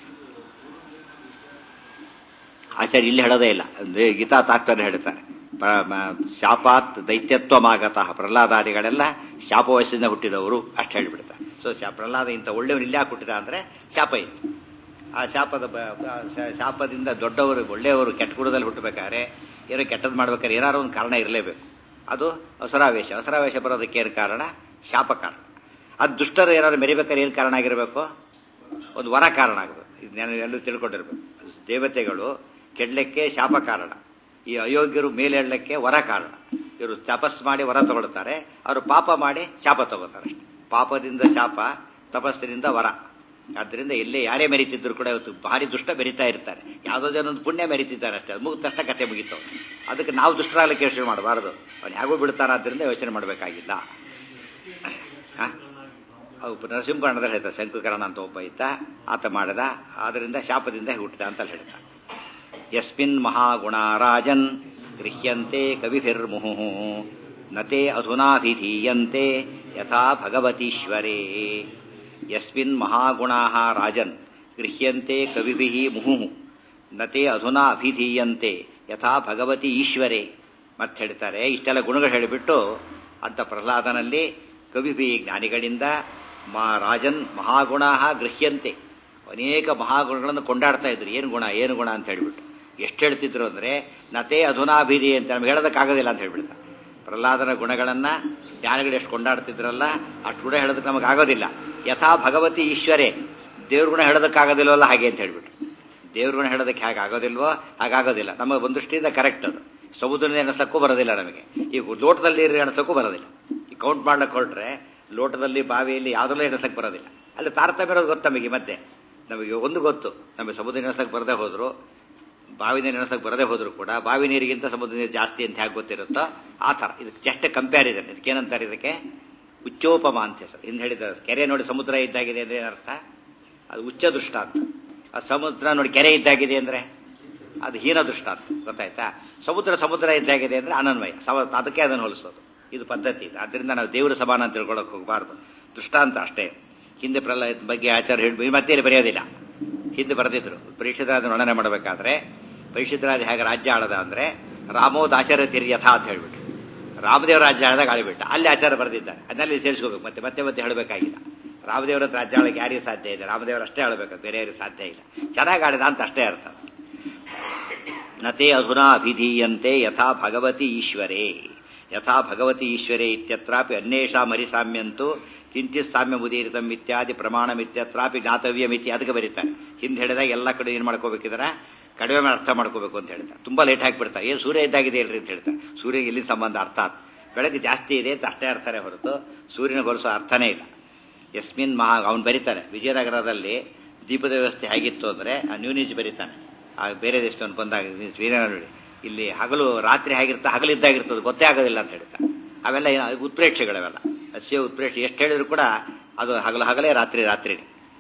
ಆಚಾರ್ಯ ಇಲ್ಲಿ ಹೇಳೋದೇ ಇಲ್ಲ ಅಂದ್ರೆ ಗೀತಾ ತಾತ್ಪರ್ಯ ಹೇಳ್ತಾರೆ ಪ- ಮ- ಶಾಪಾತ್ ದೈತ್ಯತ್ವಮಾಗತಃ ಪ್ರಹ್ಲಾದಾದಿಗಳೆಲ್ಲ ಶಾಪವಯಸ್ಸಿಂದ ಹುಟ್ಟಿದವರು ಅಷ್ಟು ಹೇಳಿಬಿಡ್ತಾರೆ ಸೊ ಶಾ ಪ್ರಹ್ಲಾದ ಇಂಥ ಒಳ್ಳೆಯವರು ಇಲ್ಲಿ ಯಾಕೆ ಹುಟ್ಟಿದ ಅಂದ್ರೆ ಶಾಪ ಇತ್ತು ಆ ಶಾಪದ ಬ- ಬ- ಶಾ- ಶಾಪದಿಂದ ದೊಡ್ಡವರು ಒಳ್ಳೆಯವರು ಕೆಟ್ಟ ಗುಣದಲ್ಲಿ ಹುಟ್ಟಬೇಕಾದ್ರೆ ಏನೋ ಕೆಟ್ಟದ್ದು ಮಾಡ್ಬೇಕಾದ್ರೆ ಏನಾದ್ರು ಒಂದು ಕಾರಣ ಇರಲೇಬೇಕು ಅದು ಅಸರಾವೇಶ ಅಸರಾವೇಶ ಬರೋದಕ್ಕೆ ಏನು ಕಾರಣ ಶಾಪ ಕಾರಣ ಅದು ದುಷ್ಟರು ಏನಾದ್ರು ಮೆರಿಬೇಕಾದ್ರೆ ಏನು ಕಾರಣ ಆಗಿರಬೇಕು ಒಂದು ವರ ಕಾರಣ ಆಗಬೇಕು ಇದನ್ನೆಲ್ಲ ಎಲ್ಲರೂ ತಿಳ್ಕೊಂಡಿರ್ಬೇಕು ದೇವತೆಗಳು ಕೆಡ್ಲಿಕ್ಕೆ ಶಾಪ ಕಾರಣ ಈ ಅಯೋಗ್ಯರು ಮೇಲೇಳಲಿಕ್ಕೆ ವರ ಕಾರಣ ಇವರು ತಪಸ್ ಮಾಡಿ ವರ ತಗೊಳ್ತಾರೆ ಅವರು ಪಾಪ ಮಾಡಿ ಶಾಪ ತಗೋತಾರೆ ಅಷ್ಟೇ ಪಾಪದಿಂದ ಶಾಪ ತಪಸ್ಸಿನಿಂದ ವರ ಆದ್ದರಿಂದ ಎಲ್ಲೇ ಯಾರೇ ಮೆರಿತಿದ್ರು ಕೂಡ ಇವತ್ತು ಭಾರಿ ದುಷ್ಟ ಮೆರಿತಾ ಇರ್ತಾರೆ ಯಾವುದೋ ಜನ ಒಂದು ಪುಣ್ಯ ಮೆರಿತಿದ್ದಾರೆ ಅಷ್ಟೇ ಅದು ಮುಗಿದ ತಕ್ಷಣ ಕತೆ ಮುಗೀತು ಅದಕ್ಕೆ ನಾವು ದುಷ್ಟರಾಗಲಿಕ್ಕೆ ಯೋಚನೆ ಮಾಡಬಾರದು ಅವ್ನು ಹೇಗೋ ಬಿಡ್ತಾರ ಆದ್ದರಿಂದ ಯೋಚನೆ ಮಾಡಬೇಕಾಗಿಲ್ಲ ಹ? ಅವು ನರಸಿಂಹಕರ್ಣದಲ್ಲಿ ಹೇಳ್ತಾರೆ ಶಂಕುಕರ್ಣ ಅಂತ ಒಬ್ಬ ಇದ್ದ ಆತ ಮಾಡದ ಆದ್ದರಿಂದ ಶಾಪದಿಂದ ಹುಟ್ಟಿದ ಅಂತ ಹೇಳ್ದ ಯಸ್ಮಿನ್ ಮಹಾಗುಣ ರಾಜನ್ ಗೃಹ್ಯಂತೆ ಕವಿಭಿರ್ಮುಹು ನತೆ ಅಧುನಾಭಿಧೀಯಂತೆ ಯಥಾ ಭಗವತೀಶ್ವರೇ ಯಸ್ಮಿನ್ ಮಹಾಗುಣಾ ರಾಜನ್ ಗೃಹ್ಯಂತೆ ಕವಿಭಿ ಮುಹುಹು ನತೆ ಅಧುನಾ ಅಭಿಧೀಯಂತೆ ಯಥಾ ಭಗವತಿ ಈಶ್ವರೇ ಮತ್ತೆ ಹೇಳ್ತಾರೆ ಇಷ್ಟೆಲ್ಲ ಗುಣಗಳು ಹೇಳಿಬಿಟ್ಟು ಅಂತ ಪ್ರಹ್ಲಾದನಲ್ಲಿ ಕವಿಭಿ ಜ್ಞಾನಿಗಳಿಂದ ಮಾ ರಾಜನ್ ಮಹಾಗುಣ ಗೃಹ್ಯಂತೆ ಅನೇಕ ಮಹಾಗುಣಗಳನ್ನು ಕೊಂಡಾಡ್ತಾ ಇದ್ರು ಏನು ಗುಣ ಏನು ಗುಣ ಅಂತ ಹೇಳ್ಬಿಟ್ಟು ಎಷ್ಟು ಹೇಳ್ತಿದ್ರು ಅಂದ್ರೆ ನತೆ ಅಧುನಾಭಿಧಿ ಅಂತ ನಮ್ಗೆ ಹೇಳೋದಕ್ಕಾಗೋದಿಲ್ಲ ಅಂತ ಹೇಳ್ಬಿಡ್ತಾರೆ ಪ್ರಹ್ಲಾದನ ಗುಣಗಳನ್ನ ಜ್ಞಾನಿಗಳು ಎಷ್ಟು ಕೊಂಡಾಡ್ತಿದ್ರಲ್ಲ ಅಷ್ಟು ಗುಣ ಹೇಳೋದಕ್ಕೆ ನಮಗೆ ಆಗೋದಿಲ್ಲ ಯಥಾ ಭಗವತಿ ಈಶ್ವರೇ ದೇವ್ರ ಗುಣ ಹೇಳೋದಕ್ಕಾಗೋದಿಲ್ವಲ್ಲ ಹಾಗೆ ಅಂತ ಹೇಳ್ಬಿಟ್ಟು ದೇವ್ರ ಗುಣ ಹೇಳೋದಕ್ಕೆ ಹೇಗೆ ಆಗೋದಿಲ್ವೋ ಹಾಗಾಗೋದಿಲ್ಲ ನಮ್ಮ ಒಂದು ದೃಷ್ಟಿಯಿಂದ ಕರೆಕ್ಟ್ ಅದು ಸಮುದ್ರದಿಂದ ಎಣಿಸಕ್ಕೂ ಬರೋದಿಲ್ಲ ನಮಗೆ ಈಗ ಲೋಟದಲ್ಲಿ ನೀರು ಎಣಿಸಕ್ಕೂ ಬರೋದಿಲ್ಲ ಈ ಕೌಂಟ್ ಮಾಡ್ಲಿಕ್ಕೆ ಹೊರಟ್ರೆ ಲೋಟದಲ್ಲಿ ಬಾವಿಯಲ್ಲಿ ಯಾವುದರಲ್ಲೂ ಎಣಿಸಕ್ಕೆ ಬರೋದಿಲ್ಲ ಅಲ್ಲಿ ತಾರತಮ್ಯ ಇರೋದು ಗೊತ್ತು ನಮಗೆ ಮತ್ತೆ ನಮಗೆ ಒಂದು ಗೊತ್ತು ನಮಗೆ ಸಮುದ್ರ ಎಣಿಸಕ್ಕೆ ಬರದೇ ಹೋದ್ರು ಬಾವಿ ನೀರು ಎಣಿಸಕ್ಕೆ ಬರದೇ ಹೋದ್ರು ಕೂಡ ಬಾವಿ ನೀರಿಗಿಂತ ಸಮುದ್ರ ನೀರು ಜಾಸ್ತಿ ಅಂತ ಹೇಗೆ ಗೊತ್ತಿರುತ್ತೋ ಆ ಥರ ಇದು ಜಸ್ಟ್ ಕಂಪ್ಯಾರಿಸನ್ ಇದಕ್ಕೇನಂತಾರೆ ಇದಕ್ಕೆ ಉಚ್ಚೋಪಮ ಅಂತ ಹೆಸರು ಹಿಂದೆ ಹೇಳಿದ ಕೆರೆ ನೋಡಿ ಸಮುದ್ರ ಇದ್ದಾಗಿದೆ ಅಂದ್ರೆ ಏನರ್ಥ ಅದು ಉಚ್ಚ ದೃಷ್ಟ ಅಂತ ಆ ಸಮುದ್ರ ನೋಡಿ ಕೆರೆ ಇದ್ದಾಗಿದೆ ಅಂದ್ರೆ ಅದು ಹೀನ ದೃಷ್ಟ ಅಂತ ಗೊತ್ತಾಯ್ತಾ ಸಮುದ್ರ ಸಮುದ್ರ ಇದ್ದಾಗಿದೆ ಅಂದ್ರೆ ಅನನ್ವಯ ಸವ ಅದಕ್ಕೆ ಅದನ್ನು ಹೋಲಿಸೋದು ಇದು ಪದ್ಧತಿ ಇದು ಆದ್ದರಿಂದ ನಾವು ದೇವರ ಸಮಾನ ಅಂತ ತಿಳ್ಕೊಳಕ್ ಹೋಗಬಾರ್ದು ದೃಷ್ಟಾಂತ ಅಷ್ಟೇ ಹಿಂದೆ ಪ್ರಲಯದ ಬಗ್ಗೆ ಆಚಾರ ಹೇಳಿ ಮತ್ತೆ ಬರೆಯೋದಿಲ್ಲ ಹಿಂದೆ ಬರೆದಿದ್ರು ಪರೀಕ್ಷಿತರಾದ ವರ್ಣನೆ ಮಾಡಬೇಕಾದ್ರೆ ಪರೀಕ್ಷಿತರಾದ ಹೇಗೆ ರಾಜ್ಯ ಆಳದ ಅಂದ್ರೆ ರಾಮೋ ದಾಶರಥಿರ್ ಯಥಾ ಅಂತ ಹೇಳ್ಬಿಟ್ಟು ರಾಮದೇವರ ರಾಜ್ಯ ಆಳಿದಾಗ ಆಳಿಬಿಟ್ಟ ಅಲ್ಲಿ ಆಚಾರ ಬರೆದಿದ್ದಾರೆ ಅದನ್ನಲ್ಲಿ ಸೇರಿಸ್ಕೋಬೇಕು ಮತ್ತೆ ಮತ್ತೆ ಮತ್ತೆ ಹೇಳಬೇಕಾಗಿಲ್ಲ ರಾಮದೇವರ ರಾಜ್ಯ ಆಳಕ್ಕೆ ಯಾರಿಗೆ ಸಾಧ್ಯ ಇದೆ ರಾಮದೇವರು ಅಷ್ಟೇ ಆಳಬೇಕು ಬೇರೆ ಯಾರಿಗೆ ಸಾಧ್ಯ ಇಲ್ಲ ಚೆನ್ನಾಗಿ ಆಡಿದ ಅಂತ ಅಷ್ಟೇ ಅರ್ಥ ನತೆ ಅಧುನಾ ಅಭಿಧೀಯಂತೆ ಯಥಾ ಭಗವತಿ ಈಶ್ವರೇ ಯಥಾ ಭಗವತಿ ಈಶ್ವರೇ ಇತ್ಯತ್ರಾಪಿ ಅನ್ಯೇಷಾಂ ಹರಿಸಾಮ್ಯಂತೂ ಕಿಂಚಿತ್ ಸಾಮ್ಯ ಉದೀರಿತಂ ಇತ್ಯಾದಿ ಪ್ರಮಾಣಮಿತ್ಯತ್ರಾಪಿ ಜ್ಞಾತವ್ಯಮಿತಿ ಅದಕ್ಕೆ ಬರೀತಾರೆ ಹಿಂದೆ ಹೇಳಿದಾಗ ಎಲ್ಲ ಕಡೆ ಏನು ಮಾಡ್ಕೋಬೇಕಿದ್ರೆ ಕಡಿಮೆ ಮಾಡಿ ಅರ್ಥ ಮಾಡ್ಕೋಬೇಕು ಅಂತ ಹೇಳ್ತಾರೆ ತುಂಬಾ ಲೇಟ್ ಹಾಕಿಬಿಡ್ತಾರೆ ಏನು ಸೂರ್ಯ ಇದ್ದಾಗಿದೆ ಹೇಳ್ರಿ ಅಂತ ಹೇಳ್ತಾರೆ ಸೂರ್ಯ ಎಲ್ಲಿ ಸಂಬಂಧ ಅರ್ಥ ಆತ್ ಬೆಳಗ್ಗೆ ಜಾಸ್ತಿ ಇದೆ ಅಂತ ಅಷ್ಟೇ ಅರ್ಥನೇ ಹೊರತು ಸೂರ್ಯನ ಹೊಲಿಸೋ ಅರ್ಥನೇ ಇಲ್ಲ ಯಸ್ಮಿನ್ ಮಹಾ ಅವನು ಬರೀತಾನೆ ವಿಜಯನಗರದಲ್ಲಿ ದೀಪದ ವ್ಯವಸ್ಥೆ ಹೇಗಿತ್ತು ಅಂದ್ರೆ ಆ ನ್ಯೂನಿಜ್ ಬರೀತಾನೆ ಆ ಬೇರೆ ದೇಶದವನು ಬಂದಾಗ ಶ್ರೀನಗರ ನೋಡಿ ಇಲ್ಲಿ ಹಗಲು ರಾತ್ರಿ ಹೇಗಿರ್ತ ಹಗಲಿದ್ದಾಗಿರ್ತದೆ ಗೊತ್ತೇ ಆಗೋದಿಲ್ಲ ಅಂತ ಹೇಳ್ತಾರೆ ಅವೆಲ್ಲ ಏನು ಉತ್ಪ್ರೇಕ್ಷೆಗಳವೆಲ್ಲ ಅಸ್ಯ ಉತ್ಪ್ರೇಕ್ಷೆ ಎಷ್ಟು ಹೇಳಿದ್ರು ಕೂಡ ಅದು ಹಗಲು ಹಗಲೇ ರಾತ್ರಿ ರಾತ್ರಿ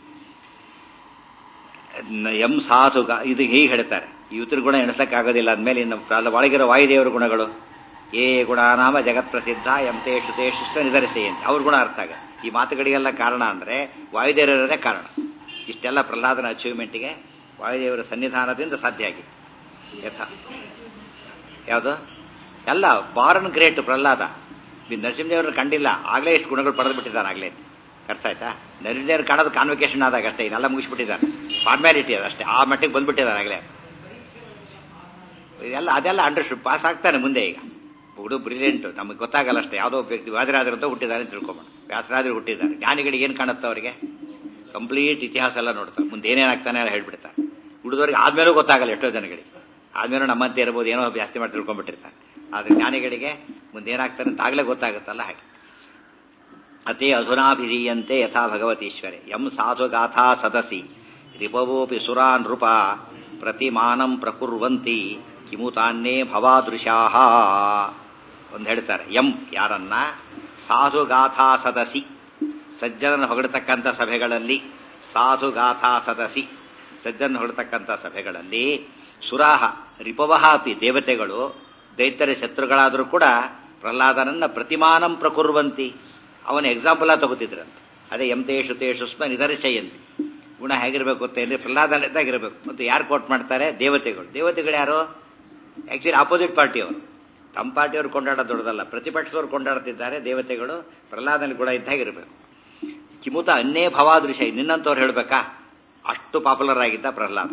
ಎಂ ಸಾಧು ಇದು ಹೀಗೆ ಹೇಳ್ತಾರೆ ಇವತ್ರ ಗುಣ ಎಣಿಸಕ್ಕಾಗೋದಿಲ್ಲ ಅಂದಮೇಲೆ ಇನ್ನು ಒಳಗಿರೋ ವಾಯುದೇವರ ಗುಣಗಳು ಏ ಗುಣನಾಮ ಜಗತ್ ಪ್ರಸಿದ್ಧ ಎಂ ತೇಷು ತೇಷು ನಿಧರಿಸೆಯಂತೆ ಅವ್ರ ಗುಣ ಅರ್ಥ ಆಗ ಈ ಮಾತುಗಳಿಗೆಲ್ಲ ಕಾರಣ ಅಂದ್ರೆ ವಾಯುದೇವರೇ ಕಾರಣ ಇಷ್ಟೆಲ್ಲ ಪ್ರಹ್ಲಾದನ ಅಚೀವ್ಮೆಂಟ್ಗೆ ವಾಯುದೇವರ ಸನ್ನಿಧಾನದಿಂದ ಸಾಧ್ಯ ಆಗಿತ್ತು ಯಥ ಯಾವುದು ಎಲ್ಲ ಬಾರನ್ ಗ್ರೇಟ್ ಪ್ರಹ್ಲಾದ ನರಸಿಂಹದೇವ್ರನ್ನ ಕಂಡಿಲ್ಲ ಆಗ್ಲೇ ಇಷ್ಟು ಗುಣಗಳು ಪಡೆದು ಬಿಟ್ಟಿದ್ದಾನೆ ಆಗ್ಲೇ ಅರ್ಥ ಆಯ್ತಾ ನರಸಿಂಹದೇವ್ರ ಕಾಣೋದು ಕಾನ್ವಕೇಶನ್ ಆದಾಗ ಅಷ್ಟೇ ಇದೆಲ್ಲ ಮುಗಿಸ್ಬಿಟ್ಟಿದ್ದಾನೆ ಫಾರ್ಮ್ಯಾಲಿಟಿ ಅದಷ್ಟೇ ಆ ಮಟ್ಟಿಗೆ ಬಂದ್ಬಿಟ್ಟಿದ್ದಾನೆ ಆಗ್ಲೇ ಇದೆಲ್ಲ ಅದೆಲ್ಲ ಅಂಡರ್ಸ್ಟುಡ್ ಪಾಸ್ ಆಗ್ತಾನೆ ಮುಂದೆ ಈಗ ಹುಡುಗ ಬ್ರಿಲಿಯಂಟ್ ನಮಗೆ ಗೊತ್ತಾಗಲ್ಲ ಅಷ್ಟೇ ಯಾವುದೋ ಒಬ್ಬ ವ್ಯಕ್ತಿ ವ್ಯಾಸರಾದ್ರಂತ ಹುಟ್ಟಿದ್ದಾರೆ ಅಂತ ತಿಳ್ಕೊಂಬೋಣ ವ್ಯಾಸರಾದ್ರು ಹುಟ್ಟಿದ್ದಾರೆ ಜ್ಞಾನಿಗಳಿಗೆ ಏನು ಕಾಣುತ್ತೆ ಅವರಿಗೆ ಕಂಪ್ಲೀಟ್ ಇತಿಹಾಸ ಎಲ್ಲ ನೋಡ್ತಾರೆ ಮುಂದೆ ಏನೇನಾಗ್ತಾನೆ ಎಲ್ಲ ಹೇಳ್ಬಿಡ್ತಾರೆ ಹುಡುಗರಿಗೆ ಆದ್ಮೇಲೂ ಗೊತ್ತಾಗಲ್ಲ ಎಷ್ಟೋ ಜನಗಳಿಗೆ ಆದ್ಮೇಲೆ ನಮ್ಮಂತೆ ಇರ್ಬೋದು ಏನೋ ಜಾಸ್ತಿ ಮಾಡಿ ತಿಳ್ಕೊಂಡ್ಬಿಟ್ಟಿರ್ತಾರೆ ಆದ್ರೆ ಜ್ಞಾನಿಗಳಿಗೆ ಮುಂದೆ ಏನಾಗ್ತಾನೆ ಅಂತ ಆಗ್ಲೇ ಗೊತ್ತಾಗುತ್ತಲ್ಲ ಹಾಗೆ ಅತಿ ಅಧುನಾಭಿಧೀಯಂತೆ ಯಥಾ ಭಗವತೀಶ್ವರೆ ಎಂ ಸಾಧುಗಾಥಾ ಸದಸಿ ರಿಪವೋಪಿ ಸುರಾ ನೃಪ ಪ್ರತಿಮಾನಂ ಪ್ರಕುರ್ವಂತಿ ಕಿಮುತಾನ್ನೇ ಭವಾದೃಶಾ ಒಂದು ಹೇಳ್ತಾರೆ ಎಂ ಯಾರನ್ನ ಸಾಧುಗಾಥಾ ಸದಸಿ ಸಜ್ಜನನ ಹೊಗಡತಕ್ಕಂಥ ಸಭೆಗಳಲ್ಲಿ ಸಾಧುಗಾಥಾ ಸದಸಿ ಸಜ್ಜನ ಹೊಗಡತಕ್ಕಂಥ ಸಭೆಗಳಲ್ಲಿ ಸುರಾಹ ರಿಪವಹ ಅಪಿ ದೇವತೆಗಳು ದೈತ್ಯರ ಶತ್ರುಗಳಾದರೂ ಕೂಡ ಪ್ರಹ್ಲಾದನನ್ನ ಪ್ರತಿಮಾನಂ ಪ್ರಕುರ್ವಂತಿ ಅವನ ಎಕ್ಸಾಂಪಲ್ ತಗೋತಿದ್ರಂತೆ ಅದೇ ಎಂ ತೇಷು ತೇಷು ಸ್ಮ ನಿಧರಿಸೆಯಂತಿ ಗುಣ ಹೇಗಿರ್ಬೇಕು ಅಂತ ಹೇಳಿ ಪ್ರಹ್ಲಾದನಿದ್ದಾಗಿರ್ಬೇಕು ಮತ್ತು ಯಾರು ಕೋಟ್ ಮಾಡ್ತಾರೆ ದೇವತೆಗಳು ದೇವತೆಗಳು ಯಾರು ಆಕ್ಚುಲಿ ಆಪೋಸಿಟ್ ಪಾರ್ಟಿಯವರು ತಮ್ಮ ಪಾರ್ಟಿಯವರು ಕೊಂಡಾಡೋದು ದೊಡ್ಡದಲ್ಲ ಪ್ರತಿಪಕ್ಷದವರು ಕೊಂಡಾಡ್ತಿದ್ದಾರೆ ದೇವತೆಗಳು ಪ್ರಹ್ಲಾದನ ಗುಣ ಇದ್ದಾಗಿರ್ಬೇಕು ಕಿಮುತ ಅನ್ನೇ ಭವಾದೃಶ ನಿನ್ನಂತವ್ರು ಹೇಳ್ಬೇಕಾ ಅಷ್ಟು ಪಾಪ್ಯುಲರ್ ಆಗಿದ್ದ ಪ್ರಹ್ಲಾದ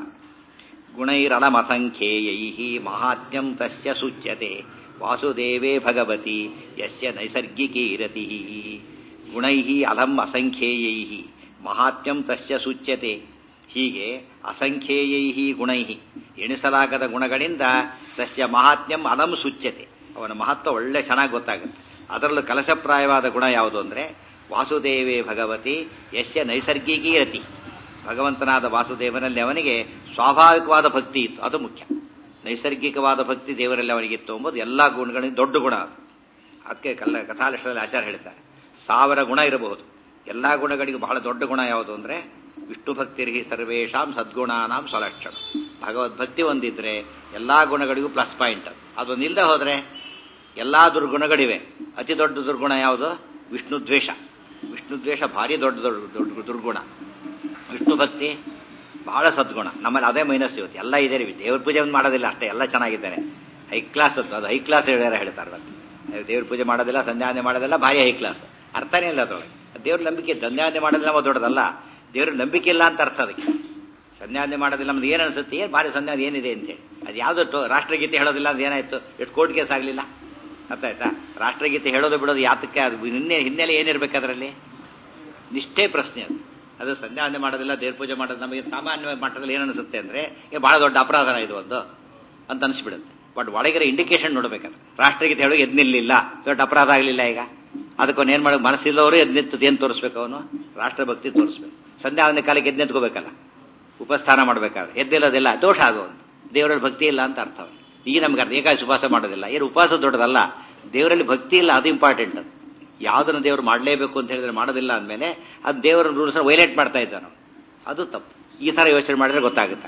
ಗುಣೈರಳಮಸಂಖ್ಯೇಯೈ ಮಹಾತ್ಮ್ಯಂ ತಸ್ಯ ಸೂಚ್ಯತೆ ವಾಸುದೇವೇ ಭಗವತಿ ಯಸ್ಯ ನೈಸರ್ಗಿಕೀ ರತಿ ಗುಣೈ ಅಲಂ ಅಸಂಖ್ಯೇಯೈ ಮಹಾತ್ಮ್ಯಂ ತಸ್ಯ ಸೂಚ್ಯತೆ ಹೀಗೆ ಅಸಂಖ್ಯೇಯೈ ಗುಣೈ ಎಣಿಸಲಾಗದ ಗುಣಗಳಿಂದ ತಸ್ಯ ಮಹಾತ್ಮ್ಯಂ ಅಲಂ ಸೂಚ್ಯತೆ ಅವನ ಮಹತ್ವ ಒಳ್ಳೆ ಚೆನ್ನಾಗಿ ಗೊತ್ತಾಗುತ್ತೆ ಅದರಲ್ಲೂ ಕಲಶಪ್ರಾಯವಾದ ಗುಣ ಯಾವುದು ಅಂದರೆ ವಾಸುದೇವೇ ಭಗವತಿ ಯಸ್ಯ ನೈಸರ್ಗಿಕೀ ರತಿ ಭಗವಂತನಾದ ವಾಸುದೇವನಲ್ಲಿ ಅವನಿಗೆ ಸ್ವಾಭಾವಿಕವಾದ ಭಕ್ತಿ ಇತ್ತು ಅದು ಮುಖ್ಯ ನೈಸರ್ಗಿಕವಾದ ಭಕ್ತಿ ದೇವರಲ್ಲಿ ಅವನಿಗಿತ್ತು ಎಂಬುದು ಎಲ್ಲ ಗುಣಗಳಿಗೆ ದೊಡ್ಡ ಗುಣ ಅದು ಅದಕ್ಕೆ ಕಲ್ಲ ಕಥಾಲಿಷ್ಟದಲ್ಲಿ ಆಚಾರ ಹೇಳ್ತಾರೆ ಸಾವಿರ ಗುಣ ಇರಬಹುದು ಎಲ್ಲ ಗುಣಗಳಿಗೂ ಬಹಳ ದೊಡ್ಡ ಗುಣ ಯಾವುದು ಅಂದರೆ ವಿಷ್ಣು ಭಕ್ತಿರ್ಹಿ ಸರ್ವೇಶಾಂ ಸದ್ಗುಣಾನಾಂ ಸ್ವಲಕ್ಷಣ ಭಗವದ್ಭಕ್ತಿ ಒಂದಿದ್ರೆ ಎಲ್ಲಾ ಗುಣಗಳಿಗೂ ಪ್ಲಸ್ ಪಾಯಿಂಟ್ ಅದು ಅದೊಂದಿಲ್ಲದೆ ಹೋದ್ರೆ ಎಲ್ಲಾ ದುರ್ಗುಣಗಳಿವೆ ಅತಿ ದೊಡ್ಡ ದುರ್ಗುಣ ಯಾವುದು ವಿಷ್ಣು ದ್ವೇಷ ವಿಷ್ಣು ದ್ವೇಷ ಭಾರಿ ದೊಡ್ಡ ದೊಡ್ಡ ದೊಡ್ಡ ದುರ್ಗುಣ ವಿಷ್ಣು ಭಕ್ತಿ ಬಹಳ ಸದ್ಗುಣ ನಮ್ಮಲ್ಲಿ ಅದೇ ಮೈನಸ್ ಇವತ್ತು ಎಲ್ಲ ಇದೆ ರೀ ದೇವ್ರ ಪೂಜೆ ಒಂದು ಮಾಡೋದಿಲ್ಲ ಅಷ್ಟೇ ಎಲ್ಲ ಚೆನ್ನಾಗಿದ್ದಾರೆ ಹೈ ಕ್ಲಾಸ್ ಅದು ಅದು ಹೈ ಕ್ಲಾಸ್ ಹೇಳ್ಯಾರ ಹೇಳ್ತಾರೆ ಮತ್ತೆ ದೇವ್ರ ಪೂಜೆ ಮಾಡೋದಿಲ್ಲ ಸಂಧ್ಯಾನೆ ಮಾಡೋದಿಲ್ಲ ಭಾರಿ ಹೈ ಕ್ಲಾಸ್ ಅರ್ಥನೇ ಇಲ್ಲ ಅದರೊಳಗೆ ದೇವ್ರ ನಂಬಿಕೆ ಸಂಧ್ಯಾನೆ ಮಾಡೋದಿಲ್ಲ ನಮ್ಮ ದೊಡ್ಡದಲ್ಲ ದೇವ್ರ ನಂಬಿಕೆ ಇಲ್ಲ ಅಂತ ಅರ್ಥ ಅದಕ್ಕೆ ಸಂಧ್ಯಾನೆ ಮಾಡೋದಿಲ್ಲ ನಮ್ದು ಏನು ಅನ್ಸುತ್ತೆ ಏನು ಭಾರಿ ಸಂಧ್ಯಾನ ಏನಿದೆ ಅಂತೇಳಿ ಅದು ಯಾವ್ದು ರಾಷ್ಟ್ರಗೀತೆ ಹೇಳೋದಿಲ್ಲ ಅದು ಏನಾಯ್ತು ಎಷ್ಟು ಕೋರ್ಟ್ ಕೇಸ್ ಆಗಲಿಲ್ಲ ಅರ್ಥ ಆಯ್ತಾ ರಾಷ್ಟ್ರಗೀತೆ ಹೇಳೋದು ಬಿಡೋದು ಯಾತಕ್ಕೆ ಅದು ಹಿನ್ನೆ ಹಿನ್ನೆಲೆ ಏನಿರ್ಬೇಕು ಅದರಲ್ಲಿ ನಿಷ್ಠೆ ಪ್ರಶ್ನೆ ಅದು ಅದು ಸಂಧ್ಯಾವಂದನೆ ಮಾಡೋದಿಲ್ಲ ದೇವ್ರ ಪೂಜೆ ಮಾಡೋದು ನಮಗೆ ಸಾಮಾನ್ಯ ಮಟ್ಟದಲ್ಲಿ ಏನು ಅನಿಸುತ್ತೆ ಅಂದ್ರೆ ಏ ಬಹಳ ದೊಡ್ಡ ಅಪರಾಧನ ಇದು ಒಂದು ಅಂತ ಅನಿಸ್ಬಿಡುತ್ತೆ ಬಟ್ ಒಳಗಿರೋ ಇಂಡಿಕೇಶನ್ ನೋಡ್ಬೇಕಾದ್ರೆ ರಾಷ್ಟ್ರಗೀತೆ ಹೇಳೋ ಎದ್ ನಿಲ್ಲಿಲ್ಲ ದೊಡ್ಡ ಅಪರಾಧ ಆಗಲಿಲ್ಲ ಈಗ ಅದಕ್ಕೊಂದು ಏನ್ ಮಾಡೋದು ಮನಸ್ಸಿಲ್ಲವರು ಎದ್ ನಿಂತದ್ದು ಏನ್ ತೋರಿಸ್ಬೇಕು ಅವನು ರಾಷ್ಟ್ರಭಕ್ತಿ ತೋರಿಸ್ಬೇಕು ಸಂಧ್ಯಾವಂದನೆ ಕಾಲಕ್ಕೆ ಎದ್ ನಿಂತ್ಕೋಬೇಕಲ್ಲ ಉಪಸ್ಥಾನ ಮಾಡ್ಬೇಕಾದ್ರೆ ಎದ್ದಿಲ್ಲೋದಿಲ್ಲ ದೋಷ ಅದು ಒಂದು ದೇವರಲ್ಲಿ ಭಕ್ತಿ ಇಲ್ಲ ಅಂತ ಅರ್ಥ ಈಗ ನಮ್ಗೆ ಅರ್ಥ ಏಕಾಸಿ ಉಪವಾಸ ಮಾಡೋದಿಲ್ಲ ಏನು ಉಪವಾಸ ದೊಡ್ಡದಲ್ಲ ದೇವರಲ್ಲಿ ಭಕ್ತಿ ಇಲ್ಲ ಅದು ಇಂಪಾರ್ಟೆಂಟ್ ಅದು ಯಾವುದನ್ನು ದೇವರು ಮಾಡಲೇಬೇಕು ಅಂತ ಹೇಳಿದ್ರೆ ಮಾಡೋದಿಲ್ಲ ಅಂದಮೇಲೆ ಅದು ದೇವರ ರೂಲ್ಸ್ ವೈಲೇಟ್ ಮಾಡ್ತಾ ಇದ್ದಾನು ಅದು ತಪ್ಪು ಈ ತರ ಯೋಚನೆ ಮಾಡಿದ್ರೆ ಗೊತ್ತಾಗುತ್ತೆ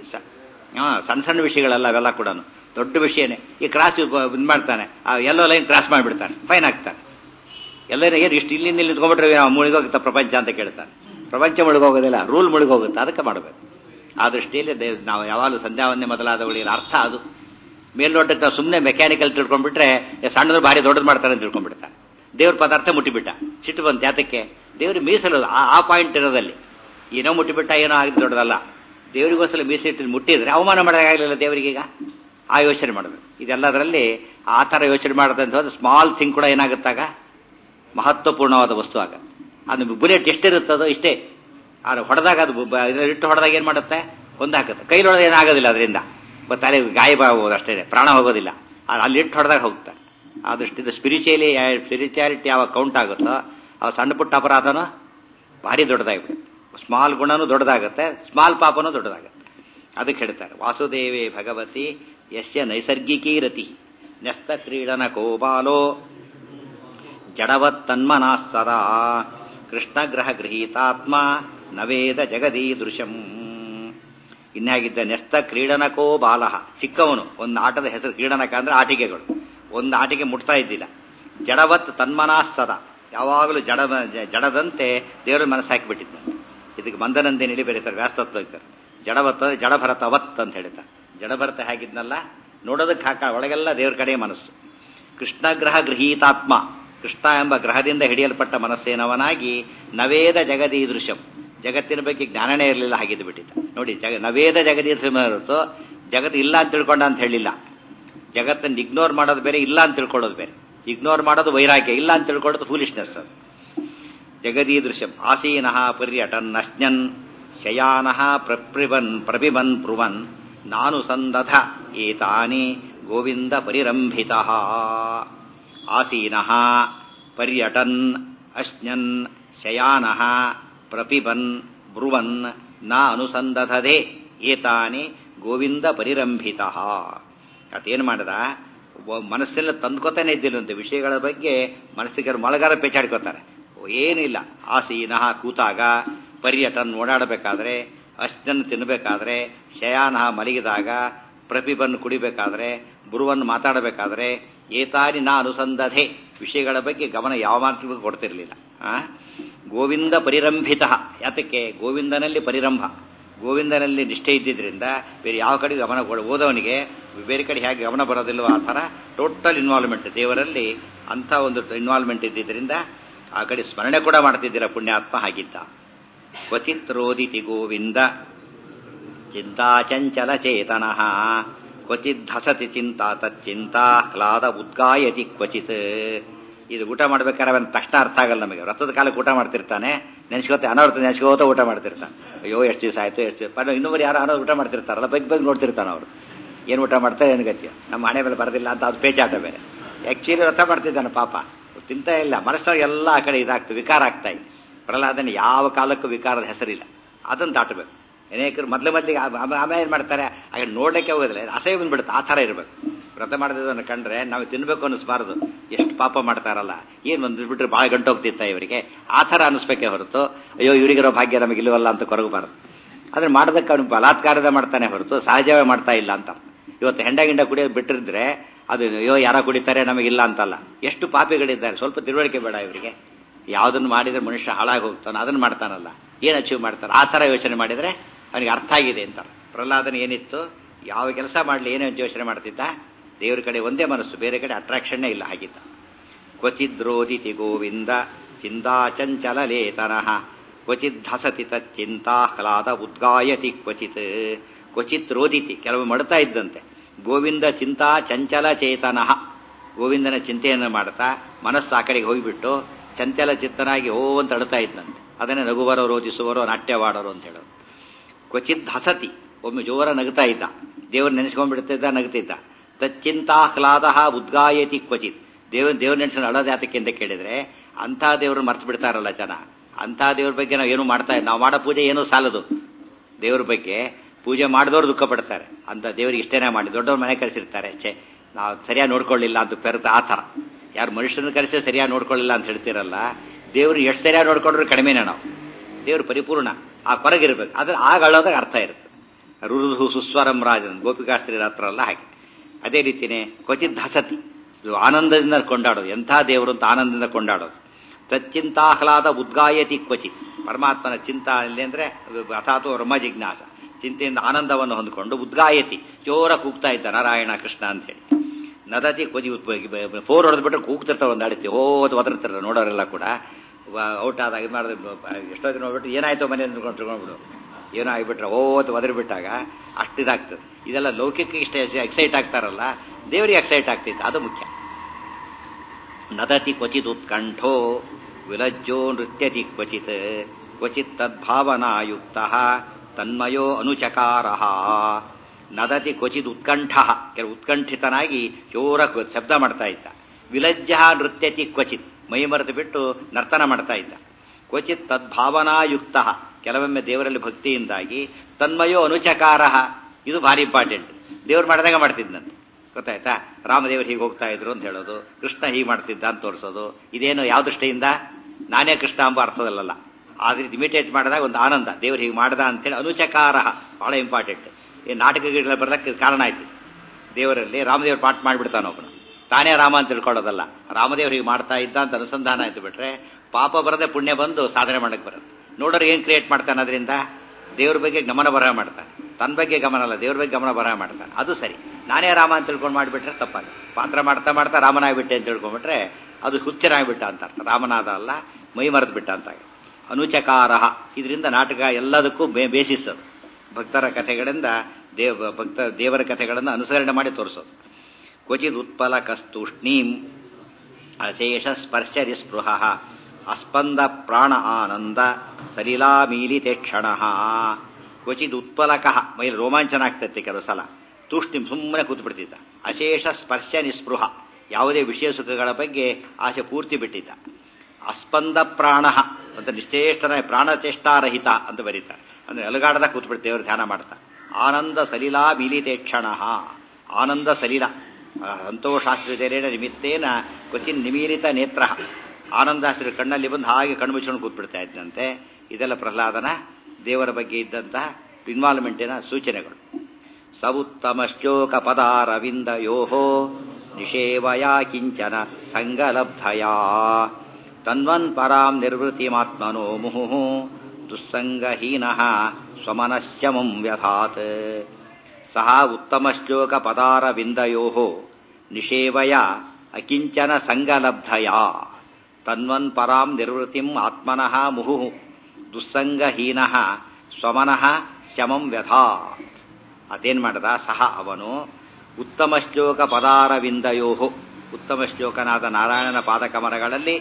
ಹಾ ಸಣ್ಣ ಸಣ್ಣ ವಿಷಯಗಳಲ್ಲ ಅವೆಲ್ಲ ಕೂಡ ದೊಡ್ಡ ವಿಷಯನೇ ಈ ಕ್ರಾಸ್ ಇದು ಮಾಡ್ತಾನೆ ಆ ಎಲ್ಲೋ ಲೈನ್ ಕ್ರಾಸ್ ಮಾಡಿಬಿಡ್ತಾನೆ ಫೈನ್ ಆಗ್ತಾನೆ ಎಲ್ಲರೂ ಏನು ಇಷ್ಟು ಇಲ್ಲಿಂದ ಇಲ್ಲಿ ನಿಂತ್ಕೊಂಡ್ಬಿಟ್ರೆ ಮುಳುಗೋಗುತ್ತೆ ಪ್ರಪಂಚ ಅಂತ ಕೇಳ್ತಾನೆ ಪ್ರಪಂಚ ಮುಳುಗೋಗೋದಿಲ್ಲ ರೂಲ್ ಮುಳುಗೋಗುತ್ತೆ ಅದಕ್ಕೆ ಮಾಡಬೇಕು ಆ ದೃಷ್ಟಿಯಲ್ಲಿ ನಾವು ಯಾವಾಗಲೂ ಸಂಧ್ಯಾವನ್ನೇ ಮೊದಲಾದವುಗಳಿಗೆ ಅರ್ಥ ಅದು ಮೇಲ್ನೋಟಕ್ಕೆ ನಾವು ಸುಮ್ಮನೆ ಮೆಕ್ಯಾನಿಕಲ್ ತಿಳ್ಕೊಂಡ್ಬಿಟ್ರೆ ಏ, ಸಣ್ಣದು ಭಾರಿ ದೊಡ್ಡದು ಮಾಡ್ತಾರೆ ಅಂತ ತಿಳ್ಕೊಂಡ್ಬಿಡ್ತಾರೆ ದೇವ್ರ ಪದಾರ್ಥ ಮುಟ್ಟಿಬಿಟ್ಟ ಸಿಟ್ಟು ಬಂತು ಯಾತಕ್ಕೆ ದೇವ್ರ ಮೀಸಲು ಆ- ಆ ಪಾಯಿಂಟ್ ಇರೋದಲ್ಲಿ ಏನೋ ಮುಟ್ಟಿಬಿಟ್ಟ ಏನೋ ಆಗಿದ್ದು ದೊಡ್ಡದಲ್ಲ ದೇವರಿಗೋಸ್ಕರ ಮೀಸಲಿಟ್ಟು ಮುಟ್ಟಿದ್ರೆ ಅವಮಾನ ಮಾಡೋಕ್ಕಾಗಲಿಲ್ಲ ದೇವರಿಗೀಗ ಆ ಯೋಚನೆ ಮಾಡಬೇಕು ಇದೆಲ್ಲದರಲ್ಲಿ ಆ ಥರ ಯೋಚನೆ ಮಾಡೋದಂತ ಹೋದ್ರೆ ಸ್ಮಾಲ್ ಥಿಂಗ್ ಕೂಡ ಏನಾಗುತ್ತಾಗ ಮಹತ್ವಪೂರ್ಣವಾದ ವಸ್ತು ಆಗ ಅದು ಬುಲೆಟ್ ಎಷ್ಟಿರುತ್ತದೋ ಇಷ್ಟೇ ಅದು ಹೊಡೆದಾಗ ಅದು ಬ- ಇದ್ರಲ್ಲಿ ಇಟ್ಟು ಹೊಡೆದಾಗ ಏನು ಮಾಡುತ್ತೆ ಕೊಂದು ಹಾಕುತ್ತೆ ಕೈಲಿ ಹೊಡೆದ ಏನಾಗೋದಿಲ್ಲ ಅದರಿಂದ ತಲೆ ಗಾಯ ಆಗ್ಬೋದು ಅಷ್ಟೇ ಪ್ರಾಣ ಹೋಗೋದಿಲ್ಲ ಅದು ಅಲ್ಲಿ ಇಟ್ಟು ಹೊಡೆದಾಗ ಹೋಗುತ್ತೆ ಆ ದೃಷ್ಟಿಯಿಂದ ಸ್ಪಿರಿಚುಯಲಿ ಸ್ಪಿರಿಚುಯಾಲಿಟಿ ಯಾವಾಗ ಕೌಂಟ್ ಆಗುತ್ತೋ ಅವ ಸಣ್ಣ ಪುಟ್ಟ ಅಪರಾಧನೂ ಭಾರಿ ದೊಡ್ಡದಾಗ್ಬಿಡುತ್ತೆ ಸ್ಮಾಲ್ ಗುಣನೂ ದೊಡ್ಡದಾಗುತ್ತೆ ಸ್ಮಾಲ್ ಪಾಪನೂ ದೊಡ್ಡದಾಗುತ್ತೆ ಅದಕ್ಕೆ ಹೇಳ್ತಾರೆ ವಾಸುದೇವೇ ಭಗವತಿ ಯಸ್ಯ ನೈಸರ್ಗಿಕೀ ರತಿ ನ್ಯಸ್ತ ಕ್ರೀಡನ ಕೋಬಾಲೋ ಜಡವತ್ ತನ್ಮನಾ ಸದಾ ಕೃಷ್ಣಗ್ರಹ ಗೃಹೀತಾತ್ಮ ನವೇದ ಜಗದೀದೃಶಂ ಇನ್ಯಾಗಿದ್ದ ನೆಸ್ತ ಕ್ರೀಡನಕೋ ಬಾಲಹ ಚಿಕ್ಕವನು ಒಂದು ಆಟದ ಹೆಸರು ಕ್ರೀಡನಕ ಅಂದ್ರೆ ಆಟಿಕೆಗಳು ಒಂದು ಆಟಿಕೆ ಮುಟ್ತಾ ಇದ್ದಿಲ್ಲ ಜಡವತ್ ತನ್ಮನಾ ಸದಾ ಯಾವಾಗಲೂ ಜಡ ಜಡದಂತೆ ದೇವರ ಮನಸ್ಸು ಹಾಕಿಬಿಟ್ಟಿದ್ದಂತೆ ಇದಕ್ಕೆ ಮಂದನಂದೇ ನಿಲಿ ಬೆರೀತಾರೆ ವ್ಯಾಸ್ತತ್ವ ಇದ್ದಾರೆ ಜಡವತ್ ಅಂದ್ರೆ ಜಡಭರತ ಅವತ್ ಅಂತ ಹೇಳ್ತಾರೆ ಜಡಭರತ ಹೇಗಿದ್ನಲ್ಲ ನೋಡೋದಕ್ಕೆ ಹಾಕ ಒಳಗೆಲ್ಲ ದೇವ್ರ ಕಡೆ ಮನಸ್ಸು ಕೃಷ್ಣಗ್ರಹ ಗೃಹೀತಾತ್ಮ ಕೃಷ್ಣ ಎಂಬ ಗ್ರಹದಿಂದ ಹಿಡಿಯಲ್ಪಟ್ಟ ಮನಸ್ಸೇನವನಾಗಿ ನವೇದ ಜಗದಿ ದೃಶ್ಯಂ ಜಗತ್ತಿನ ಬಗ್ಗೆ ಜ್ಞಾನನೇ ಇರಲಿಲ್ಲ ಹಾಗಿದ್ದು ಬಿಟ್ಟಿದ್ದ ನೋಡಿ ಜಗ ನವೇದ ಜಗದಿ ಹೊರತು ಜಗತ್ತು ಇಲ್ಲ ಅಂತ ತಿಳ್ಕೊಂಡ ಅಂತ ಹೇಳಿಲ್ಲ ಜಗತ್ತನ್ನು ಇಗ್ನೋರ್ ಮಾಡೋದು ಬೇರೆ ಇಲ್ಲ ಅಂತ ತಿಳ್ಕೊಳ್ಳೋದು ಬೇರೆ ಇಗ್ನೋರ್ ಮಾಡೋದು ವೈರಾಗ್ಯ ಇಲ್ಲ ಅಂತ ತಿಳ್ಕೊಳ್ಳೋದು ಫೂಲಿಶ್ನೆಸ್ ಅದು ಜಗದೀದೃಶಂ ಆಸೀನಃ ಪರ್ಯಟನ್ ಅಶ್ನನ್ ಶಯಾನಃ ಪ್ರಪ್ರಿವನ್ ಪ್ರಭಿವನ್ ಪ್ರುವನ್ ನಾನು ಸಂದಧ ಏತಾನಿ ಗೋವಿಂದ ಪರಿರಂಭಿತಃ ಆಸೀನಃ ಪರ್ಯಟನ್ ಅಶ್ನನ್ ಶಯಾನಃ ಪ್ರಪಿಬನ್ ಬ್ರುವನ್ ನ ಅನುಸಂಧಧದೆ ಏತಾನಿ ಗೋವಿಂದ ಪರಿರಂಭಿತಃ ಅದೇನು ಮಾಡದ ಮನಸ್ಸೆಲ್ಲ ತಂದ್ಕೋತಾನೆ ಇದ್ದಿಲ್ಲಂತೆ ವಿಷಯಗಳ ಬಗ್ಗೆ ಮನಸ್ಸಿಗೆ ಮೊಳಗಾರ ಪೇಚಾಡ್ಕೋತಾರೆ ಏನಿಲ್ಲ ಆಸೀನಃ ಕೂತಾಗ ಪರ್ಯಟನ್ ಓಡಾಡಬೇಕಾದ್ರೆ ಅಷ್ಟನ್ನು ತಿನ್ನಬೇಕಾದ್ರೆ ಶಯಾನಃ ಮಲಗಿದಾಗ ಪ್ರಪಿಬನ್ ಕುಡಿಬೇಕಾದ್ರೆ ಗುರುವನ್ನು ಮಾತಾಡಬೇಕಾದ್ರೆ ಏತಾನಿ ನಾ ಅನುಸಂಧತೆ ವಿಷಯಗಳ ಬಗ್ಗೆ ಗಮನ ಯಾವ ಮಾತಿಗೂ ಕೊಡ್ತಿರ್ಲಿಲ್ಲ ಆ ಗೋವಿಂದ ಪರಿರಂಭಿತ ಯಾತಕ್ಕೆ ಗೋವಿಂದನಲ್ಲಿ ಪರಿರಂಭ ಗೋವಿಂದನಲ್ಲಿ ನಿಷ್ಠೆ ಇದ್ದಿದ್ರಿಂದ ಬೇರೆ ಯಾವ ಕಡೆ ಗಮನ ಕೊಡ ಓದವನಿಗೆ ಬೇರೆ ಕಡೆ ಹೇಗೆ ಗಮನ ಬರೋದಿಲ್ವೋ ಆ ಥರ ಟೋಟಲ್ ಇನ್ವಾಲ್ವ್ಮೆಂಟ್ ದೇವರಲ್ಲಿ ಅಂಥ ಒಂದು ಇನ್ವಾಲ್ವ್ಮೆಂಟ್ ಇದ್ದಿದ್ರಿಂದ ಆ ಕಡೆ ಸ್ಮರಣೆ ಕೂಡ ಮಾಡ್ತಿದ್ದೀರ ಪುಣ್ಯಾತ್ಮ ಹಾಗಿದ್ದ ಕ್ವಚಿತ್ ರೋದಿತಿ ಗೋವಿಂದ ಚಿಂತಾ ಚಂಚಲ ಚೇತನ ಕ್ವಚಿತ್ ಹಸತಿ ಚಿಂತಾ ತಚ್ಚಿಂತಾ ಕ್ಲಾದ ಉದ್ಗಾಯತಿ ಕ್ವಚಿತ್ ಇದು ಊಟ ಮಾಡ್ಬೇಕಾದ್ರೆ ಅವನ ತಕ್ಷಣ ಅರ್ಥ ಆಗಲ್ಲ ನಮಗೆ ವ್ರತದ ಕಾಲಕ್ಕೆ ಊಟ ಮಾಡ್ತಿರ್ತಾನೆ ನೆನೆಸ್ಕೋತ ಅನವರ್ತ ನೆನೆಸ್ಕೋತ ಊಟ ಮಾಡ್ತಿರ್ತಾನೆ ಅಯ್ಯೋ ಎಷ್ಟು ದಿವಸ ಆಯ್ತು ಎಷ್ಟು ದಿವಸ ಇನ್ನೊಬ್ಬರು ಯಾರು ಅನ್ನೋದು ಊಟ ಮಾಡ್ತಿರ್ತಾರಲ್ಲ ಬಗ್ಗೆ ಬಗ್ಗೆ ನೋಡ್ತಿರ್ತಾನೆ ಅವರು ಏನು ಊಟ ಮಾಡ್ತಾರೆ ಏನು ಗತಿ ನಮ್ಮ ಹಣೆ ಮೇಲೆ ಬರೋದಿಲ್ಲ ಅಂತ ಅದು ಪೇಚಾಟ ಬೇರೆ ಆ್ಯಕ್ಚುಲಿ ವ್ರತ ಮಾಡ್ತಿದ್ದಾನೆ ಪಾಪ ತಿಂತ ಇಲ್ಲ ಮನಸ್ಸಿನಾಗ ಎಲ್ಲ ಆ ಕಡೆ ಇದಾಗ್ತದೆ ವಿಕಾರ ಆಗ್ತಾ ಇದೆ ಪ್ರಹ್ಲಾದನ ಯಾವ ಕಾಲಕ್ಕೂ ವಿಕಾರದ ಹೆಸರಿಲ್ಲ ಅದನ್ನು ದಾಟಬೇಕು ಅನೇಕರು ಮೊದಲು ಮೊದಲಿಗೆ ಆಮೇಲೆ ಏನು ಮಾಡ್ತಾರೆ ಆಗ ನೋಡಲಿಕ್ಕೆ ಹೋಗೋದಿಲ್ಲ ಅಸಹ್ಯ ಬಂದ್ಬಿಡುತ್ತೆ ಆ ಥರ ಇರಬೇಕು ವ್ರತ ಮಾಡಿದ್ದನ್ನು ಕಂಡ್ರೆ ನಾವು ತಿನ್ಬೇಕು ಅನ್ನಿಸ್ಬಾರ್ದು ಎಷ್ಟು ಪಾಪ ಮಾಡ್ತಾರಲ್ಲ ಏನು ಒಂದು ಬಿಟ್ಟರೆ ಭಾಳ ಗಂಟು ಹೋಗ್ತಿತ್ತ ಇವರಿಗೆ ಆ ಥರ ಅನ್ನಿಸ್ಬೇಕೇ ಹೊರತು ಅಯ್ಯೋ ಇವರಿಗಿರೋ ಭಾಗ್ಯ ನಮಗೆ ಇಲ್ಲವಲ್ಲ ಅಂತ ಕೊರಗಬಾರ್ದು ಅದನ್ನ ಮಾಡೋದಕ್ಕೆ ಅವನು ಬಲಾತ್ಕಾರದ ಮಾಡ್ತಾನೆ ಹೊರತು ಸಹಜವೇ ಮಾಡ್ತಾ ಇಲ್ಲ ಅಂತ ಇವತ್ತು ಹೆಂಡ ಗಿಂಡ ಕುಡಿಯೋದು ಬಿಟ್ಟಿರಿದ್ರೆ ಅದು ಅಯ್ಯೋ ಯಾರ ಕುಡಿತಾರೆ ನಮಗಿಲ್ಲ ಅಂತಲ್ಲ ಎಷ್ಟು ಪಾಪಿಗಳಿದ್ದಾರೆ ಸ್ವಲ್ಪ ತಿಳುವಳಿಕೆ ಬೇಡ ಇವರಿಗೆ ಯಾವುದನ್ನು ಮಾಡಿದ್ರೆ ಮನುಷ್ಯ ಹಾಳಾಗಿ ಹೋಗ್ತಾನೆ ಅದನ್ನು ಮಾಡ್ತಾನಲ್ಲ ಏನು ಅಚೀವ್ ಮಾಡ್ತಾನೆ ಆ ಥರ ಯೋಚನೆ ಮಾಡಿದರೆ ಅವನಿಗೆ ಅರ್ಥ ಆಗಿದೆ ಅಂತಾರೆ ಪ್ರಹ್ಲಾದನ ಏನಿತ್ತು ಯಾವ ಕೆಲಸ ಮಾಡಲಿ ಏನೇ ಯೋಚನೆ ಮಾಡ್ತಿದ್ದ ದೇವರ ಕಡೆ ಒಂದೇ ಮನಸ್ಸು ಬೇರೆ ಕಡೆ ಅಟ್ರಾಕ್ಷನ್ನೇ ಇಲ್ಲ ಹಾಗಿದ್ದ ಕ್ವಚಿದ್ರೋದಿತಿ ಗೋವಿಂದ ಚಿಂತಾ ಚಂಚಲ ಲೇತನಃ ಕ್ವಚಿದ್ ಹಸತಿ ತಚ್ಚಿಂತಾಹ್ಲಾದ ಉದ್ಗಾಯತಿ ಕ್ವಚಿತ್ ಕ್ವಚಿತ್ ರೋದಿತಿ ಕೆಲವು ಮಡ್ತಾ ಇದ್ದಂತೆ ಗೋವಿಂದ ಚಿಂತಾ ಚಂಚಲ ಚೇತನಃ ಗೋವಿಂದನ ಚಿಂತೆಯನ್ನು ಮಾಡ್ತಾ ಮನಸ್ಸು ಆ ಕಡೆಗೆ ಹೋಗಿಬಿಟ್ಟು ಚಂಚಲ ಚಿತ್ತನಾಗಿ ಓ ಅಂತ ಅಳ್ತಾ ಇದ್ದಂತೆ ಅದನ್ನೇ ನಗುವರೋ ರೋಧಿಸುವರೋ ನಾಟ್ಯವಾಡೋರು ಅಂತ ಹೇಳೋದು ಕ್ವಚಿತ್ ಹಸತಿ ಒಮ್ಮೆ ಜೋರ ನಗ್ತಾ ಇದ್ದ ದೇವ್ರ ನೆನೆಸ್ಕೊಂಡ್ಬಿಡ್ತಿದ್ದ ನಗ್ತಿದ್ದ ತಚ್ಚಿಂತಾಹ್ಲಾದ ಉದ್ಗಾಯತಿ ಕ್ವಚಿತ್ ದೇವ್ರ ದೇವ್ರ ನೆನೆಸ್ಕೊಂಡು ಅಳೋದು ಯಾತಕ್ಕೆ ಅಂತ ಕೇಳಿದ್ರೆ ಅಂಥ ದೇವ್ರನ್ನ ಮರ್ತು ಬಿಡ್ತಾರಲ್ಲ ಜನ ಅಂಥ ದೇವ್ರ ಬಗ್ಗೆ ನಾವು ಏನು ಮಾಡ್ತಾ ನಾವು ಮಾಡೋ ಪೂಜೆ ಏನೂ ಸಾಲದು ದೇವ್ರ ಬಗ್ಗೆ ಪೂಜೆ ಮಾಡಿದವರು ದುಃಖ ಪಡ್ತಾರೆ ಅಂತ ದೇವ್ರಿಗೆ ಇಷ್ಟೇನೆ ಮಾಡಿ ದೊಡ್ಡವ್ರ ಮನೆ ಕರೆಸಿರ್ತಾರೆ ಛೇ ನಾವು ಸರಿಯಾಗಿ ನೋಡ್ಕೊಳ್ಳಿಲ್ಲ ಅಂತ ಪೆರ್ತ ಆ ಥರ ಯಾರು ಮನುಷ್ಯನ ಕರೆಸಿ ಸರಿಯಾಗಿ ನೋಡ್ಕೊಳ್ಳಿಲ್ಲ ಅಂತ ಹೇಳ್ತಿರಲ್ಲ ದೇವ್ರು ಎಷ್ಟು ಸರಿಯಾಗಿ ನೋಡ್ಕೊಂಡ್ರೆ ಕಡಿಮೆನೇ ನಾವು ದೇವ್ರು ಪರಿಪೂರ್ಣ ಆ ಕೊರಗಿರ್ಬೇಕು ಅದ್ರ ಆಗ ಅಳೋದಾಗ ಅರ್ಥ ಇರುತ್ತೆ ರುರುಧು ಸುಸ್ವರಂ ರಾಜನ್ ಗೋಪಿಕಾಸ್ತ್ರೀ ಹತ್ರ ಅಲ್ಲ ಹಾಗೆ ಅದೇ ರೀತಿನೇ ಕ್ವಚಿತ್ ಹಸತಿ ಇದು ಆನಂದದಿಂದ ಕೊಂಡಾಡೋದು ಎಂಥ ದೇವರು ಅಂತ ಆನಂದದಿಂದ ಕೊಂಡಾಡೋದು ತಚ್ಚಿಂತಾಹ್ಲಾದ ಉದ್ಗಾಯತಿ ಕ್ವಚಿತ್ ಪರಮಾತ್ಮನ ಚಿಂತ ಇಲ್ಲಿ ಅಂದ್ರೆ ಅಥಾತು ರಮ ಜಿಜ್ಞಾಸ ಚಿಂತೆಯಿಂದ ಆನಂದವನ್ನು ಹೊಂದಿಕೊಂಡು ಉದ್ಗಾಯತಿ ಜೋರ ಕೂಗ್ತಾ ಇದ್ದ ನಾರಾಯಣ ಕೃಷ್ಣ ಅಂತೇಳಿ ನದತಿ ಕೊಜಿ ಫೋರ್ ಹೊಡೆದ್ಬಿಟ್ರೆ ಕೂಗ್ತಿರ್ತಾರೆ ಒಂದು ಅಡಿತಿ ಹೋದ್ ಒದರ್ತಾರೆ ನೋಡೋರೆಲ್ಲ ಕೂಡ ಔಟ್ ಆದಾಗ ಇದು ಮಾಡಿದ್ರೆ ಎಷ್ಟೋ ದಿನ ಹೋಗ್ಬಿಟ್ಟು ಏನಾಯ್ತು ಮನೆ ಅಂದ್ಕೊಂಡು ತಿಳ್ಕೊಂಡ್ಬಿಡು ಏನೋ ಆಗಿಬಿಟ್ರೆ ಓದ್ ಒದರ್ಬಿಟ್ಟಾಗ ಅಷ್ಟು ಇದಾಗ್ತದೆ ಇದೆಲ್ಲ ಲೌಕಿಕ ಇಷ್ಟ ಎಕ್ಸೈಟ್ ಆಗ್ತಾರಲ್ಲ ದೇವರಿಗೆ ಎಕ್ಸೈಟ್ ಆಗ್ತೈತೆ ಅದು ಮುಖ್ಯ ನದತಿ ಕ್ವಚಿತ್ ಉತ್ಕಂಠೋ ವಿಲಜ್ಜೋ ನೃತ್ಯತಿ ಕ್ವಚಿತ್ ಕ್ವಚಿತ್ ತದ್ಭಾವನಾಯುಕ್ತ ತನ್ಮಯೋ ಅನುಚಕಾರ ನದತಿ ಕ್ವಚಿತ್ ಉತ್ಕಂಠ ಕೆಲವು ಉತ್ಕಂಠಿತನಾಗಿ ಜೋರ ಶಬ್ದ ಮಾಡ್ತಾ ಇದ್ದ ವಿಲಜ್ಜ ನೃತ್ಯತಿ ಕ್ವಚಿತ್ ಮೈ ಮರೆತು ಬಿಟ್ಟು ನರ್ತನ ಮಾಡ್ತಾ ಇದ್ದ ಕ್ವಚಿತ್ ತದ್ಭಾವನಾಯುಕ್ತ ಕೆಲವೊಮ್ಮೆ ದೇವರಲ್ಲಿ ಭಕ್ತಿಯಿಂದಾಗಿ ತನ್ಮಯೋ ಅನುಚಕಾರ ಇದು ಭಾರಿ ಇಂಪಾರ್ಟೆಂಟ್ ದೇವ್ರು ಮಾಡಿದಾಗ ಮಾಡ್ತಿದ್ದಂತೆ ಗೊತ್ತಾಯ್ತಾ ರಾಮದೇವರು ಹೀಗೆ ಹೋಗ್ತಾ ಇದ್ರು ಅಂತ ಹೇಳೋದು ಕೃಷ್ಣ ಹೀಗೆ ಮಾಡ್ತಿದ್ದ ಅಂತ ತೋರಿಸೋದು ಇದೇನು ಯಾವ ದೃಷ್ಟಿಯಿಂದ ನಾನೇ ಕೃಷ್ಣ ಎಂಬ ಅರ್ಥದಲ್ಲ ಆದ್ರೆ ಇಮಿಟೇಟ್ ಮಾಡಿದಾಗ ಒಂದು ಆನಂದ ದೇವ್ರು ಹೀಗೆ ಮಾಡ್ದ ಅಂತೇಳಿ ಅನುಚಕಾರ ಬಹಳ ಇಂಪಾರ್ಟೆಂಟ್ ಈ ನಾಟಕಗಳ ಬರೋದಕ್ಕೆ ಕಾರಣ ಆಯ್ತು ದೇವರಲ್ಲಿ ರಾಮದೇವ್ರು ಪಾಠ ಮಾಡಿಬಿಡ್ತಾನೆ ಒಬ್ಬನು ತಾನೇ ರಾಮ ಅಂತ ತಿಳ್ಕೊಳ್ಳೋದಲ್ಲ ರಾಮದೇವ್ರು ಹೀಗೆ ಮಾಡ್ತಾ ಇದ್ದ ಅಂತ ಅನುಸಂಧಾನ ಆಯ್ತು ಬಿಟ್ರೆ ಪಾಪ ಬರದೆ ಪುಣ್ಯ ಬಂದು ಸಾಧನೆ ಮಾಡಕ್ಕೆ ಬರುತ್ತೆ ನೋಡೋರು ಏನ್ ಕ್ರಿಯೇಟ್ ಮಾಡ್ತಾನೆ ಅದರಿಂದ ದೇವ್ರ ಬಗ್ಗೆ ಗಮನ ಬರಹ ಮಾಡ್ತಾನೆ ತನ್ನ ಬಗ್ಗೆ ಗಮನ ಅಲ್ಲ ದೇವ್ರ ಬಗ್ಗೆ ಗಮನ ಬರಹ ಮಾಡ್ತಾನೆ ಅದು ಸರಿ ನಾನೇ ರಾಮ ಅಂತ ತಿಳ್ಕೊಂಡು ಮಾಡಿಬಿಟ್ರೆ ತಪ್ಪಾಗ ಪಾತ್ರ ಮಾಡ್ತಾ ಮಾಡ್ತಾ ರಾಮನಾಗ್ಬಿಟ್ಟೆ ಅಂತ ತಿಳ್ಕೊಂಡ್ಬಿಟ್ರೆ ಅದು ಹುಚ್ಚನಾಗ್ಬಿಟ್ಟ ಅಂತ ಅರ್ಥ ರಾಮನಾದ ಅಲ್ಲ ಮೈ ಮರೆತು ಬಿಟ್ಟ ಅಂತ ಅನುಚಕಾರ ಇದರಿಂದ ನಾಟಕ ಎಲ್ಲದಕ್ಕೂ ಬೇಸಿಸ್ ಅದು ಭಕ್ತರ ಕಥೆಗಳಿಂದ ದೇವ ಭಕ್ತ ದೇವರ ಕಥೆಗಳನ್ನು ಅನುಸರಣೆ ಮಾಡಿ ತೋರಿಸೋದು ಕ್ವಚಿತ್ ಉತ್ಪಲ ಕಸ್ತೂಷ್ಣೀಂ ಅಶೇಷ ಸ್ಪರ್ಶ ನಿಸ್ಪೃಹ ಅಸ್ಪಂದ ಪ್ರಾಣ ಆನಂದ ಸಲಿಲಾ ಮೀಲಿತೆ ಕ್ಷಣ ಕ್ವಚಿತ್ ಉತ್ಪಲಕ ಮೈಲಿ ರೋಮಾಂಚನ ಆಗ್ತೈತೆ ಕೆಲವು ಸಲ ತೂಷ್ಣಿಂ ಸುಮ್ಮನೆ ಕೂತ್ಬಿಡ್ತಿದ್ದ ಅಶೇಷ ಸ್ಪರ್ಶ ನಿಸ್ಪೃಹ ಯಾವುದೇ ವಿಷಯ ಸುಖಗಳ ಬಗ್ಗೆ ಆಸೆ ಪೂರ್ತಿ ಬಿಟ್ಟಿದ್ದ ಅಸ್ಪಂದ ಪ್ರಾಣ ಅಂತ ನಿಶ್ಚೇಷ್ಟನ ಪ್ರಾಣಚೇಷ್ಟಾರಹಿತ ಅಂತ ಬರೀತಾರೆ ಅಂದ್ರೆ ಅಲಗಾಡದ ಕೂತ್ಬಿಡ್ತೇವೆ ದೇವರು ಧ್ಯಾನ ಮಾಡ್ತಾ ಆನಂದ ಸಲಿಲಾ ಮೀಲಿತೆ ಕ್ಷಣ ಆನಂದ ಸಲಿಲ ಸಂತೋಷಾಶ್ರಿತರೇಣ ನಿಮಿತ್ತೇನ ಕ್ವಚಿನ್ ನಿಮೀಲಿತ ನೇತ್ರ ಆನಂದಾಶ್ರಿ ಕಣ್ಣಲ್ಲಿ ಬಂದು ಹಾಗೆ ಕಣ್ಣು ಮುಚ್ಕೊಂಡು ಕೂತ್ಬಿಡ್ತಾ ಇದ್ದಂತೆ ಇದೆಲ್ಲ ಪ್ರಹ್ಲಾದನ ದೇವರ ಬಗ್ಗೆ ಇದ್ದಂತಹ ಇನ್ವಾಲ್ವ್ಮೆಂಟಿನ ಸೂಚನೆಗಳು ಸವುತ್ತಮ ಶ್ಲೋಕ ಪದಾರವಿಂದ ಯೋಹೋ ನಿಷೇವಯಾ ಕಿಂಚನ ಸಂಗಲಬ್ಧಯಾ ತನ್ವನ್ ಪರಾಂ ನಿರ್ವೃತಿಮಾತ್ಮನೋ ಮುಹು ದುಸ್ಸಂಗಹೀನ ಸ್ವಮನಶ್ಯಮಂ ವ್ಯಥಾತ್ ಸಹ ಉತ್ತಮ ಶ್ಲೋಕ ಪದಾರವಿಂದಯೋ ನಿಷೇವಯ ಅಕಿಂಚನ ಸಂಗಲಬ್ಧಯಾ ತನ್ವನ್ ಪರಾಂ ನಿರ್ವೃತಿಂ ಆತ್ಮನಃ ಮುಹು ದುಸ್ಸಂಗಹೀನ ಸ್ವಮನಃ ಶಮಂ ವ್ಯಥಾತ್ ಅದೇನ್ ಮಾಡದ ಸಹ ಅವನು ಉತ್ತಮ ಶ್ಲೋಕ ಪದಾರವಿಂದಯೋ ಉತ್ತಮ ಶ್ಲೋಕನಾದ ನಾರಾಯಣನ ಪಾದಕಮರಗಳಲ್ಲಿ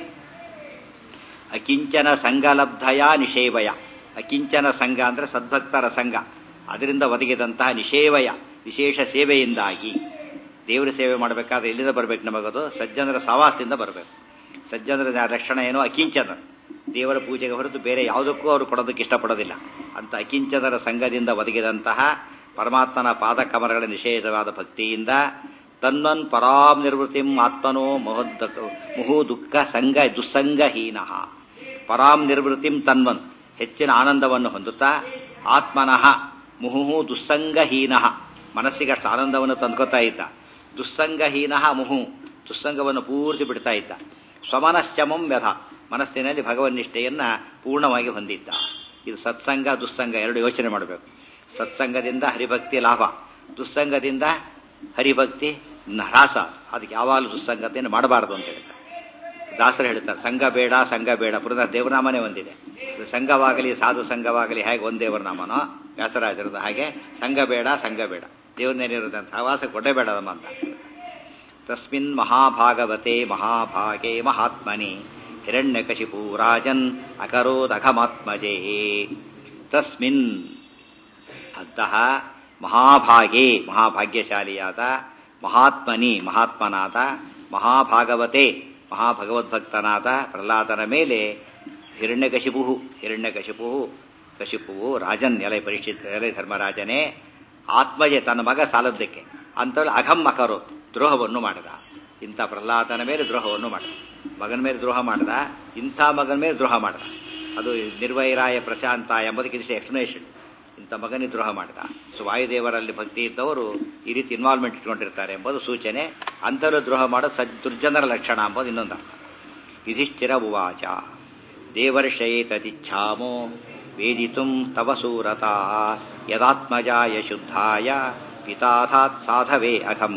ಅಕಿಂಚನ ಸಂಗಲಬ್ಧಯ ನಿಷೇವಯ ಅಕಿಂಚನ ಸಂಘ ಅಂದ್ರೆ ಸದ್ಭಕ್ತರ ಸಂಘ ಅದರಿಂದ ಒದಗಿದಂತಹ ನಿಷೇವಯ ವಿಶೇಷ ಸೇವೆಯಿಂದಾಗಿ ದೇವರ ಸೇವೆ ಮಾಡಬೇಕಾದ್ರೆ ಎಲ್ಲಿಂದ ಬರಬೇಕು ನಮಗದು ಸಜ್ಜನರ ಸವಾಸದಿಂದ ಬರಬೇಕು ಸಜ್ಜನರ ರಕ್ಷಣೆ ಏನೋ ಅಕಿಂಚನ ದೇವರ ಪೂಜೆಗೆ ಹೊರತು ಬೇರೆ ಯಾವುದಕ್ಕೂ ಅವರು ಕೊಡೋದಕ್ಕೆ ಇಷ್ಟಪಡೋದಿಲ್ಲ ಅಂತ ಅಕಿಂಚನರ ಸಂಘದಿಂದ ಒದಗಿದಂತಹ ಪರಮಾತ್ಮನ ಪಾದಕಮರಗಳ ನಿಷೇಧವಾದ ಭಕ್ತಿಯಿಂದ ತನ್ನನ್ ಪರಾಂ ನಿರ್ವೃತಿಂ ಆತ್ಮನೋ ಮಹೋದ್ ಮುಹು ದುಃಖ ಸಂಘ ದುಸ್ಸಂಗಹೀನ ಪರಾಂ ನಿರ್ವೃತಿಂ ತನ್ವನ್ ಹೆಚ್ಚಿನ ಆನಂದವನ್ನು ಹೊಂದುತ್ತಾ ಆತ್ಮನಃ ಮುಹು ದುಸ್ಸಂಗಹೀನ ಮನಸ್ಸಿಗೆ ಅಷ್ಟು ಆನಂದವನ್ನು ತಂದ್ಕೋತಾ ಇದ್ದ ದುಸ್ಸಂಗಹೀನ ಮುಹು ದುಸ್ಸಂಗವನ್ನು ಪೂರ್ತಿ ಬಿಡ್ತಾ ಇದ್ದ ಸ್ವಮನಶ್ಚಮಂ ವ್ಯಥ ಮನಸ್ಸಿನಲ್ಲಿ ಭಗವನ್ನಿಷ್ಠೆಯನ್ನ ಪೂರ್ಣವಾಗಿ ಹೊಂದಿದ್ದ ಇದು ಸತ್ಸಂಗ ದುಸ್ಸಂಗ ಎರಡು ಯೋಚನೆ ಮಾಡಬೇಕು ಸತ್ಸಂಗದಿಂದ ಹರಿಭಕ್ತಿ ಲಾಭ ದುಸ್ಸಂಗದಿಂದ ಹರಿಭಕ್ತಿ ಹ್ರಾಸ ಅದಕ್ಕೆ ಯಾವಾಗಲೂ ದುಸ್ಸಂಗತೆಯನ್ನು ಮಾಡಬಾರದು ಅಂತ ಹೇಳ್ತಾರೆ ದಾಸರು ಹೇಳ್ತಾರೆ ಸಂಘ ಬೇಡ ಸಂಘ ಬೇಡ ಪುನಃ ದೇವನಾಮನೇ ಒಂದಿದೆ ಸಂಘವಾಗಲಿ ಸಾಧು ಸಂಘವಾಗಲಿ ಹೇಗೆ ಒಂದ್ ದೇವರನಾಮನೋ ವ್ಯಾಸರಾಜರದ ಹಾಗೆ ಸಂಘ ಬೇಡ ಸಂಘ ಬೇಡ ದೇವರನ್ನೇನಿರೋದಂತ ಸಹವಾಸ ಕೊಡೇ ಬೇಡ ನಮ್ಮ ಅಂತ ತಸ್ಮಿನ್ ಮಹಾಭಾಗವತೆ ಮಹಾಭಾಗೆ ಮಹಾತ್ಮನಿ ಹಿರಣ್ಯಕಶಿಪು ರಾಜನ್ ಅಕರೋದಘಮಾತ್ಮಜೇ ತಸ್ಮಿನ್ ಅಂತಹ ಮಹಾಭಾಗೆ ಮಹಾಭಾಗ್ಯಶಾಲಿಯಾದ ಮಹಾತ್ಮನಿ ಮಹಾತ್ಮನಾದ ಮಹಾಭಾಗವತೆ ಮಹಾಭಗವದ್ಭಕ್ತನಾದ ಪ್ರಹ್ಲಾದನ ಮೇಲೆ ಹಿರಣ್ಯಕಶಿಪು ಹಿರಣ್ಯಕಶಿಪು ಕಶಿಪುವು ರಾಜನ್ ಎಲೆ ಪರೀಕ್ಷಿತ ಎಲೆ ಧರ್ಮರಾಜನೇ ಆತ್ಮಜೆ ತನ್ನ ಮಗ ಸಾಲದ್ದಕ್ಕೆ ಅಂತೇಳಿ ಅಘಂ ಅಕರು ದ್ರೋಹವನ್ನು ಮಾಡಿದ ಇಂಥ ಪ್ರಹ್ಲಾದನ ಮೇಲೆ ದ್ರೋಹವನ್ನು ಮಾಡಿದ ಮಗನ ಮೇಲೆ ದ್ರೋಹ ಮಾಡಿದ ಇಂಥ ಮಗನ ಮೇಲೆ ದ್ರೋಹ ಮಾಡಿದ ಅದು ನಿರ್ವೈರಾಯ ಪ್ರಶಾಂತ ಎಂಬುದಕ್ಕೆ ಇದಿಷ್ಟು ಎಕ್ಸ್ಪ್ಲನೇಷನ್ ಇಂಥ ಮಗನಿಗೆ ದ್ರೋಹ ಮಾಡಿದ ಸೊ ವಾಯುದೇವರಲ್ಲಿ ಭಕ್ತಿ ಇದ್ದವರು ಈ ರೀತಿ ಇನ್ವಾಲ್ವ್ಮೆಂಟ್ ಇಟ್ಕೊಂಡಿರ್ತಾರೆ ಎಂಬುದು ಸೂಚನೆ ಅಂತರೂ ದ್ರೋಹ ಮಾಡೋ ಸಜ್ ದುರ್ಜನರ ಲಕ್ಷಣ ಎಂಬುದು ಇನ್ನೊಂದು ಅರ್ಥ ಯುಧಿಷ್ಠಿರ ಉವಾಚ ದೇವರ್ಷಯೇ ತದಿಚ್ಛಾಮೋ ವೇದಿತುಂ ತವ ಸೂರತಾ ಯದಾತ್ಮಜಾಯ ಶುದ್ಧಾಯ ಪಿತಾಥಾತ್ ಸಾಧವೇ ಅಘಂ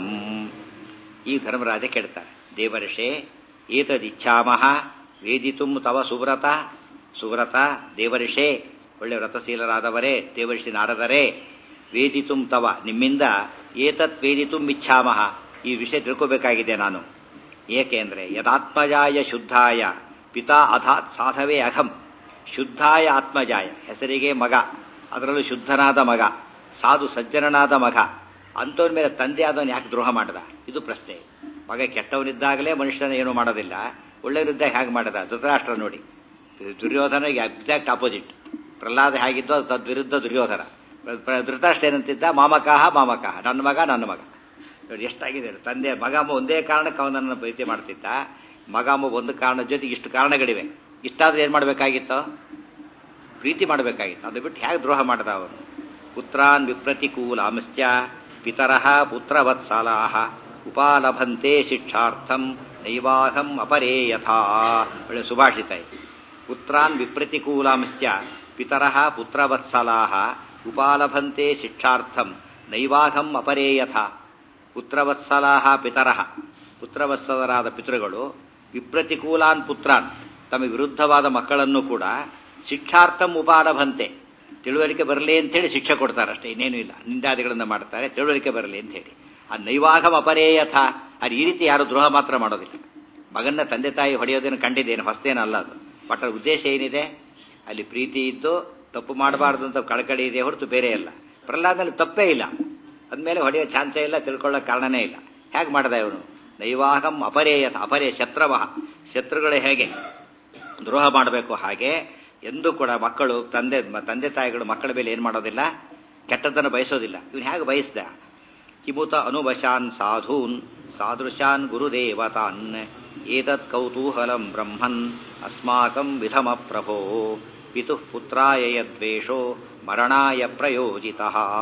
ಈ ಧರ್ಮರಾಜ ಕೇಳ್ತಾರೆ ದೇವರ್ಷೆ ಏತದಿಚ್ಛಾಮಹ ವೇದಿತುಂ ತವ ಸುವ್ರತ ಸುವ್ರತ ದೇವರ್ಷೆ ಒಳ್ಳೆ ವ್ರತಶೀಲರಾದವರೇ ದೇವರ್ಷಿ ನಾರದರೇ ವೇದಿತುಂ ತವ ನಿಮ್ಮಿಂದ ಏತತ್ ವೇದಿತುಂ ಇಚ್ಛಾಮಹ ಈ ವಿಷಯ ತಿಳ್ಕೋಬೇಕಾಗಿದೆ ನಾನು ಏಕೆಂದ್ರೆ ಯದಾತ್ಮಜಾಯ ಶುದ್ಧಾಯ ಪಿತಾ ಅಥಾತ್ ಸಾಧವೇ ಅಘಂ ಶುದ್ಧಾಯ ಆತ್ಮಜಾಯ ಹೆಸರಿಗೆ ಮಗ ಅದರಲ್ಲೂ ಶುದ್ಧನಾದ ಮಗ ಸಾಧು ಸಜ್ಜನನಾದ ಮಗ ಅಂಥವ್ರ ಮೇಲೆ ತಂದೆ ಆದವನು ಯಾಕೆ ದ್ರೋಹ ಮಾಡದ ಇದು ಪ್ರಶ್ನೆ ಮಗ ಕೆಟ್ಟವನಿದ್ದಾಗಲೇ ಮನುಷ್ಯನ ಏನು ಮಾಡೋದಿಲ್ಲ ಒಳ್ಳೆಯವನಿದ್ದಾಗ ಹೇಗೆ ಮಾಡದ ಧೃತರಾಷ್ಟ್ರ ನೋಡಿ ದುರ್ಯೋಧನಿಗೆ ಎಕ್ಸಾಕ್ಟ್ ಆಪೋಸಿಟ್ ಪ್ರಹ್ಲಾದ ಹೇಗಿದ್ದು ಅದು ತದ್ವಿರುದ್ಧ ದುರ್ಯೋಧನ ಧೃತರಾಷ್ಟ್ರ ಏನಂತಿದ್ದ ಮಾಮಕಾಹ ಮಾಮಕಾಹ ನನ್ನ ಮಗ ನನ್ನ ಮಗ ನೋಡಿ ಎಷ್ಟಾಗಿದೆ ತಂದೆ ಮಗ ಅಮ್ಮ ಒಂದೇ ಕಾರಣಕ್ಕೆ ಅವನನ್ನು ಪ್ರೀತಿ ಮಾಡ್ತಿದ್ದ ಮಗ ಅಮ್ಮ ಒಂದು ಕಾರಣದ ಜೊತೆಗೆ ಇಷ್ಟು ಕಾರಣಗಳಿವೆ ಇಷ್ಟಾದ್ರೆ ಏನು ಮಾಡಬೇಕಾಗಿತ್ತು ಪ್ರೀತಿ ಮಾಡಬೇಕಾಗಿತ್ತು ಅದು ಬಿಟ್ಟು ಹೇಗೆ ದ್ರೋಹ ಮಾಡ್ದ ಅವನು ಪುತ್ರಾನ್ ವಿಪ್ರತಿಕೂಲಾಂಶ್ಚ ಪಿತರಃ ಪುತ್ರವತ್ಸಲಾಹ ಉಪಾಲಭಂತೆ ಶಿಕ್ಷಾರ್ಥಂ ನೈವಾಹಂ ಅಪರೇ ಯಥಾ ಒಳ್ಳೆ ಸುಭಾಷಿತ ಇದೆ ಪುತ್ರಾನ್ ವಿಪ್ರತಿಕೂಲಾಂಶ್ಚ ಪಿತರಃ ಪುತ್ರವತ್ಸಲಾಹ ಉಪಾಲಭಂತೆ ಶಿಕ್ಷಾರ್ಥಂ ನೈವಾಹಂ ಅಪರೇ ಯಥಾ ಪುತ್ರವತ್ಸಲಾಹ ಪಿತರಃ ಪುತ್ರವತ್ಸಲರಾದ ಪಿತೃಗಳು ವಿಪ್ರತಿಕೂಲಾನ್ ಪುತ್ರಾನ್ ತಮ್ಮ ವಿರುದ್ಧವಾದ ಮಕ್ಕಳನ್ನು ಕೂಡ ಶಿಕ್ಷಾರ್ಥಂ ಉಪಾಲಭಂತೆ ತಿಳುವಳಿಕೆ ಬರಲಿ ಅಂತೇಳಿ ಶಿಕ್ಷೆ ಕೊಡ್ತಾರೆ ಅಷ್ಟೇ ಇನ್ನೇನು ಇಲ್ಲ ನಿಂದಾದಿಗಳನ್ನು ಮಾಡ್ತಾರೆ ತಿಳುವಳಿಕೆ ಬರಲಿ ಅಂತ ಹೇಳಿ ಆ ನೈವಾಗಮ ಅಪರೇಯಥ ಅದು ಈ ರೀತಿ ಯಾರು ದ್ರೋಹ ಮಾತ್ರ ಮಾಡೋದಿಲ್ಲ ಮಗನ್ನ ತಂದೆ ತಾಯಿ ಹೊಡೆಯೋದೇನು ಕಂಡಿದ್ದೇನು ಹೊಸ್ತೇನಲ್ಲ ಅದು ಬಟ್ ಅದ್ರ ಉದ್ದೇಶ ಏನಿದೆ ಅಲ್ಲಿ ಪ್ರೀತಿ ಇದ್ದು ತಪ್ಪು ಮಾಡಬಾರ್ದು ಅಂತ ಕಳಕಳಿ ಇದೆ ಹೊರತು ಬೇರೆ ಇಲ್ಲ ಪ್ರಹ್ಲಾದಲ್ಲಿ ತಪ್ಪೇ ಇಲ್ಲ ಅಂದಮೇಲೆ ಹೊಡೆಯೋ ಚಾನ್ಸೇ ಇಲ್ಲ ತಿಳ್ಕೊಳ್ಳೋ ಕಾರಣನೇ ಇಲ್ಲ ಹೇಗೆ ಮಾಡ್ದ ಇವನು ನೈವಾಹಂ ಅಪರೇಯಥ ಅಪರೇ ಶತ್ರವಹ ಶತ್ರುಗಳೇ ಹೇಗೆ ದ್ರೋಹ ಮಾಡಬೇಕು ಹಾಗೆ ಎಂದೂ ಕೂಡ ಮಕ್ಕಳು ತಂದೆ ತಂದೆ ತಾಯಿಗಳು ಮಕ್ಕಳ ಮೇಲೆ ಏನು ಮಾಡೋದಿಲ್ಲ ಕೆಟ್ಟದ್ದನ್ನು ಬಯಸೋದಿಲ್ಲ ಇವನು ಹೇಗೆ ಬಯಸ್ದ ಕಿಮುತ ಅನುವಶಾನ್ ಸಾಧೂನ್ ಸಾದೃಶಾನ್ ಗುರುದೇವತಾನ್ ಏತತ್ ಕೌತೂಹಲಂ ಬ್ರಹ್ಮನ್ ಅಸ್ಮಾಕಂ ವಿಧಮ ಪ್ರಭೋ ಪಿತುಃ ಪುತ್ರಾಯ ಯದ್ವೇಷೋ ಮರಣಾಯ ಪ್ರಯೋಜಿತ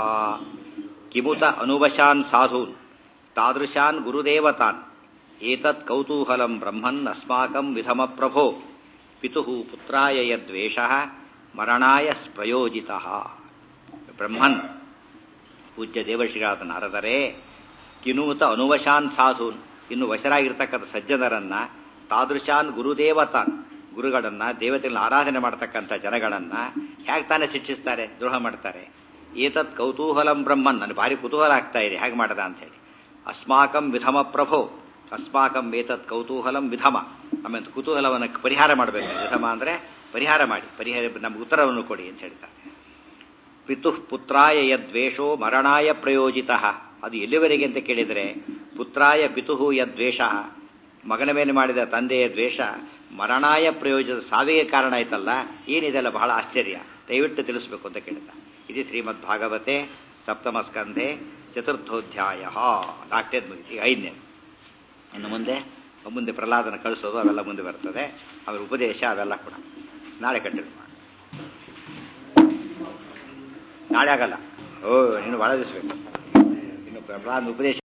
ಕಿಮುತ ಅನುವಶಾನ್ ಸಾಧೂನ್ ತಾದೃಶಾನ್ ಗುರುದೇವತಾನ್ ಏತತ್ ಕೌತೂಹಲಂ ಬ್ರಹ್ಮನ್ ಅಸ್ಮಾಕಂ ವಿಧಮ ಪ್ರಭೋ ಪಿತುಃ ಪುತ್ರಾಯ ಯದ್ವೇಷ ಮರಣಾಯ ಪ್ರಯೋಜಿತ ಬ್ರಹ್ಮನ್ ಪೂಜ್ಯ ದೇವಶ್ರೀಗಳಾದ ನಾರದರೇ ಕಿನೂತ ಅನುವಶಾನ್ ಸಾಧೂನ್ ಇನ್ನು ವಶರಾಗಿರ್ತಕ್ಕಂಥ ಸಜ್ಜನರನ್ನ ತಾದೃಶಾನ್ ಗುರುದೇವತಾನ್ ಗುರುಗಳನ್ನ ದೇವತೆಗಳನ್ನ ಆರಾಧನೆ ಮಾಡ್ತಕ್ಕಂಥ ಜನಗಳನ್ನ ಹೇಗೆ ತಾನೇ ಶಿಕ್ಷಿಸ್ತಾರೆ ದ್ರೋಹ ಮಾಡ್ತಾರೆ ಏತತ್ ಕೌತೂಹಲಂ ಬ್ರಹ್ಮನ್ ನನಗೆ ಭಾರಿ ಕುತೂಹಲ ಆಗ್ತಾ ಇದೆ ಹೇಗೆ ಮಾಡದ ಅಂತ ಹೇಳಿ ಅಸ್ಮಾಕಂ ವಿಧಮ ಪ್ರಭೋ ಅಸ್ಮಾಕಂ ಏತತ್ ಕೌತೂಹಲಂ ವಿಧಮ ಆಮೇಲೆ ಕುತೂಹಲವನ್ನು ಪರಿಹಾರ ಮಾಡಬೇಕು ವಿಧಮ ಅಂದರೆ ಪರಿಹಾರ ಮಾಡಿ ಪರಿಹಾರ ನಮ್ಗೆ ಉತ್ತರವನ್ನು ಕೊಡಿ ಅಂತ ಹೇಳ್ತಾರೆ ಪಿತುಃ ಪುತ್ರಾಯ ಯದ್ವೇಷೋ ಮರಣಾಯ ಪ್ರಯೋಜಿತ ಅದು ಎಲ್ಲಿವರೆಗೆ ಅಂತ ಕೇಳಿದರೆ ಪುತ್ರಾಯ ಪಿತುಃ ಯದ್ವೇಷ ಮಗನ ಮೇಲೆ ಮಾಡಿದ ತಂದೆಯ ದ್ವೇಷ ಮರಣಾಯ ಪ್ರಯೋಜಿತ ಸಾವಿಗೆ ಕಾರಣ ಆಯ್ತಲ್ಲ ಏನಿದೆಲ್ಲ ಬಹಳ ಆಶ್ಚರ್ಯ ದಯವಿಟ್ಟು ತಿಳಿಸ್ಬೇಕು ಅಂತ ಕೇಳಿದ ಇದು ಶ್ರೀಮದ್ ಭಾಗವತೆ ಸಪ್ತಮ ಸ್ಕಂಧೆ ಚತುರ್ಥೋಧ್ಯಾಯ ನಾಲ್ಕನೇದು ಮುಗಿತು ಈಗ ಐದನೇ ಇನ್ನು ಮುಂದೆ ಮುಂದೆ ಪ್ರಹ್ಲಾದನ ಕಳಿಸೋದು ಅವೆಲ್ಲ ಮುಂದೆ ಬರ್ತದೆ ಅವರ ಉಪದೇಶ ಅವೆಲ್ಲ ಕೂಡ ನಾಳೆ ಕಂಟಿನ್ಯೂ ಮಾಡಿ ನಾಳೆ ಆಗಲ್ಲ ಓ ಇನ್ನು ಭಾಳ ದಿವಸ ಬೇಕು ಇನ್ನು ಪ್ರಹ್ಲಾದನ ಉಪದೇಶ